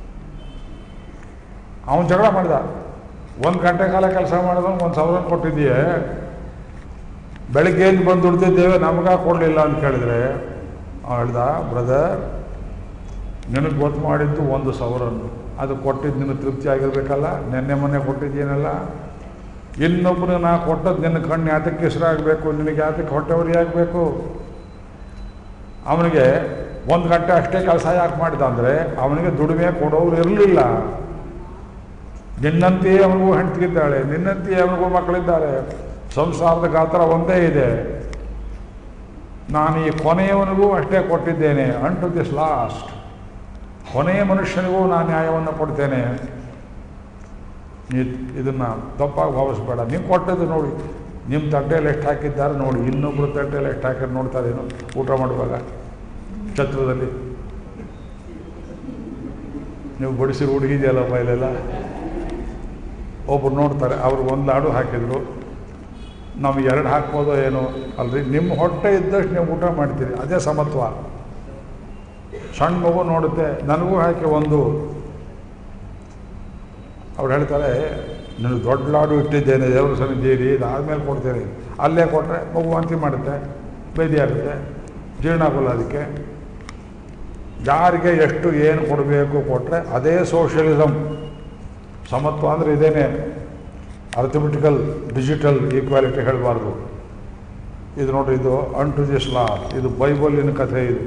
ಅವನು ಜಗಳ ಮಾಡಿದ ಒಂದು ಗಂಟೆ ಕಾಲ ಕೆಲಸ ಮಾಡಿದವನು ಒಂದು ಸಾವಿರ ಕೊಟ್ಟಿದ್ದೀಯೇ ಬೆಳಗ್ಗೆಯಿಂದ ಬಂದು ದುಡ್ದಿದ್ದೇವೆ ನಮಗ ಕೊಡಲಿಲ್ಲ ಅಂತ ಕೇಳಿದ್ರೆ ಅವ್ನು ಹೇಳ್ದ ಬ್ರದರ್ ನಿನಗೆ ಗೊತ್ತು ಮಾಡಿದ್ದು ಒಂದು ಸಾವಿರನ್ನು ಅದು ಕೊಟ್ಟಿದ್ದು ನಿನಗೆ ತೃಪ್ತಿ ಆಗಿರ್ಬೇಕಲ್ಲ ನೆನ್ನೆ ಮೊನ್ನೆ ಕೊಟ್ಟಿದ್ದೀನಲ್ಲ ಇನ್ನೊಬ್ಬನಿಗೆ ನಾ ಕೊಟ್ಟದ್ದು ನಿನ್ನ ಕಣ್ಣು ಯಾತಕ್ಕೆ ಹೆಸರಾಗಬೇಕು ನಿನಗೆ ಯಾತಕ್ಕೆ ಹೊಟ್ಟೆವರಿ ಆಗಬೇಕು ಅವನಿಗೆ ಒಂದು ಗಂಟೆ ಅಷ್ಟೇ ಕೆಲಸ ಯಾಕೆ ಮಾಡಿದ ಅಂದರೆ ಅವನಿಗೆ ದುಡಿಮೆ ಕೊಡೋರು ಇರಲಿಲ್ಲ ನಿನ್ನಂತೆಯೇ ಅವನಿಗೂ ಹೆಂಡತಿಗಿದ್ದಾಳೆ ನಿನ್ನಂತೆಯೇ ಅವನಿಗೂ ಮಕ್ಕಳಿದ್ದಾರೆ ಸಂಸಾರದ ಗಾತ್ರ ಒಂದೇ ಇದೆ ನಾನು ಈ ಕೊನೆಯವನಿಗೂ ಅಷ್ಟೇ ಕೊಟ್ಟಿದ್ದೇನೆ ಅಂಟು ದಿಸ್ ಲಾಸ್ಟ್ ಕೊನೆಯ ಮನುಷ್ಯನಿಗೂ ನಾನು ನ್ಯಾಯವನ್ನು ಕೊಡ್ತೇನೆ ನೀ ಇದನ್ನು ತಪ್ಪಾಗಿ ಭಾವಿಸ್ಬೇಡ ನೀವು ಕೊಟ್ಟದ್ದು ನೋಡಿ ನಿಮ್ಮ ತಟ್ಟೆಯಲ್ಲಿ ಎಷ್ಟು ಹಾಕಿದ್ದಾರೆ ನೋಡಿ ಇನ್ನೊಬ್ಬರು ತಟ್ಟೆಯಲ್ಲಿ ಎಷ್ಟು ಹಾಕಿದ್ರೆ ನೋಡ್ತಾರೇನು ಊಟ ಮಾಡುವಾಗ ಛತ್ರದಲ್ಲಿ ನೀವು ಬಡಿಸಿ ರೂಢಿ ಇದೆಯಲ್ಲ ಬಯಲೆಲ್ಲ ಒಬ್ರು ನೋಡ್ತಾರೆ ಅವ್ರು ಒಂದು ಲಾಡು ಹಾಕಿದ್ರು ನಾವು ಎರಡು ಹಾಕ್ಬೋದೋ ಏನೋ ಅಲ್ರಿ ನಿಮ್ಮ ಹೊಟ್ಟೆ ಇದ್ದಷ್ಟು ನೀವು ಊಟ ಮಾಡ್ತೀರಿ ಅದೇ ಸಮತ್ವ ಸಣ್ಣ ಮಗು ನೋಡುತ್ತೆ ನನಗೂ ಹಾಕಿ ಒಂದು ಅವ್ರು ಹೇಳ್ತಾರೆ ನನಗೆ ದೊಡ್ಡ ಲಾಡು ಇಟ್ಟಿದ್ದೇನೆ ದೇವ್ರ ಸನ್ನಿಧಿಯಲ್ಲಿ ಇದಾದ್ಮೇಲೆ ಕೊಡ್ತೇನೆ ಅಲ್ಲೇ ಕೊಟ್ಟರೆ ಮಗು ವಾಂತಿ ಮಾಡುತ್ತೆ ಬೇದಿ ಆಗುತ್ತೆ ಜೀರ್ಣ ಆಗೋಲ್ಲ ಅದಕ್ಕೆ ಯಾರಿಗೆ ಎಷ್ಟು ಏನು ಕೊಡಬೇಕು ಕೊಟ್ಟರೆ ಅದೇ ಸೋಷಿಯಲಿಸಮ್ ಸಮತ್ವ ಅಂದರೆ ಇದೇನೆ ಅರ್ಥಮೆಟಿಕಲ್ ಡಿಜಿಟಲ್ ಈಕ್ವಾಲಿಟಿ ಹೇಳಬಾರ್ದು ಇದು ನೋಡ್ರಿ ಇದು ಅನ್ ಟು ದಿಸ್ ಲಾ ಇದು ಬೈಬಲಿನ ಕಥೆ ಇದು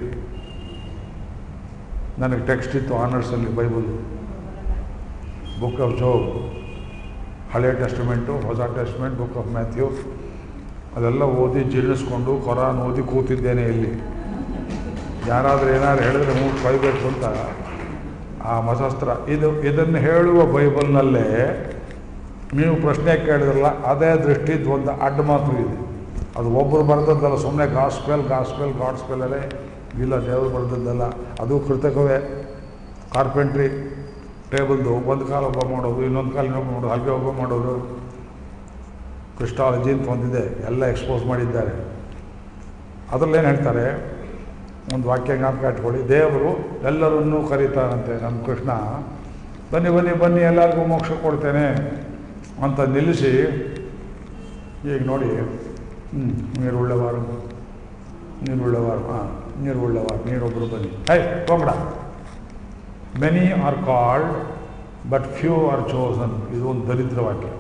ನನಗೆ ಟೆಕ್ಸ್ಟ್ ಇತ್ತು ಆನರ್ಸಲ್ಲಿ ಬೈಬಲ್ ಬುಕ್ ಆಫ್ ಜೋಬ್ ಹಳೆ ಟೆಸ್ಟಿಮೆಂಟು ಹೊಸ ಟೆಸ್ಟಿಮೆಂಟ್ ಬುಕ್ ಆಫ್ ಮ್ಯಾಥ್ಯೂ ಅದೆಲ್ಲ ಓದಿ ಜೀರ್ಣಿಸ್ಕೊಂಡು ಕೊರಾನ್ ಓದಿ ಕೂತಿದ್ದೇನೆ ಇಲ್ಲಿ ಯಾರಾದರೂ ಏನಾದ್ರು ಹೇಳಿದ್ರೆ ಮೂರು ಕೊಯ್ಬೇಕು ಅಂತ ಆ ಮಸಸ್ತ್ರ ಇದು ಇದನ್ನು ಹೇಳುವ ಬೈಬಲ್ನಲ್ಲೇ ನೀವು ಪ್ರಶ್ನೆ ಕೇಳಿದ್ರಲ್ಲ ಅದೇ ದೃಷ್ಟಿದ್ದು ಒಂದು ಅಡ್ಡ ಮಾತು ಇದೆ ಅದು ಒಬ್ಬರು ಬರೆದದ್ದಲ್ಲ ಸುಮ್ಮನೆ ಗಾಸ್ಪೆಲ್ ಗಾಸ್ಪೆಲ್ ಗಾಡ್ಸ್ಪೆಲ್ಲೇ ಇಲ್ಲ ದೇವರು ಬರೆದದ್ದಲ್ಲ ಅದು ಕೃತಕವೇ ಕಾರ್ಪೆಂಟ್ರಿ ಟೇಬಲ್ದು ಒಂದು ಕಾಲ ಒಬ್ಬ ಮಾಡೋದು ಇನ್ನೊಂದು ಕಾಲ ಇನ್ನೊಬ್ಬ ಮಾಡೋದು ಹಾಗೆ ಒಬ್ಬ ಮಾಡೋದು ಕ್ರಿಸ್ಟಾಲಜಿ ಅಂತ ಒಂದಿದೆ ಎಲ್ಲ ಎಕ್ಸ್ಪೋಸ್ ಮಾಡಿದ್ದಾರೆ ಅದರಲ್ಲೇನು ಹೇಳ್ತಾರೆ ಒಂದು ವಾಕ್ಯ ಜ್ಞಾಪಕ ಇಟ್ಕೊಳ್ಳಿ ದೇವರು ಎಲ್ಲರನ್ನೂ ಕರೀತಾರಂತೆ ನಮ್ಮ ಕೃಷ್ಣ ಬನ್ನಿ ಬನ್ನಿ ಬನ್ನಿ ಎಲ್ಲರಿಗೂ ಮೋಕ್ಷ ಕೊಡ್ತೇನೆ ಅಂತ ನಿಲ್ಲಿಸಿ ಈಗ ನೋಡಿ ಹ್ಞೂ ನೀರುಳ್ಳವಾರು ನೀರುಳ್ಳವಾರು ಹಾಂ ನೀರುಳ್ಳವಾರು ನೀರೊಬ್ಬರು ಬನ್ನಿ ಹೈ ಹೋಗಡ many are called but few are chosen ಇದು ಒಂದು ದರಿದ್ರ ವಾಕ್ಯ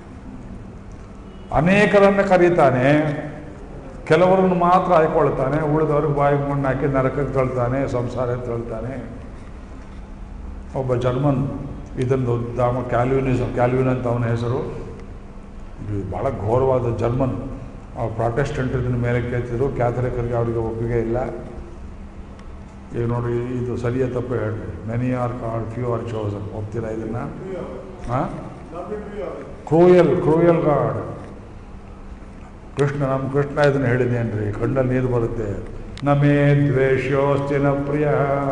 ಅನೇಕರನ್ನು ಕರೀತಾನೆ ಕೆಲವರನ್ನು ಮಾತ್ರ ಆಯ್ಕೊಳ್ತಾನೆ ಉಳಿದವ್ರಿಗೆ ಬಾಯಿಗೆ ಮಣ್ಣು ಹಾಕಿ ನರಕಕ್ಕೆ ತಳ್ತಾನೆ ಸಂಸಾರ ತಳ್ತಾನೆ ಒಬ್ಬ ಜರ್ಮನ್ ಇದನ್ನು ದಾಮ ಕ್ಯಾಲ್ವಿನಿಸಮ್ ಕ್ಯಾಲ್ವಿನ್ ಅಂತ ಅವನ ಹೆಸರು ಇದು ಭಾಳ ಘೋರವಾದ ಜರ್ಮನ್ ಅವ್ರು ಪ್ರಾಟೆಸ್ಟೆಂಟ್ ಇದನ್ನ ಮೇಲೆ ಕೇಳ್ತಿದ್ರು ಕ್ಯಾಥಲಿಕರಿಗೆ ಅವರಿಗೆ ಒಪ್ಪಿಗೆ ಇಲ್ಲ ಈಗ ನೋಡಿ ಇದು ಸರಿಯ ತಪ್ಪು ಹೇಳಿ many are called few are chosen ಒಪ್ತೀರಾ ಇದನ್ನು ಹಾಂ ಕ್ರೂಯಲ್ ಕ್ರೂಯಲ್ ಗಾಡ್ ಕೃಷ್ಣ ನಮ್ಮ ಕೃಷ್ಣ ಇದನ್ನು ಹೇಳಿದ್ದೇನ್ರಿ ಕಣ್ಣಲ್ಲಿ ನೀರು ಬರುತ್ತೆ ನಮೇ ದ್ವೇಷ್ಯೋಸ್ತಿ ನ ಪ್ರಿಯ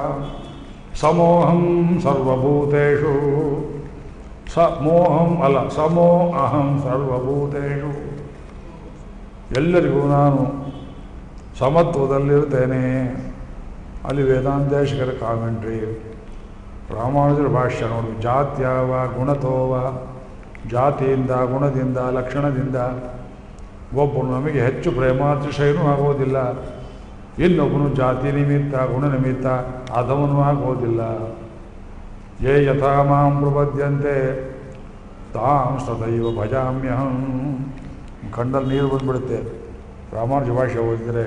ಸಮೋಹಂ ಸರ್ವಭೂತೇಷು ಸ ಮೋಹಂ ಅಲ್ಲ ಸಮೋ ಅಹಂ ಸರ್ವಭೂತೇಷು ಎಲ್ಲರಿಗೂ ನಾನು ಸಮತ್ವದಲ್ಲಿರ್ತೇನೆ ಅಲ್ಲಿ ವೇದಾಂತೇಶಕರ ಕಾಮೆಂಟ್ರಿ ರಾಮಾನುಜರ ಭಾಷ್ಯ ನೋಡಿ ಜಾತ್ಯಾವ ಗುಣತೋವ ಜಾತಿಯಿಂದ ಗುಣದಿಂದ ಲಕ್ಷಣದಿಂದ ಒಬ್ಬನು ನಮಗೆ ಹೆಚ್ಚು ಪ್ರೇಮಾತಿಶಯನೂ ಆಗೋದಿಲ್ಲ ಇನ್ನೊಬ್ಬನು ಜಾತಿ ನಿಮಿತ್ತ ಗುಣ ನಿಮಿತ್ತ ಅಧಮನೂ ಆಗೋದಿಲ್ಲ ಯೇ ಯಥಾ ಮಾಂ ಪ್ರಪದ್ಯಂತೆ ತಾಂ ಸದೈವ ಭಜಾಮ್ಯಹಂ ಕಣ್ಣಲ್ಲಿ ನೀರು ಬಂದ್ಬಿಡುತ್ತೆ ರಾಮಾನುಜ ಭಾಷೆ ಓದಿದರೆ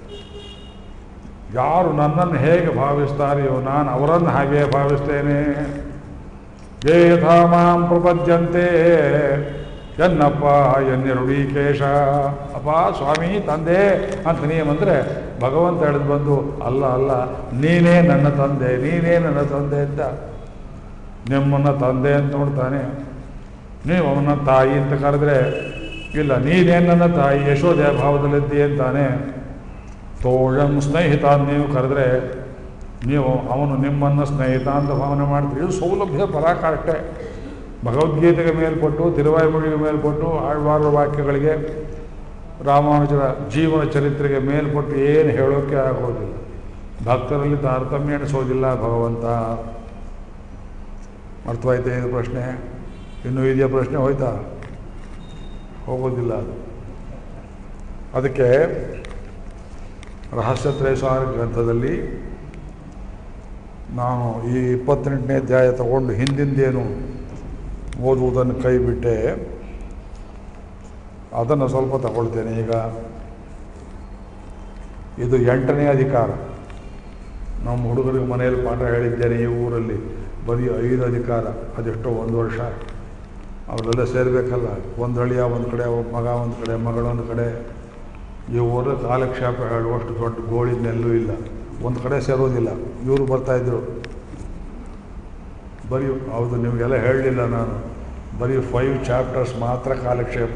ಯಾರು ನನ್ನನ್ನು ಹೇಗೆ ಭಾವಿಸ್ತಾರೆಯೋ ನಾನು ಅವರನ್ನು ಹಾಗೆ ಭಾವಿಸ್ತೇನೆ ಯೇ ಯಥಾ ಮಾಂ ಪ್ರಪದ್ಯಂತೆ ಎನ್ನಪ್ಪ ಎನ್ನೆರುಡೀಕೇಶ ಅಪ್ಪ ಸ್ವಾಮಿ ತಂದೆ ಅಂತ ನೀವಂದರೆ ಭಗವಂತ ಹೇಳಿದ್ ಬಂದು ಅಲ್ಲ ಅಲ್ಲ ನೀನೇ ನನ್ನ ತಂದೆ ನೀನೇ ನನ್ನ ತಂದೆ ಅಂತ ನಿಮ್ಮನ್ನು ತಂದೆ ಅಂತ ನೋಡ್ತಾನೆ ನೀವು ಅವನ ತಾಯಿ ಅಂತ ಕರೆದ್ರೆ ಇಲ್ಲ ನೀನೇ ನನ್ನ ತಾಯಿ ಯಶೋದಯ ಭಾವದಲ್ಲಿದ್ದೀಯ ಅಂತಾನೆ ತೋಳಂ ಸ್ನೇಹಿತ ಅಂತ ನೀವು ಕರೆದ್ರೆ ನೀವು ಅವನು ನಿಮ್ಮನ್ನು ಸ್ನೇಹಿತ ಅಂತ ಭಾವನೆ ಮಾಡ್ತೀರಿ ಇದು ಸೌಲಭ್ಯ ಪರಾಕಾಷ್ಠೆ ಭಗವದ್ಗೀತೆಗೆ ಮೇಲ್ಪಟ್ಟು ತಿರುವಾಯುಮೊழிಗೆ ಮೇಲ್ಪಟ್ಟು ಆಳ್ವಾರ ವಾಕ್ಯಗಳಿಗೆ ರಾಮಾನುಜರ ಜೀವನ ಚರಿತ್ರೆಗೆ ಮೇಲ್ಪಟ್ಟು ಏನು ಹೇಳೋಕ್ಕೆ ಆಗೋದಿಲ್ಲ ಭಕ್ತರಲ್ಲಿ ತಾರತಮ್ಯ ಎಣಿಸೋದಿಲ್ಲ ಭಗವಂತ ಅರ್ಥವಾಯ್ತಾ ಇದು ಪ್ರಶ್ನೆ ಇನ್ನೂ ಇದೆಯಾ ಪ್ರಶ್ನೆ ಹೋಯ್ತಾ ಹೋಗೋದಿಲ್ಲ ಅದು ಅದಕ್ಕೆ ರಹಸ್ಯ ತ್ರೈಸಾರ ಗ್ರಂಥದಲ್ಲಿ ನಾನು ಈ ಇಪ್ಪತ್ತೆಂಟನೇ ಅಧ್ಯಾಯ ತಗೊಂಡು ಹಿಂದಿಂದೇನು ಓದುವುದನ್ನು ಕೈ ಬಿಟ್ಟೆ ಅದನ್ನು ಸ್ವಲ್ಪ ತಗೊಳ್ತೇನೆ ಈಗ ಇದು ಎಂಟನೇ ಅಧಿಕಾರ ನಮ್ಮ ಹುಡುಗರಿಗೆ ಮನೆಯಲ್ಲಿ ಪಾಠ ಹೇಳಿದ್ದೇನೆ ಈ ಊರಲ್ಲಿ ಬರೀ ಐದು ಅಧಿಕಾರ ಅದೆಷ್ಟೋ ಒಂದು ವರ್ಷ ಅವರೆಲ್ಲ ಸೇರಬೇಕಲ್ಲ ಒಂದು ಹಳಿಯ ಒಂದು ಕಡೆ ಒಬ್ಬ ಮಗ ಒಂದು ಕಡೆ ಮಗಳೊಂದು ಕಡೆ ಈ ಊರ ಕಾಲಕ್ಷೇಪ ಹೇಳುವಷ್ಟು ದೊಡ್ಡ ಗೋಳಿನೆಲ್ಲೂ ಇಲ್ಲ ಒಂದು ಕಡೆ ಸೇರೋದಿಲ್ಲ ಇವರು ಬರ್ತಾಯಿದ್ರು ಬರೀ ಹೌದು ನಿಮಗೆಲ್ಲ ಹೇಳಲಿಲ್ಲ ನಾನು ಬರೀ ಫೈವ್ ಚಾಪ್ಟರ್ಸ್ ಮಾತ್ರ ಕಾಲಕ್ಷೇಪ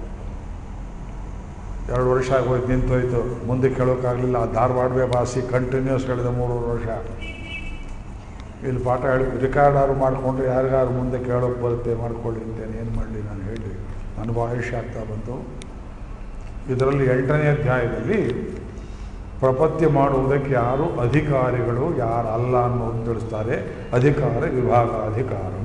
ಎರಡು ವರ್ಷ ಆಗೋಯ್ತು ನಿಂತೋಯ್ತು ಮುಂದೆ ಕೇಳೋಕ್ಕಾಗಲಿಲ್ಲ ಧಾರವಾಡವೇ ಭಾಷೆ ಕಂಟಿನ್ಯೂಸ್ ಹೇಳಿದ ಮೂರುವರೆ ವರ್ಷ ಇಲ್ಲಿ ಪಾಠ ಹೇಳಿ ರೆಕಾರ್ಡ್ ಆದ್ರು ಮಾಡಿಕೊಂಡ್ರೆ ಯಾರಿಗಾರು ಮುಂದೆ ಕೇಳೋಕೆ ಬರುತ್ತೆ ಮಾಡ್ಕೊಳ್ಳಿ ಅಂತೇನೆ ಏನು ಮಾಡಲಿ ನಾನು ಹೇಳಿ ನನಗೂ ಆಯುಷ್ಯ ಆಗ್ತಾ ಬಂತು ಇದರಲ್ಲಿ ಎಂಟನೇ ಅಧ್ಯಾಯದಲ್ಲಿ ಪ್ರಪತ್ಯ ಮಾಡುವುದಕ್ಕೆ ಯಾರು ಅಧಿಕಾರಿಗಳು ಯಾರಲ್ಲ ಅನ್ನೋದು ತಿಳಿಸ್ತಾರೆ ಅಧಿಕಾರ ವಿಭಾಗಾಧಿಕಾರಂ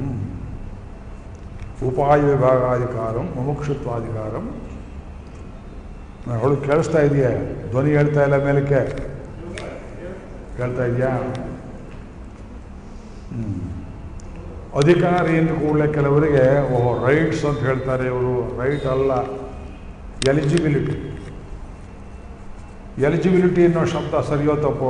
ಉಪಾಯ ವಿಭಾಗಾಧಿಕಾರಂ ಮುಮುಕ್ಷತ್ವಾಧಿಕಾರಂ ನಾನು ಹೇಳೋದು ಕೇಳಿಸ್ತಾ ಇದೆಯಾ ಧ್ವನಿ ಹೇಳ್ತಾ ಇಲ್ಲ ಮೇಲಕ್ಕೆ ಕೇಳ್ತಾ ಇದೆಯಾ ಹ್ಮ್. ಅಧಿಕಾರಿ ಎಂದು ಕೂಡಲೇ ಕೆಲವರಿಗೆ ಓಹೋ ರೈಟ್ಸ್ ಅಂತ ಹೇಳ್ತಾರೆ ಇವರು ರೈಟ್ ಅಲ್ಲ ಎಲಿಜಿಬಿಲಿಟಿ ಎಲಿಜಿಬಿಲಿಟಿ ಅನ್ನೋ ಶಬ್ದ ಸರಿಯೋ ತಪ್ಪೋ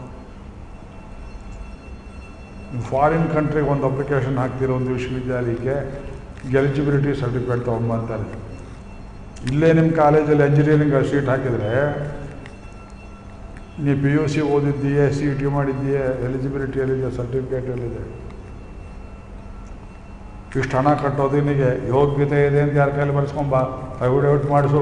ಫಾರಿನ್ ಕಂಟ್ರಿಗೆ ಒಂದು ಅಪ್ಲಿಕೇಶನ್ ಹಾಕ್ತಿರೋ ಒಂದು ವಿಶ್ವವಿದ್ಯಾಲಯಕ್ಕೆ ಎಲಿಜಿಬಿಲಿಟಿ ಸರ್ಟಿಫಿಕೇಟ್ ತೊಗೊಂಬಂತಾರೆ ಇಲ್ಲೇ ನಿಮ್ಮ ಕಾಲೇಜಲ್ಲಿ ಎಂಜಿನಿಯರಿಂಗ್ ಸೀಟ್ ಹಾಕಿದರೆ ನೀವು ಪಿ ಯು ಸಿ ಓದಿದ್ದೀಯೆ ಸಿ ಟಿ ಮಾಡಿದ್ದೀಯೆ ಎಲಿಜಿಬಿಲಿಟಿ ಎಲ್ಲಿದೆ ಸರ್ಟಿಫಿಕೇಟ್ ಎಲ್ಲಿದೆ ಇಷ್ಟು ಹಣ ಕಟ್ಟೋದಿನಿಗೆ ಯೋಗ್ಯತೆ ಇದೆ ಅಂತ ಯಾರ ಕೈಲಿ ಬರ್ಸ್ಕೊಂಬ ಅಫಿಡವಿಟ್ ಮಾಡಿಸು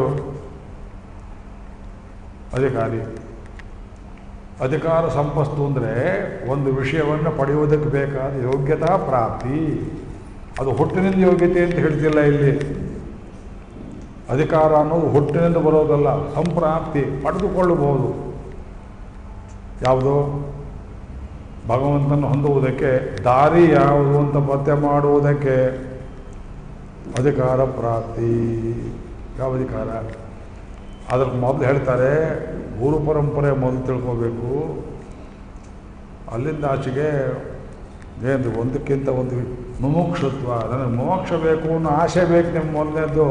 ಅಧಿಕಾರಿ ಅಧಿಕಾರ ಸಂಪತ್ತು ಅಂದರೆ ಒಂದು ವಿಷಯವನ್ನು ಪಡೆಯುವುದಕ್ಕೆ ಬೇಕಾದ ಯೋಗ್ಯತಾ ಪ್ರಾಪ್ತಿ ಅದು ಹುಟ್ಟಿನಿಂದ ಯೋಗ್ಯತೆ ಅಂತ ಹೇಳ್ತಿಲ್ಲ ಇಲ್ಲಿ ಅಧಿಕಾರ ಅನ್ನೋದು ಹುಟ್ಟಿನಿಂದ ಬರೋದಲ್ಲ ಸಂಪ್ರಾಪ್ತಿ ಪಡೆದುಕೊಳ್ಳಬಹುದು ಯಾವುದು ಭಗವಂತನ ಹೊಂದುವುದಕ್ಕೆ ದಾರಿ ಯಾವುದು ಅಂತ ಪತ್ತೆ ಮಾಡುವುದಕ್ಕೆ ಅಧಿಕಾರ ಪ್ರಾಪ್ತಿ ಯಾವ ಅಧಿಕಾರ ಅದ್ರ ಮೊದಲು ಹೇಳ್ತಾರೆ ಗುರು ಪರಂಪರೆ ಮೊದಲು ತಿಳ್ಕೋಬೇಕು ಅಲ್ಲಿಂದ ಆಚೆಗೆ ಏನು ಒಂದಕ್ಕಿಂತ ಒಂದು ಮುಮುಕ್ಷತ್ವ ನನಗೆ ಮೋಕ್ಷ ಬೇಕು ಅನ್ನೋ ಆಸೆ ಬೇಕು ನಿಮ್ಮ ಮೊದಲನೇದ್ದು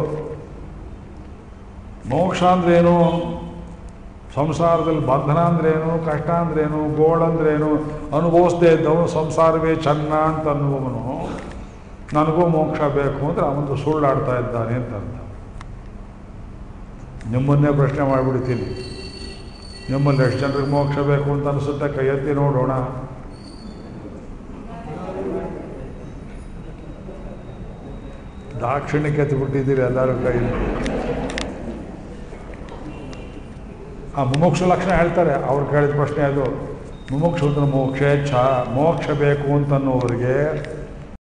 ಮೋಕ್ಷ ಅಂದ್ರೇನು ಸಂಸಾರದಲ್ಲಿ ಬಂಧನ ಅಂದ್ರೇನು ಕಷ್ಟ ಅಂದ್ರೇನು ಗೋಳಂದ್ರೇನು ಅನುಭವಿಸದೇ ಇದ್ದವನು ಸಂಸಾರವೇ ಚೆನ್ನ ಅಂತ ಅನ್ನುವವನು ನನಗೂ ಮೋಕ್ಷ ಬೇಕು ಅಂದರೆ ಅವನು ಸುಳ್ಳಾಡ್ತಾ ಇದ್ದಾನೆ ಅಂತ ಅರ್ಥ ನಿಮ್ಮನ್ನೇ ಪ್ರಶ್ನೆ ಮಾಡಿಬಿಡ್ತೀನಿ ನಿಮ್ಮಲ್ಲಿ ಎಷ್ಟು ಜನರಿಗೆ ಮೋಕ್ಷ ಬೇಕು ಅಂತ ಅನಿಸುತ್ತೆ ಕೈ ಎತ್ತಿ ನೋಡೋಣ ದಾಕ್ಷಿಣ್ಯಕ್ಕೆ ಎತ್ತಿ ಬಿಟ್ಟಿದ್ದೀರಿ ಎಲ್ಲರೂ ಕೈ ಆ ಮುಮುಕ್ಷು ಲಕ್ಷಣ ಹೇಳ್ತಾರೆ ಅವ್ರು ಕೇಳಿದ ಪ್ರಶ್ನೆ ಅದು ಮುಮುಕ್ಷು ಅಂದ್ರೆ ಮೋಕ್ಷೇಚ್ಛ ಮೋಕ್ಷ ಬೇಕು ಅಂತನ್ನುವರಿಗೆ